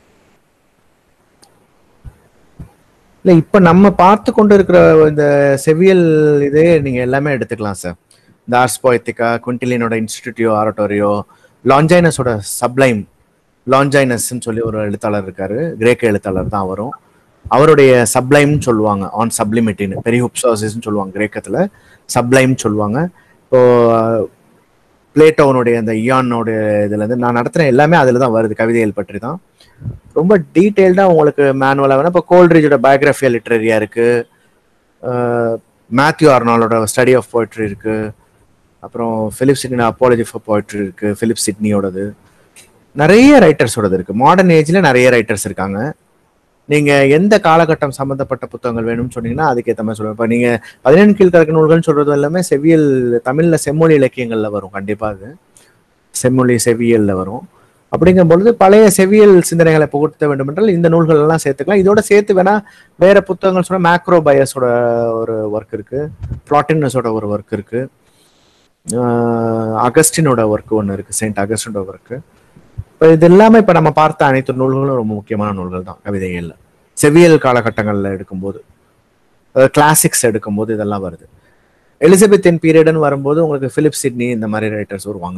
இல்ல இப்ப நம்ம பார்த்து கொண்டு இருக்கிற இந்த செவியல் இதே நீங்க எல்லாமே எடுத்துக்கலாம் சார் இந்த ஆர்ஸ் போயத்திகா குவிண்டிலினோட இன்ஸ்டிடியூ ஆரட்டோரியோ லாஞ்சைனஸோட சப்ளைம் லாஞ்சைனஸ்ன்னு சொல்லி ஒரு எழுத்தாளர் இருக்காரு கிரேக்க எழுத்தாளர் தான் வரும் அவருடைய சப்ளைம்னு சொல்லுவாங்க ஆன் சப்ளிமிட்டின்னு பெரிய உப்சாசிஸ்ன்னு சொல்லுவாங்க கிரேக்கத்துல சப்ளைம் சொல்லுவாங்க இப்போ பிளேட்டோனுடைய அந்த இயானோட இதுல இருந்து நான் நடத்துற எல்லாமே அதுல தான் வருது கவிதைகள் பற்றி தான் ரொம்ப டீட்டெயில்டா உங்களுக்கு மேனுவலா வேணா இப்போ கோல்ட்ரிஜோட பயோகிராஃபியா லிட்ரரியா இருக்கு மேத்யூ ஆர்னாலோட ஸ்டடி ஆஃப் போய்ட்ரி இருக்கு அப்புறம் Philip Sidney apology for poetry இருக்கு பிலிப் சிட்னியோடது நிறைய ரைட்டர்ஸோடது இருக்கு மாடர்ன் ஏஜ்ல நிறைய ரைட்டர்ஸ் இருக்காங்க நீங்க எந்த காலகட்டம் சம்பந்தப்பட்ட புத்தகங்கள் வேணும்னு சொன்னீங்கன்னா அதுக்கேற்ற மாதிரி சொல்லுவேன் இப்போ நீங்க பதினெண் கீழ்கணக்கு நூல்கள்னு சொல்றது எல்லாமே செவ்வியல் தமிழ்ல செம்மொழி இலக்கியங்கள்ல வரும் கண்டிப்பா அது செம்மொழி செவ்வியல்ல வரும் அப்படிங்கும் பொழுது பழைய செவ்வியல் சிந்தனைகளை புகுத்த வேண்டும் என்றால் இந்த நூல்கள் எல்லாம் சேர்த்துக்கலாம் இதோட சேர்த்து வேணா வேற புத்தகங்கள் சொன்னா மேக்ரோ பயஸோட ஒரு ஒர்க் இருக்கு பிளாட்டினஸோட ஒரு ஒர்க் இருக்கு ஆஹ் அகஸ்டினோட ஒர்க் ஒன்று இருக்கு செயின்ட் அகஸ்டினோட ஒர்க் இப்போ இது எல்லாமே இப்போ நம்ம பார்த்த அனைத்து நூல்களும் ரொம்ப முக்கியமான நூல்கள் தான் கவிதைகள்ல செவ்வியல் காலகட்டங்கள்ல எடுக்கும்போது கிளாசிக்ஸ் எடுக்கும்போது இதெல்லாம் வருது எலிசபெத்தின் பீரியட்னு வரும்போது உங்களுக்கு பிலிப் சிட்னி இந்த மாதிரி ரைட்டர்ஸ் வருவாங்க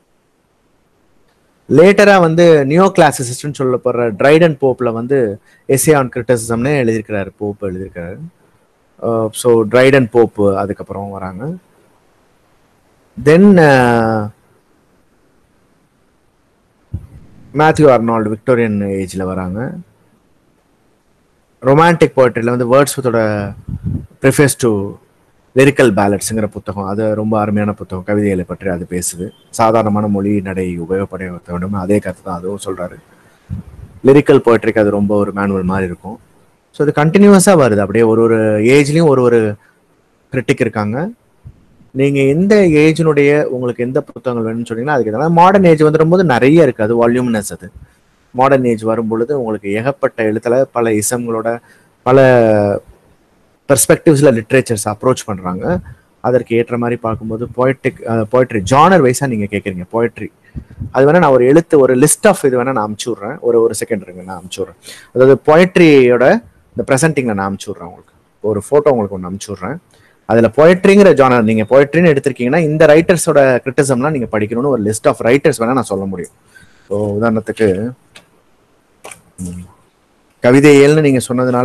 லேட்டரா வந்து நியோ கிளாசிசிஸ்ட்னு சொல்லப்படுற ட்ரைடன் போப்ல வந்து எஸ்ஏ ஆன் கிரிட்டிசிசம்னே எழுதியிருக்கிறாரு போப் எழுதியிருக்கிறாரு ஸோ ட்ரைடன் போப் அதுக்கப்புறம் வராங்க தென் மேத்யூ அர்னால்டு விக்டோரியன் ஏஜ்ல வராங்க ரொமான்டிக் போய்ட்ரியில் வந்து வேர்ட்ஸ்வத்தோட ப்ரிஃபேஸ் டு லிரிக்கல் பேலட்ஸுங்கிற புத்தகம் அது ரொம்ப அருமையான புத்தகம் கவிதைகளை பற்றி அது பேசுது சாதாரணமான மொழி நடை உபயோகப்பட வேண்டும் அதே கருத்து தான் அதுவும் சொல்றாரு லிரிக்கல் போய்ட்ரிக்கு அது ரொம்ப ஒரு மேனுவல் மாதிரி இருக்கும் ஸோ இது கண்டினியூஸாக வருது அப்படியே ஒரு ஒரு ஏஜ்லேயும் ஒரு ஒரு கிரிட்டிக் இருக்காங்க நீங்க எந்த ஏஜினுடைய உங்களுக்கு எந்த புத்தகங்கள் வேணும்னு சொன்னீங்கன்னா அதுக்கு எதாவது மாடர்ன் ஏஜ் வந்துடும்போது நிறைய இருக்கு அது வால்யூமினஸ் அது மாடர்ன் ஏஜ் வரும் பொழுது உங்களுக்கு ஏகப்பட்ட எழுத்துல பல இசங்களோட பல பெர்ஸ்பெக்டிவ்ஸ்ல லிட்ரேச்சர்ஸ் அப்ரோச் பண்றாங்க அதற்கு ஏற்ற மாதிரி பார்க்கும்போது போய்ட்ரிக் போய்ட்ரி ஜானர் வைஸா நீங்க கேட்குறீங்க போய்ட்ரி அது வேணா நான் ஒரு எழுத்து ஒரு லிஸ்ட் ஆஃப் இது வேணா நான் அமுச்சு விட்றேன் ஒரு ஒரு செகண்ட் இருங்க நான் அமுச்சு விட்றேன் அதாவது போய்ட்ரியோட இந்த ப்ரெசென்டிங்ல நான் அமுச்சு விட்றேன் உங்களுக்கு ஒரு ஃபோட்டோ உங்களுக்கு ஒன்று அமுச்சு விட்றேன் அதுல பொயட்ரிங்கிற ஜானர் நீங்க பொயட்ரின்னு எடுத்திருக்கீங்கன்னா இந்த ரைட்டர்ஸோட கிரிட்டிசம்லாம் நீங்க படிக்கணும்னு ஒரு லிஸ்ட் ஆஃப் ரைட்டர்ஸ் வேணா நான் சொல்ல முடியும் ஸோ உதாரணத்துக்கு ம், கவிதையல்னு நீங்க சொன்னதுனால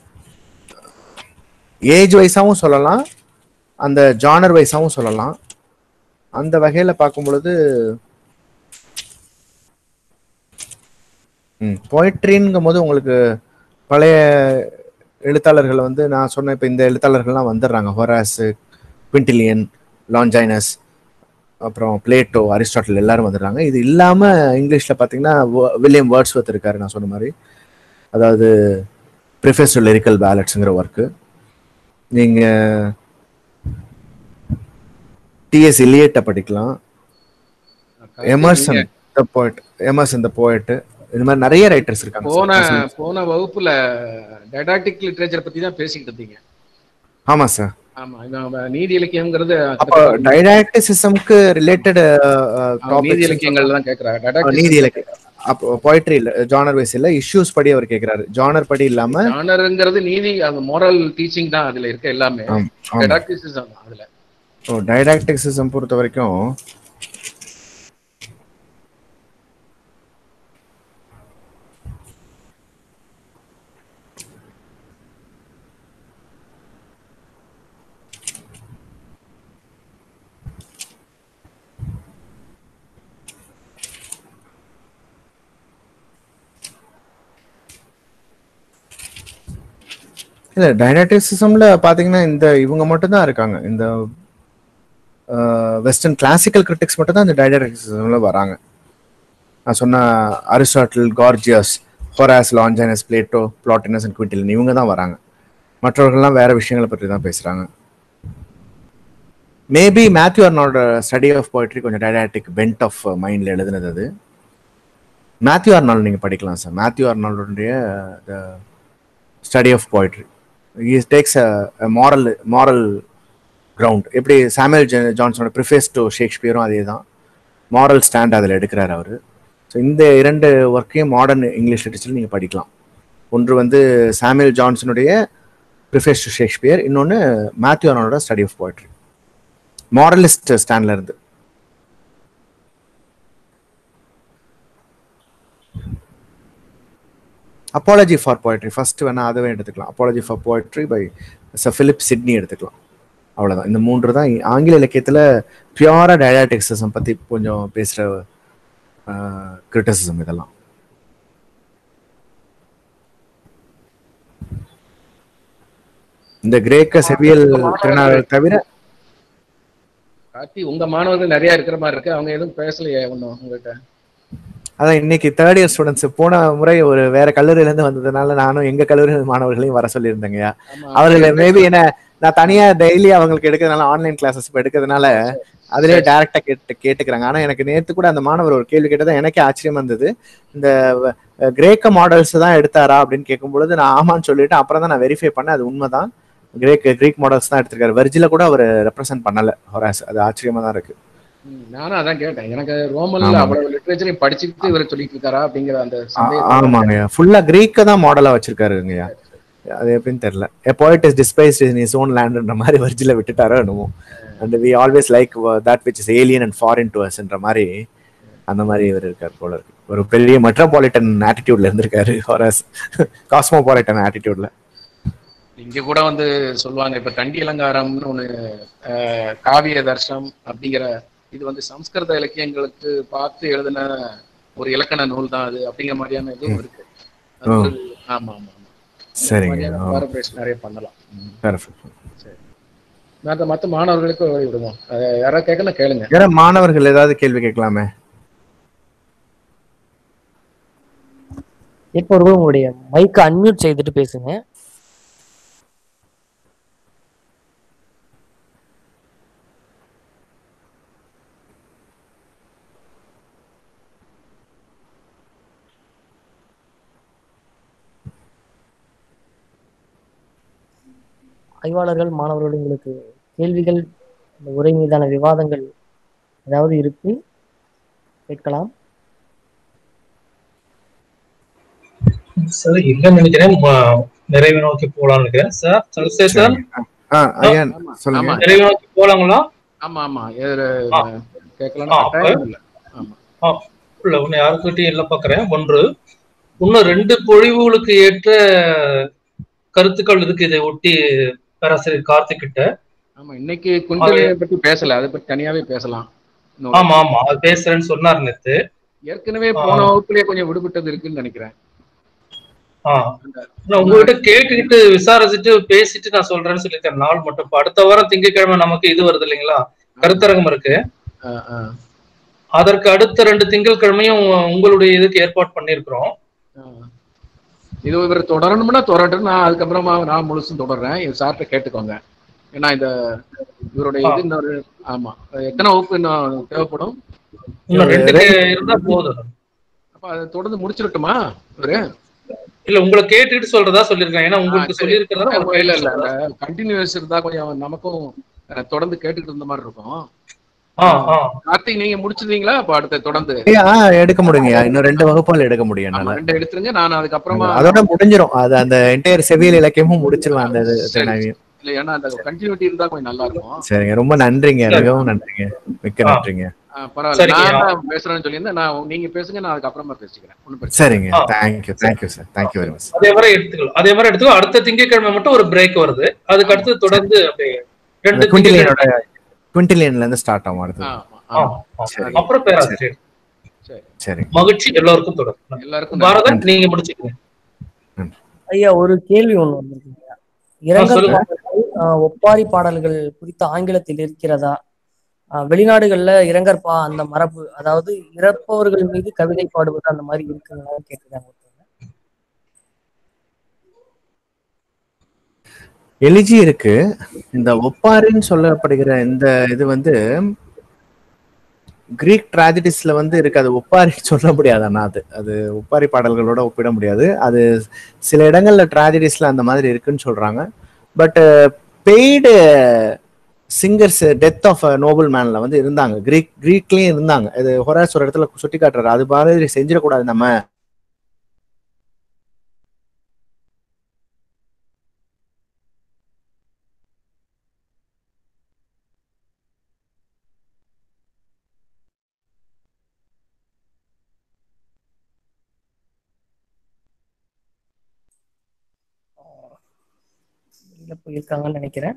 ஏஜ் வைஸாவும் சொல்லலாம் அந்த ஜானர் வைஸாவும் சொல்லலாம் அந்த வகையில பார்க்கும் பொழுது போய்ட்ரிங்கும் போது உங்களுக்கு பழைய எழுத்தாளர்கள் வந்து நான் சொன்ன இப்போ இந்த எழுத்தாளர்கள்லாம் வந்துடுறாங்க ஹொராஸ் குவிண்டிலியன் லான்ஜைனஸ் அப்புறம் பிளேட்டோ அரிஸ்டாட்டில் எல்லாரும் வந்துடுறாங்க இது இல்லாம இங்கிலீஷ்ல பார்த்தீங்கன்னா வ- வில்லியம் வேர்ட்ஸ்வர்த் இருக்காரு நான் சொன்ன மாதிரி அதாவது ப்ரிஃபேஸ் டு லிரிக்கல் பேலட்ஸுங்கிற ஒர்க்கு நீங்க டிஎஸ் இலியட்டை படிக்கலாம் எமர்சன் த போய்ட் எமர்சன் த போய்ட் இந்த மாதிரி நிறைய ரைட்டர்ஸ் இருக்காங்க போன sir. போன வகுப்புல டைடாக்டிக் லிட்ரேச்சர் பத்தி தான் பேசிக்கிட்டு இருந்தீங்க ஆமா சார் ஆமா இவன் நீதி இலக்கியம்ங்கிறது அப்போ டைடாக்டிசிசம்க்கு ரிலேட்டட் அவன் நீதி இலக்கியங்கள் தான் கேக்குறாரு நீதி இலக்கியம் அப்போ போய்ட்ரி இல்ல ஜானர் வைஸ் இல்ல இஷ்யூஸ் படி அவர் கேக்குறாரு ஜானர் படி இல்லாம ஜானருங்கிறது நீதி அந்த moral டீச்சிங் தான் அதுல இருக்க எல்லாமே ஆம், ஆமா. டைடாக்டிசிசம் அதுல ஓ டைடாக்டிசிசம் பொறுத்த வரைக்கும் இல்ல டைனாட்டிசிசம்ல பாத்தீங்கன்னா இந்த இவங்க மட்டும் தான் இருக்காங்க இந்த வெஸ்டர்ன் கிளாசிக்கல் கிரிட்டிக்ஸ் மட்டும் தான் இந்த டைனாட்டிசிசம்ல வராங்க நான் சொன்ன Aristotle Gorgias Horace Longinus Plato Plotinus and Quintilian இவங்க தான் வராங்க மற்றவர்கள்லாம் வேற விஷயங்களை பற்றி தான் பேசுறாங்க மேபி மேத்யூ அர்னால்ட ஸ்டடி ஆஃப் poetry கொஞ்சம் டைடாட்டிக் பென்ட் ஆஃப் மைண்ட்ல எழுதுனது அது மேத்யூ அர்னால்ட் நீங்க படிக்கலாம் சார் மேத்யூ அர்னால்டுடைய study of poetry he takes a moral moral ground எப்படி சாமுவல் ஜா- ஜான்சனோட ப்ரிஃபேஸ் டு ஷேக்ஸ்பியரும் அதே தான் மாரல் ஸ்டாண்ட் அதில் எடுக்கிறார் அவர் ஸோ இந்த இரண்டு ஒர்க்கையும் மாடர்ன் இங்கிலீஷ் லிட்டரேச்சர் நீங்கள் படிக்கலாம் ஒன்று வந்து சாமுவல் ஜான்சனுடைய ப்ரிஃபேஸ் டு ஷேக்ஸ்பியர் இன்னொன்று மேத்யூ அர்னால்டோட ஸ்டடி ஆஃப் poetry மாரலிஸ்ட் ஸ்டாண்ட்ல இருந்து அப்பாலஜி ஃபார் poetry ஃபர்ஸ்ட் வேணா அதுவே எடுத்துக்கலாம் அப்பாலஜி ஃபார் poetry பை ச பிலிப் சிட்னி எடுத்துக்கலாம் அவ்வளவுதான் இந்த மூன்று தான் ஆங்கில இலக்கியத்துல பியூரா டயடாட்டிக்ஸம் பத்தி கொஞ்சம் பேசுற கிரிட்டிசிசம் இதெல்லாம் இந்த கிரேக்க செவியல் திருநாள் தவிர கார்த்தி உங்க மாணவர்கள் நிறைய இருக்கிற மாதிரி இருக்கு அவங்க எதுவும் பேசலையே ஒன்றும் உங்ககிட்ட அதான் இன்னைக்கு தேர்ட் இயர் ஸ்டூடெண்ட்ஸ் போன முறை ஒரு வேற கல்லூரியில இருந்து வந்ததுனால நானும் எங்க கல்லூரி மாணவர்களையும் வர சொல்லியிருந்தேங்கய்யா ஆமா. அவர்கள் மேபி என்ன நான் தனியா டெய்லி அவங்களுக்கு எடுக்கிறதுனால ஆன்லைன் கிளாஸஸ் இப்போ எடுக்கிறதுனால அதுலயே டைரக்டா கேட்டு கேட்டுக்கிறாங்க ஆனா எனக்கு நேத்து கூட அந்த மாணவர் ஒரு கேள்வி கேட்டது எனக்கே ஆச்சரியமா இருந்தது இந்த அஹ், கிரேக்க மாடல்ஸ் தான் எடுத்தாரா அப்படின்னு கேட்கும் பொழுது நான் ஆமான்னு சொல்லிட்டு அப்புறம் தான் நான் வெரிஃபை பண்ணேன் அது உண்மைதான் கிரேக் கிரீக் மாடல்ஸ் தான் எடுத்திருக்காரு வெர்ஜில கூட அவர் ரெப்ரசென்ட் பண்ணல ஹொராஸ் அது ஆச்சரியமா தான் இருக்கு ம், நானும் அதான் கேட்டேன் எனக்கு ரோமன்ல ஆமா. அவ்வளவு லிட்ரேச்சரையும் படிச்சுட்டு இவர் சொல்லிட்டு இருக்காரா அப்படிங்கிற அந்த ஆ- சந்தேகம் ஆமாங்கய்யா ஃபுல்லா கிரீக்க தான் மாடலா வச்சிருக்காருங்கய்யா அது எப்படின்னு தெரியல எ poet is despised in his own landன்ற மாதிரி வர்ஜில விட்டுட்டாரோ என்னமோ and we always like that which is alien and foreign to அஸ்ன்ற மாதிரி அந்த மாதிரி இவர் இருக்கார் போல இருக்கு ஒரு பெரிய மெட்ரோபாலிட்டன் ஆட்டிடியூட்ல இருந்திருக்காரு ஹாரஸ் காஸ்மோபாலிட்டன் ஆட்டிடியூட்ல இங்க கூட வந்து சொல்லுவாங்க இப்ப தண்டி அலங்காரம்னு ஒண்ணு அஹ், காவிய தர்ஷனம் அப்படிங்கிற இது வந்து சம்ஸ்கிருத இலக்கியங்களுக்கு பார்த்து எழுதின ஒரு இலக்கண நூல் தான் அது அப்படிங்கிற மாதிரியான இதுவும் இருக்கு அது ஒரு- ஆமா ஆமா ஆமா சரிங்க பாரபரேஷன் நிறைய பண்ணலாம் ம். பெர்ஃபெக்ட் மத்த மத்த மாணவர்களுக்கு வழி விடுவோம் அதை யாராவது கேட்கணும் கேளுங்க வேற மாணவர்கள் ஏதாவது கேள்வி கேட்கலாமே கேட்பவர்கள் உங்களுடைய மைக்கை அன்மியூட் செய்துட்டு பேசுங்க ஆய்வாளர்கள் மாணவர்கள் உங்களுக்கு கேள்விகள் இந்த உரை மீதான விவாதங்கள் ஏதாவது இருக்கு கேட்கலாம் சார் இல்லைன்னு நினைக்கிறேன் ம- நிறைவு நோக்கி போலாம்னு நினைக்கிறேன் சார் சந்திரசேகர் சார் ஆ ஐயா ஆமா சொல்லுங்க ஆமா நிறைவு நோக்கி போலாங்களா ஆமா ஆமா எதிர ஆ. கேட்கலாம்னு ஆ, கட்டாயம் இல்ல ஆமா இல்ல ஒன்னு யாருக்கிட்டையும் இல்ல பாக்குறேன் ஒன்று இன்னும் ரெண்டு பொழிவுகளுக்கு ஏற்ற கருத்துக்கள் இருக்கு இதை ஒட்டி பேராசிரியர் கார்த்திக் கிட்ட ஆமா இன்னைக்கு குண்டலியை பத்தி பேசல அதை பத்தி தனியாவே பேசலாம் இன்னும் ஆமா ஆமா அது பேசுறேன்னு சொன்னார் நேத்து ஏற்கனவே போன வகுப்புலயே கொஞ்சம் விடுபட்டது இருக்குன்னு நினைக்கிறேன் ஆ. நான் உங்ககிட்ட கேட்டுக்கிட்டு விசாரிச்சுட்டு பேசிட்டு நான் சொல்றேன்னு சொல்லியிருக்கேன் நாள் மட்டும் இப்ப அடுத்த வாரம் திங்கட்கிழமை நமக்கு இது வருது இல்லைங்களா கருத்தரங்கம் இருக்கு ஆ, ஆ, அதற்கு அடுத்த ரெண்டு திங்கட்கிழமையும் உங்களுடைய இதுக்கு ஏற்பாடு பண்ணியிருக்கிறோம் ஆ. இது இவர் தொடரணும்னா தொடரட்டும் நான் அதுக்கப்புறமா நான் முழுசும் தொடர்றேன் இது சார்ட்ட கேட்டுக்கோங்க ஏன்னா இந்த இவருடைய இது இன்னொரு ஆமா எத்தனை வகுப்பு இன்னும் தேவைப்படும் இன்னும் ரெண்டு கே- இருந்தா போதும் அப்ப அதை தொடர்ந்து முடிச்சிடட்டுமா இவரு இல்ல உங்களை கேட்டுக்கிட்டு சொல்றதா சொல்லியிருக்கேன் ஏன்னா உங்களுக்கு ஆ, சரி. சொல்லியிருக்கிறதா ஒரு இல்ல இல்ல சொல்றதா? இந்த கண்டினியூஸ் இருந்தா கொஞ்சம் நமக்கும் அஹ், தொடர்ந்து கேட்டுக்கிட்டு இருந்த மாதிரி இருக்கும் ஆ, ஆ. கார்த்திக் நீங்க முடிச்சிருந்தீங்களா அப்ப அடுத்த தொடர்ந்து ஐயா ஆ, எடுக்க முடியுங்கய்யா இன்னும் ரெண்டு வகுப்பால் எடுக்க முடியும் ஆமா என்னால ரெண்டு எடுத்துருங்க நான் அதுக்கப்புறமா அதோட முடிஞ்சிரும் அது அந்த என்டையர் செவியல் இலக்கியமும் முடிச்சிடலாம் அந்த இது சரி. திறனாய்வையும். இல்ல ஏன்னா அந்த கண்டினியூட்டி இருந்தா கொஞ்சம் நல்லா இருக்கும் சரிங்க ரொம்ப நன்றிங்க சரி. மிகவும் நன்றிங்க மிக்க ஆ. நன்றிங்க ஆ, பரவாயில்ல சரிங்க. நான் தான் பேசுறேன்னு சொல்லியிருந்தேன் நான் நீங்க பேசுங்க நான் அதுக்கப்புறமா பேசிக்கிறேன் ஒண்ணும் பிரச்சனை சரிங்க ஆ. Thank you thank you sir thank you very much அதே மாதிரி எடுத்துக்கலாம் அதே மாதிரி எடுத்துக்கலாம் அடுத்த திங்கட்கிழமை மட்டும் ஒரு பிரேக் வருது அதுக்கு அடுத்து தொடர்ந்து அப்படியே ரெண்டு திங்கட்கிழமை குவிண்டிலியனோட குவிண்டிலியன்ல இருந்து ஸ்டார்ட் ஆகும் அடுத்து ஆமா, ஆ, ஆமா. ஆ. சரி. அப்புறம் பேராசிரியர் சரி சரி மகிழ்ச்சி எல்லாருக்கும் தொடரும் எல்லாருக்கும் பாரதன் நீங்க முடிச்சுக்கங்க ஐயா ஒரு கேள்வி ஒண்ணு வந்திருக்குங்க இரங்கல் சொல்லுங்க. பாடல்கள் ஆஹ், ஒப்பாரி பாடல்கள் குறித்த ஆங்கிலத்தில் இருக்கிறதா ஆஹ், வெளிநாடுகள்ல இரங்கற்பா அந்த மரபு அதாவது இறப்பவர்கள் மீது கவிதை பாடுவது அந்த மாதிரி இருக்குங்களான்னு கேட்டிருக்காங்க ஒருத்தவங்க. எலிஜி இருக்கு இந்த ஒப்பாரின்னு சொல்லப்படுகிற இந்த இது வந்து கிரீக் ட்ராஜடிஸ்ல வந்து இருக்கு அது ஒப்பாரி சொல்ல முடியாது ஆனா அது அது ஒப்பாரி பாடல்களோட ஒப்பிட முடியாது அது சில இடங்கள்ல ட்ராஜடிஸ்ல அந்த மாதிரி இருக்குன்னு சொல்றாங்க but paid singers death of noble மேன்ல வந்து இருந்தாங்க கிரீக் கிரீக்லயும் இருந்தாங்க இது ஹொராஸ் ஒரு இடத்துல சுட்டி காட்டுறாரு அது மாதிரி செஞ்சிடக்கூடாது நம்ம வெளியில போயிருக்காங்கன்னு நினைக்கிறேன்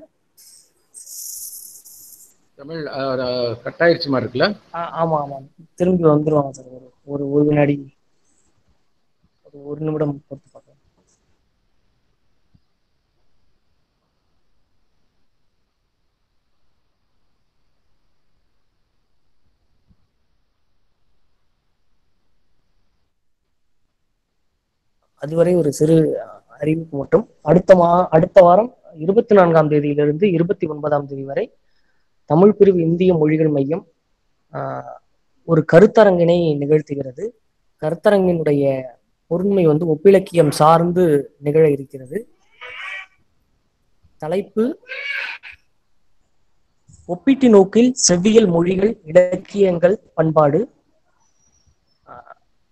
தமிழ் கட் ஆயிடுச்சு மாதிரி இருக்குல்ல ஆ- ஆமா ஆமா திரும்பி வந்துருவாங்க சார் ஒரு ஒரு ஒரு வினாடி ஒரு ஒரு நிமிடம் பொறுத்து பார்க்கலாம் அதுவரை ஒரு சிறு அறிவிப்பு மட்டும் அடுத்த மா அடுத்த வாரம் இருபத்தி நான்காம் தேதியிலிருந்து இருபத்தி ஒன்பதாம் தேதி வரை தமிழ் பிரிவு இந்திய மொழிகள் மையம் ஆஹ், ஒரு கருத்தரங்கினை நிகழ்த்துகிறது கருத்தரங்கினுடைய பொருண்மை வந்து ஒப்பிலக்கியம் சார்ந்து நிகழ இருக்கிறது தலைப்பு ஒப்பீட்டு நோக்கில் செவ்வியல் மொழிகள் இலக்கியங்கள் பண்பாடு ஆஹ்,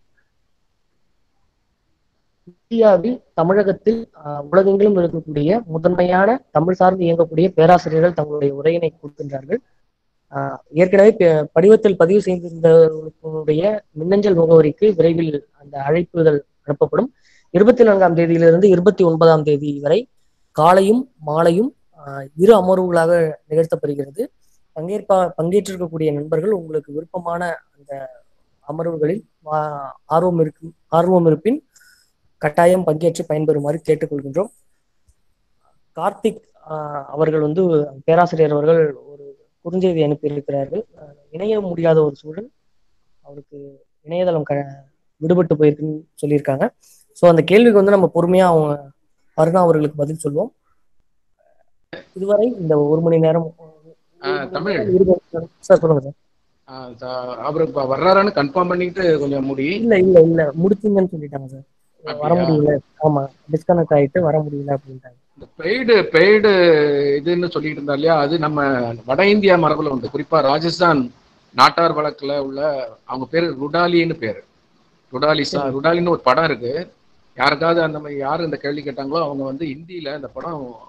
இந்தியாவில் தமிழகத்தில் ஆஹ், உலகெங்கிலும் இருக்கக்கூடிய முதன்மையான தமிழ் சார்ந்து இயங்கக்கூடிய பேராசிரியர்கள் தங்களுடைய உரையினை கொடுக்கின்றார்கள் ஆஹ், ஏற்கனவே ப- படிவத்தில் பதிவு செய்திருந்தவர்களுடைய மின்னஞ்சல் முகவரிக்கு விரைவில் அந்த அழைப்புதல் அனுப்பப்படும் இருபத்தி நான்காம் தேதியிலிருந்து இருபத்தி ஒன்பதாம் தேதி வரை காலையும் மாலையும் ஆஹ், இரு அமர்வுகளாக நிகழ்த்தப்படுகிறது பங்கேற்பா பங்கேற்றிருக்கக்கூடிய நண்பர்கள் உங்களுக்கு விருப்பமான அந்த அமர்வுகளில் வா- ஆர்வம் இருக்கும் ஆர்வம் இருப்பின் கட்டாயம் பங்கேற்று பயன்பெறுமாறு கேட்டுக்கொள்கின்றோம் கார்த்திக் ஆஹ், அவர்கள் வந்து பேராசிரியர் அவர்கள் ஒரு குறுஞ்செய்தி அனுப்பியிருக்கிறார்கள் ஆஹ், இணைய முடியாத ஒரு சூழல் அவருக்கு இணையதளம் க விடுபட்டு போயிருக்குன்னு சொல்லியிருக்காங்க ஸோ அந்த கேள்விக்கு வந்து நம்ம பொறுமையா அவங்க அருணா அவர்களுக்கு பதில் சொல்வோம் இதுவரை இந்த ஒரு மணி நேரம் ஆஹ், தமிழ் சார் சொல்லுங்க சார் ஆஹ், ச- அவரு இப்ப வர்றாரான்னு கன்ஃபார்ம் பண்ணிட்டு கொஞ்சம் முடி இல்ல இல்ல இல்ல முடிச்சிங்கன்னு சொல்லிட்டாங்க சார் வர அப்படியா? முடியல ஆமா டிஸ்கனெக்ட் ஆயிட்டு வர முடியல அப்படின்ட்டாங்க இந்த பெய்டு பெய்டு இதுன்னு சொல்லிட்டு இருந்தா இல்லையா அது நம்ம வட இந்தியா மரபுல உண்டு குறிப்பா ராஜஸ்தான் நாட்டார் வழக்குல உள்ள அவங்க பேரு ருடாலின்னு பேரு ருடாலிசா ருடாலின்னு ஒரு படம் இருக்கு யாருக்காவது அந்த மாதிரி யாரு இந்த கேள்வி கேட்டாங்களோ அவங்க வந்து இந்தியில அந்த படம்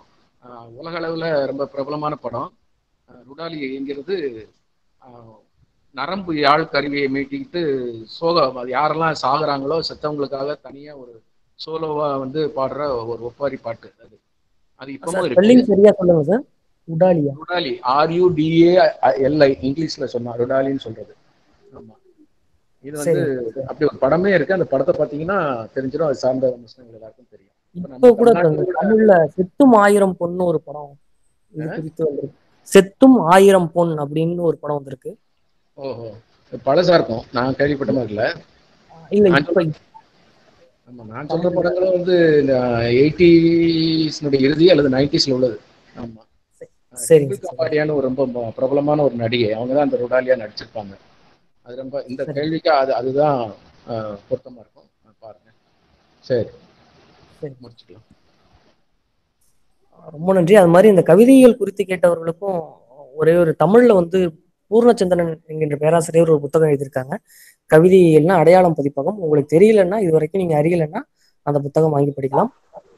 ஆஹ் உலக அளவில் ரொம்ப பிரபலமான படம் ஆஹ் ருடாலிங்கிறது ஆஹ் நரம்பு யாழ் கருவியை மீட்டிக்கிட்டு சோகம் அது யாரெல்லாம் சாகுறாங்களோ செத்தவங்களுக்காக தனியா ஒரு சோலோவா வந்து பாடுற ஒரு ஒப்பாரி பாட்டு அது அது இப்பவும் இருக்கு ஸ்பெல்லிங் சரியா சொல்லுங்க சார் உடாலியா ருடாலி ஆர்யூடிஏ எல்ஐ இங்கிலீஷ்ல சொன்னா ருடாலின்னு சொல்றது ஆமா இது வந்து அப்படி ஒரு படமே இருக்கு அந்த படத்தை பாத்தீங்கன்னா தெரிஞ்சிடும் அது சார்ந்த முஸ்லிம்கள் எல்லாருக்கும் தெரியும் இப்ப நம்ம இப்ப கூட தமிழ்நாட்டுல கூட- தமிழ்ல செத்தும் ஆயிரம் பொண்ணு ஒரு படம் இது குறித்து வந்திருக்கு செத்தும் ஆயிரம் பொன் அப்படின்னு ஒரு படம் வந்திருக்கு ஓஹோ இது பழசா இருக்கும் நான் கேள்விப்பட்ட மாதிரி இல்ல இல்ல நான் இப்ப ஆமா நான் சொல்ற படங்களும் வந்து இந்த எயிட்டிஸ்னுடைய இறுதி அல்லது நைன்டிஸ்ல உள்ளது ஆமா சரிங்க டிம்பிள் கபாடியான்னு ஒரு ரொம்ப ம- பிரபலமான ஒரு நடிகை அவங்க தான் அந்த ருடாலியா நடிச்சிருப்பாங்க அது ரொம்ப இந்த சரி. கேள்விக்கு அது அதுதான் ஆஹ், பொருத்தமா இருக்கும் நான் பாருங்க சரி சரி. முடிச்சுக்கலாம் ரொம்ப நன்றி அது மாதிரி இந்த கவிதைகள் குறித்து கேட்டவர்களுக்கும் ஒரே ஒரு தமிழ்ல வந்து பூர்ணச்சந்திரன் என்கின்ற பேராசிரியர் ஒரு புத்தகம் எழுதியிருக்காங்க கவிதைகள்னா அடையாளம் பதிப்பகம் உங்களுக்கு தெரியலன்னா இது வரைக்கும் நீங்க அறியலைன்னா அந்த புத்தகம் வாங்கி படிக்கலாம்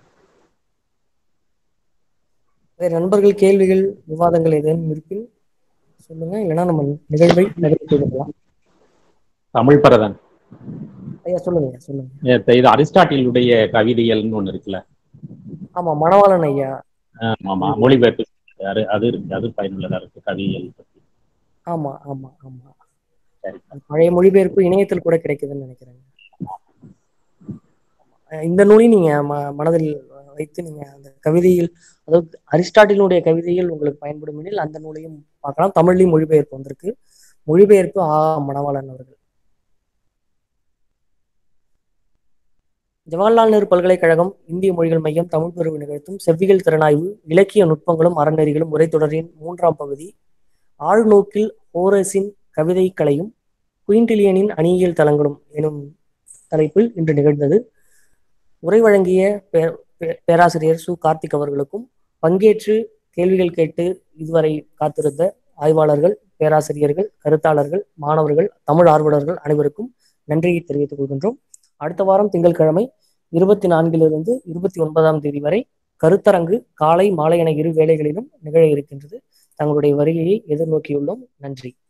வேற நண்பர்கள் கேள்விகள் விவாதங்கள் ஏதேனும் இருப்பின் சொல்லுங்க இல்லைன்னா நம்ம நிகழ்வை நகர்த்தி கொள்ளலாம் தமிழ் பரதன் ஐயா சொல்லுங்க ஐயா சொல்லுங்க இது- இது அரிஸ்டாட்டிலுடைய கவிதைகள்னு ஒண்ணு இருக்குல்ல ஆமா மணவாளன் ஐயா ஆமா, ஆமா மொழிபெயர்ப்பு அது அது இருக்கு அது பயனுள்ளதா இருக்கு கவிதைகள் பத்தி ஆமா ஆமா ஆமா சரி. அது பழைய மொழிபெயர்ப்பு இணையத்தில் கூட கிடைக்குதுன்னு நினைக்கிறேன் அஹ் இந்த நூலையும் நீங்க ம- மனதில் வைத்து நீங்க அந்த கவிதையில் அதாவது அரிஸ்டாட்டிலுடைய கவிதைகள் உங்களுக்கு பயன்படும் எனில் அந்த நூலையும் பார்க்கலாம் தமிழ்லையும் மொழிபெயர்ப்பு வந்திருக்கு மொழிபெயர்ப்பு ஆ மணவாளன் அவர்கள் ஜவஹர்லால் நேரு பல்கலைக்கழகம் இந்திய மொழிகள் மையம் தமிழ் பிரிவு நிகழ்த்தும் செவ்வியல் திறனாய்வு இலக்கிய நுட்பங்களும் அறநெறிகளும் உரைத்தொடரின் மூன்றாம் பகுதி ஆழ்நோக்கில் ஹோரஸின் கவிதை கலையும் குயின்டிலியனின் அணியியல் தலங்களும் எனும் தலைப்பில் இன்று நிகழ்ந்தது உரை வழங்கிய பே- பே- பேராசிரியர் சு கார்த்திக் அவர்களுக்கும் பங்கேற்று கேள்விகள் கேட்டு இதுவரை காத்திருந்த ஆய்வாளர்கள் பேராசிரியர்கள் கருத்தாளர்கள் மாணவர்கள் தமிழ் ஆர்வலர்கள் அனைவருக்கும் நன்றியை தெரிவித்துக் கொள்கின்றோம் அடுத்த வாரம் திங்கட்கிழமை இருபத்தி நான்கிலிருந்து இருபத்தி ஒன்பதாம் தேதி வரை கருத்தரங்கு காலை மாலை என இரு வேளைகளிலும் நிகழ இருக்கின்றது தங்களுடைய வருகையை எதிர்நோக்கியுள்ளோம் நன்றி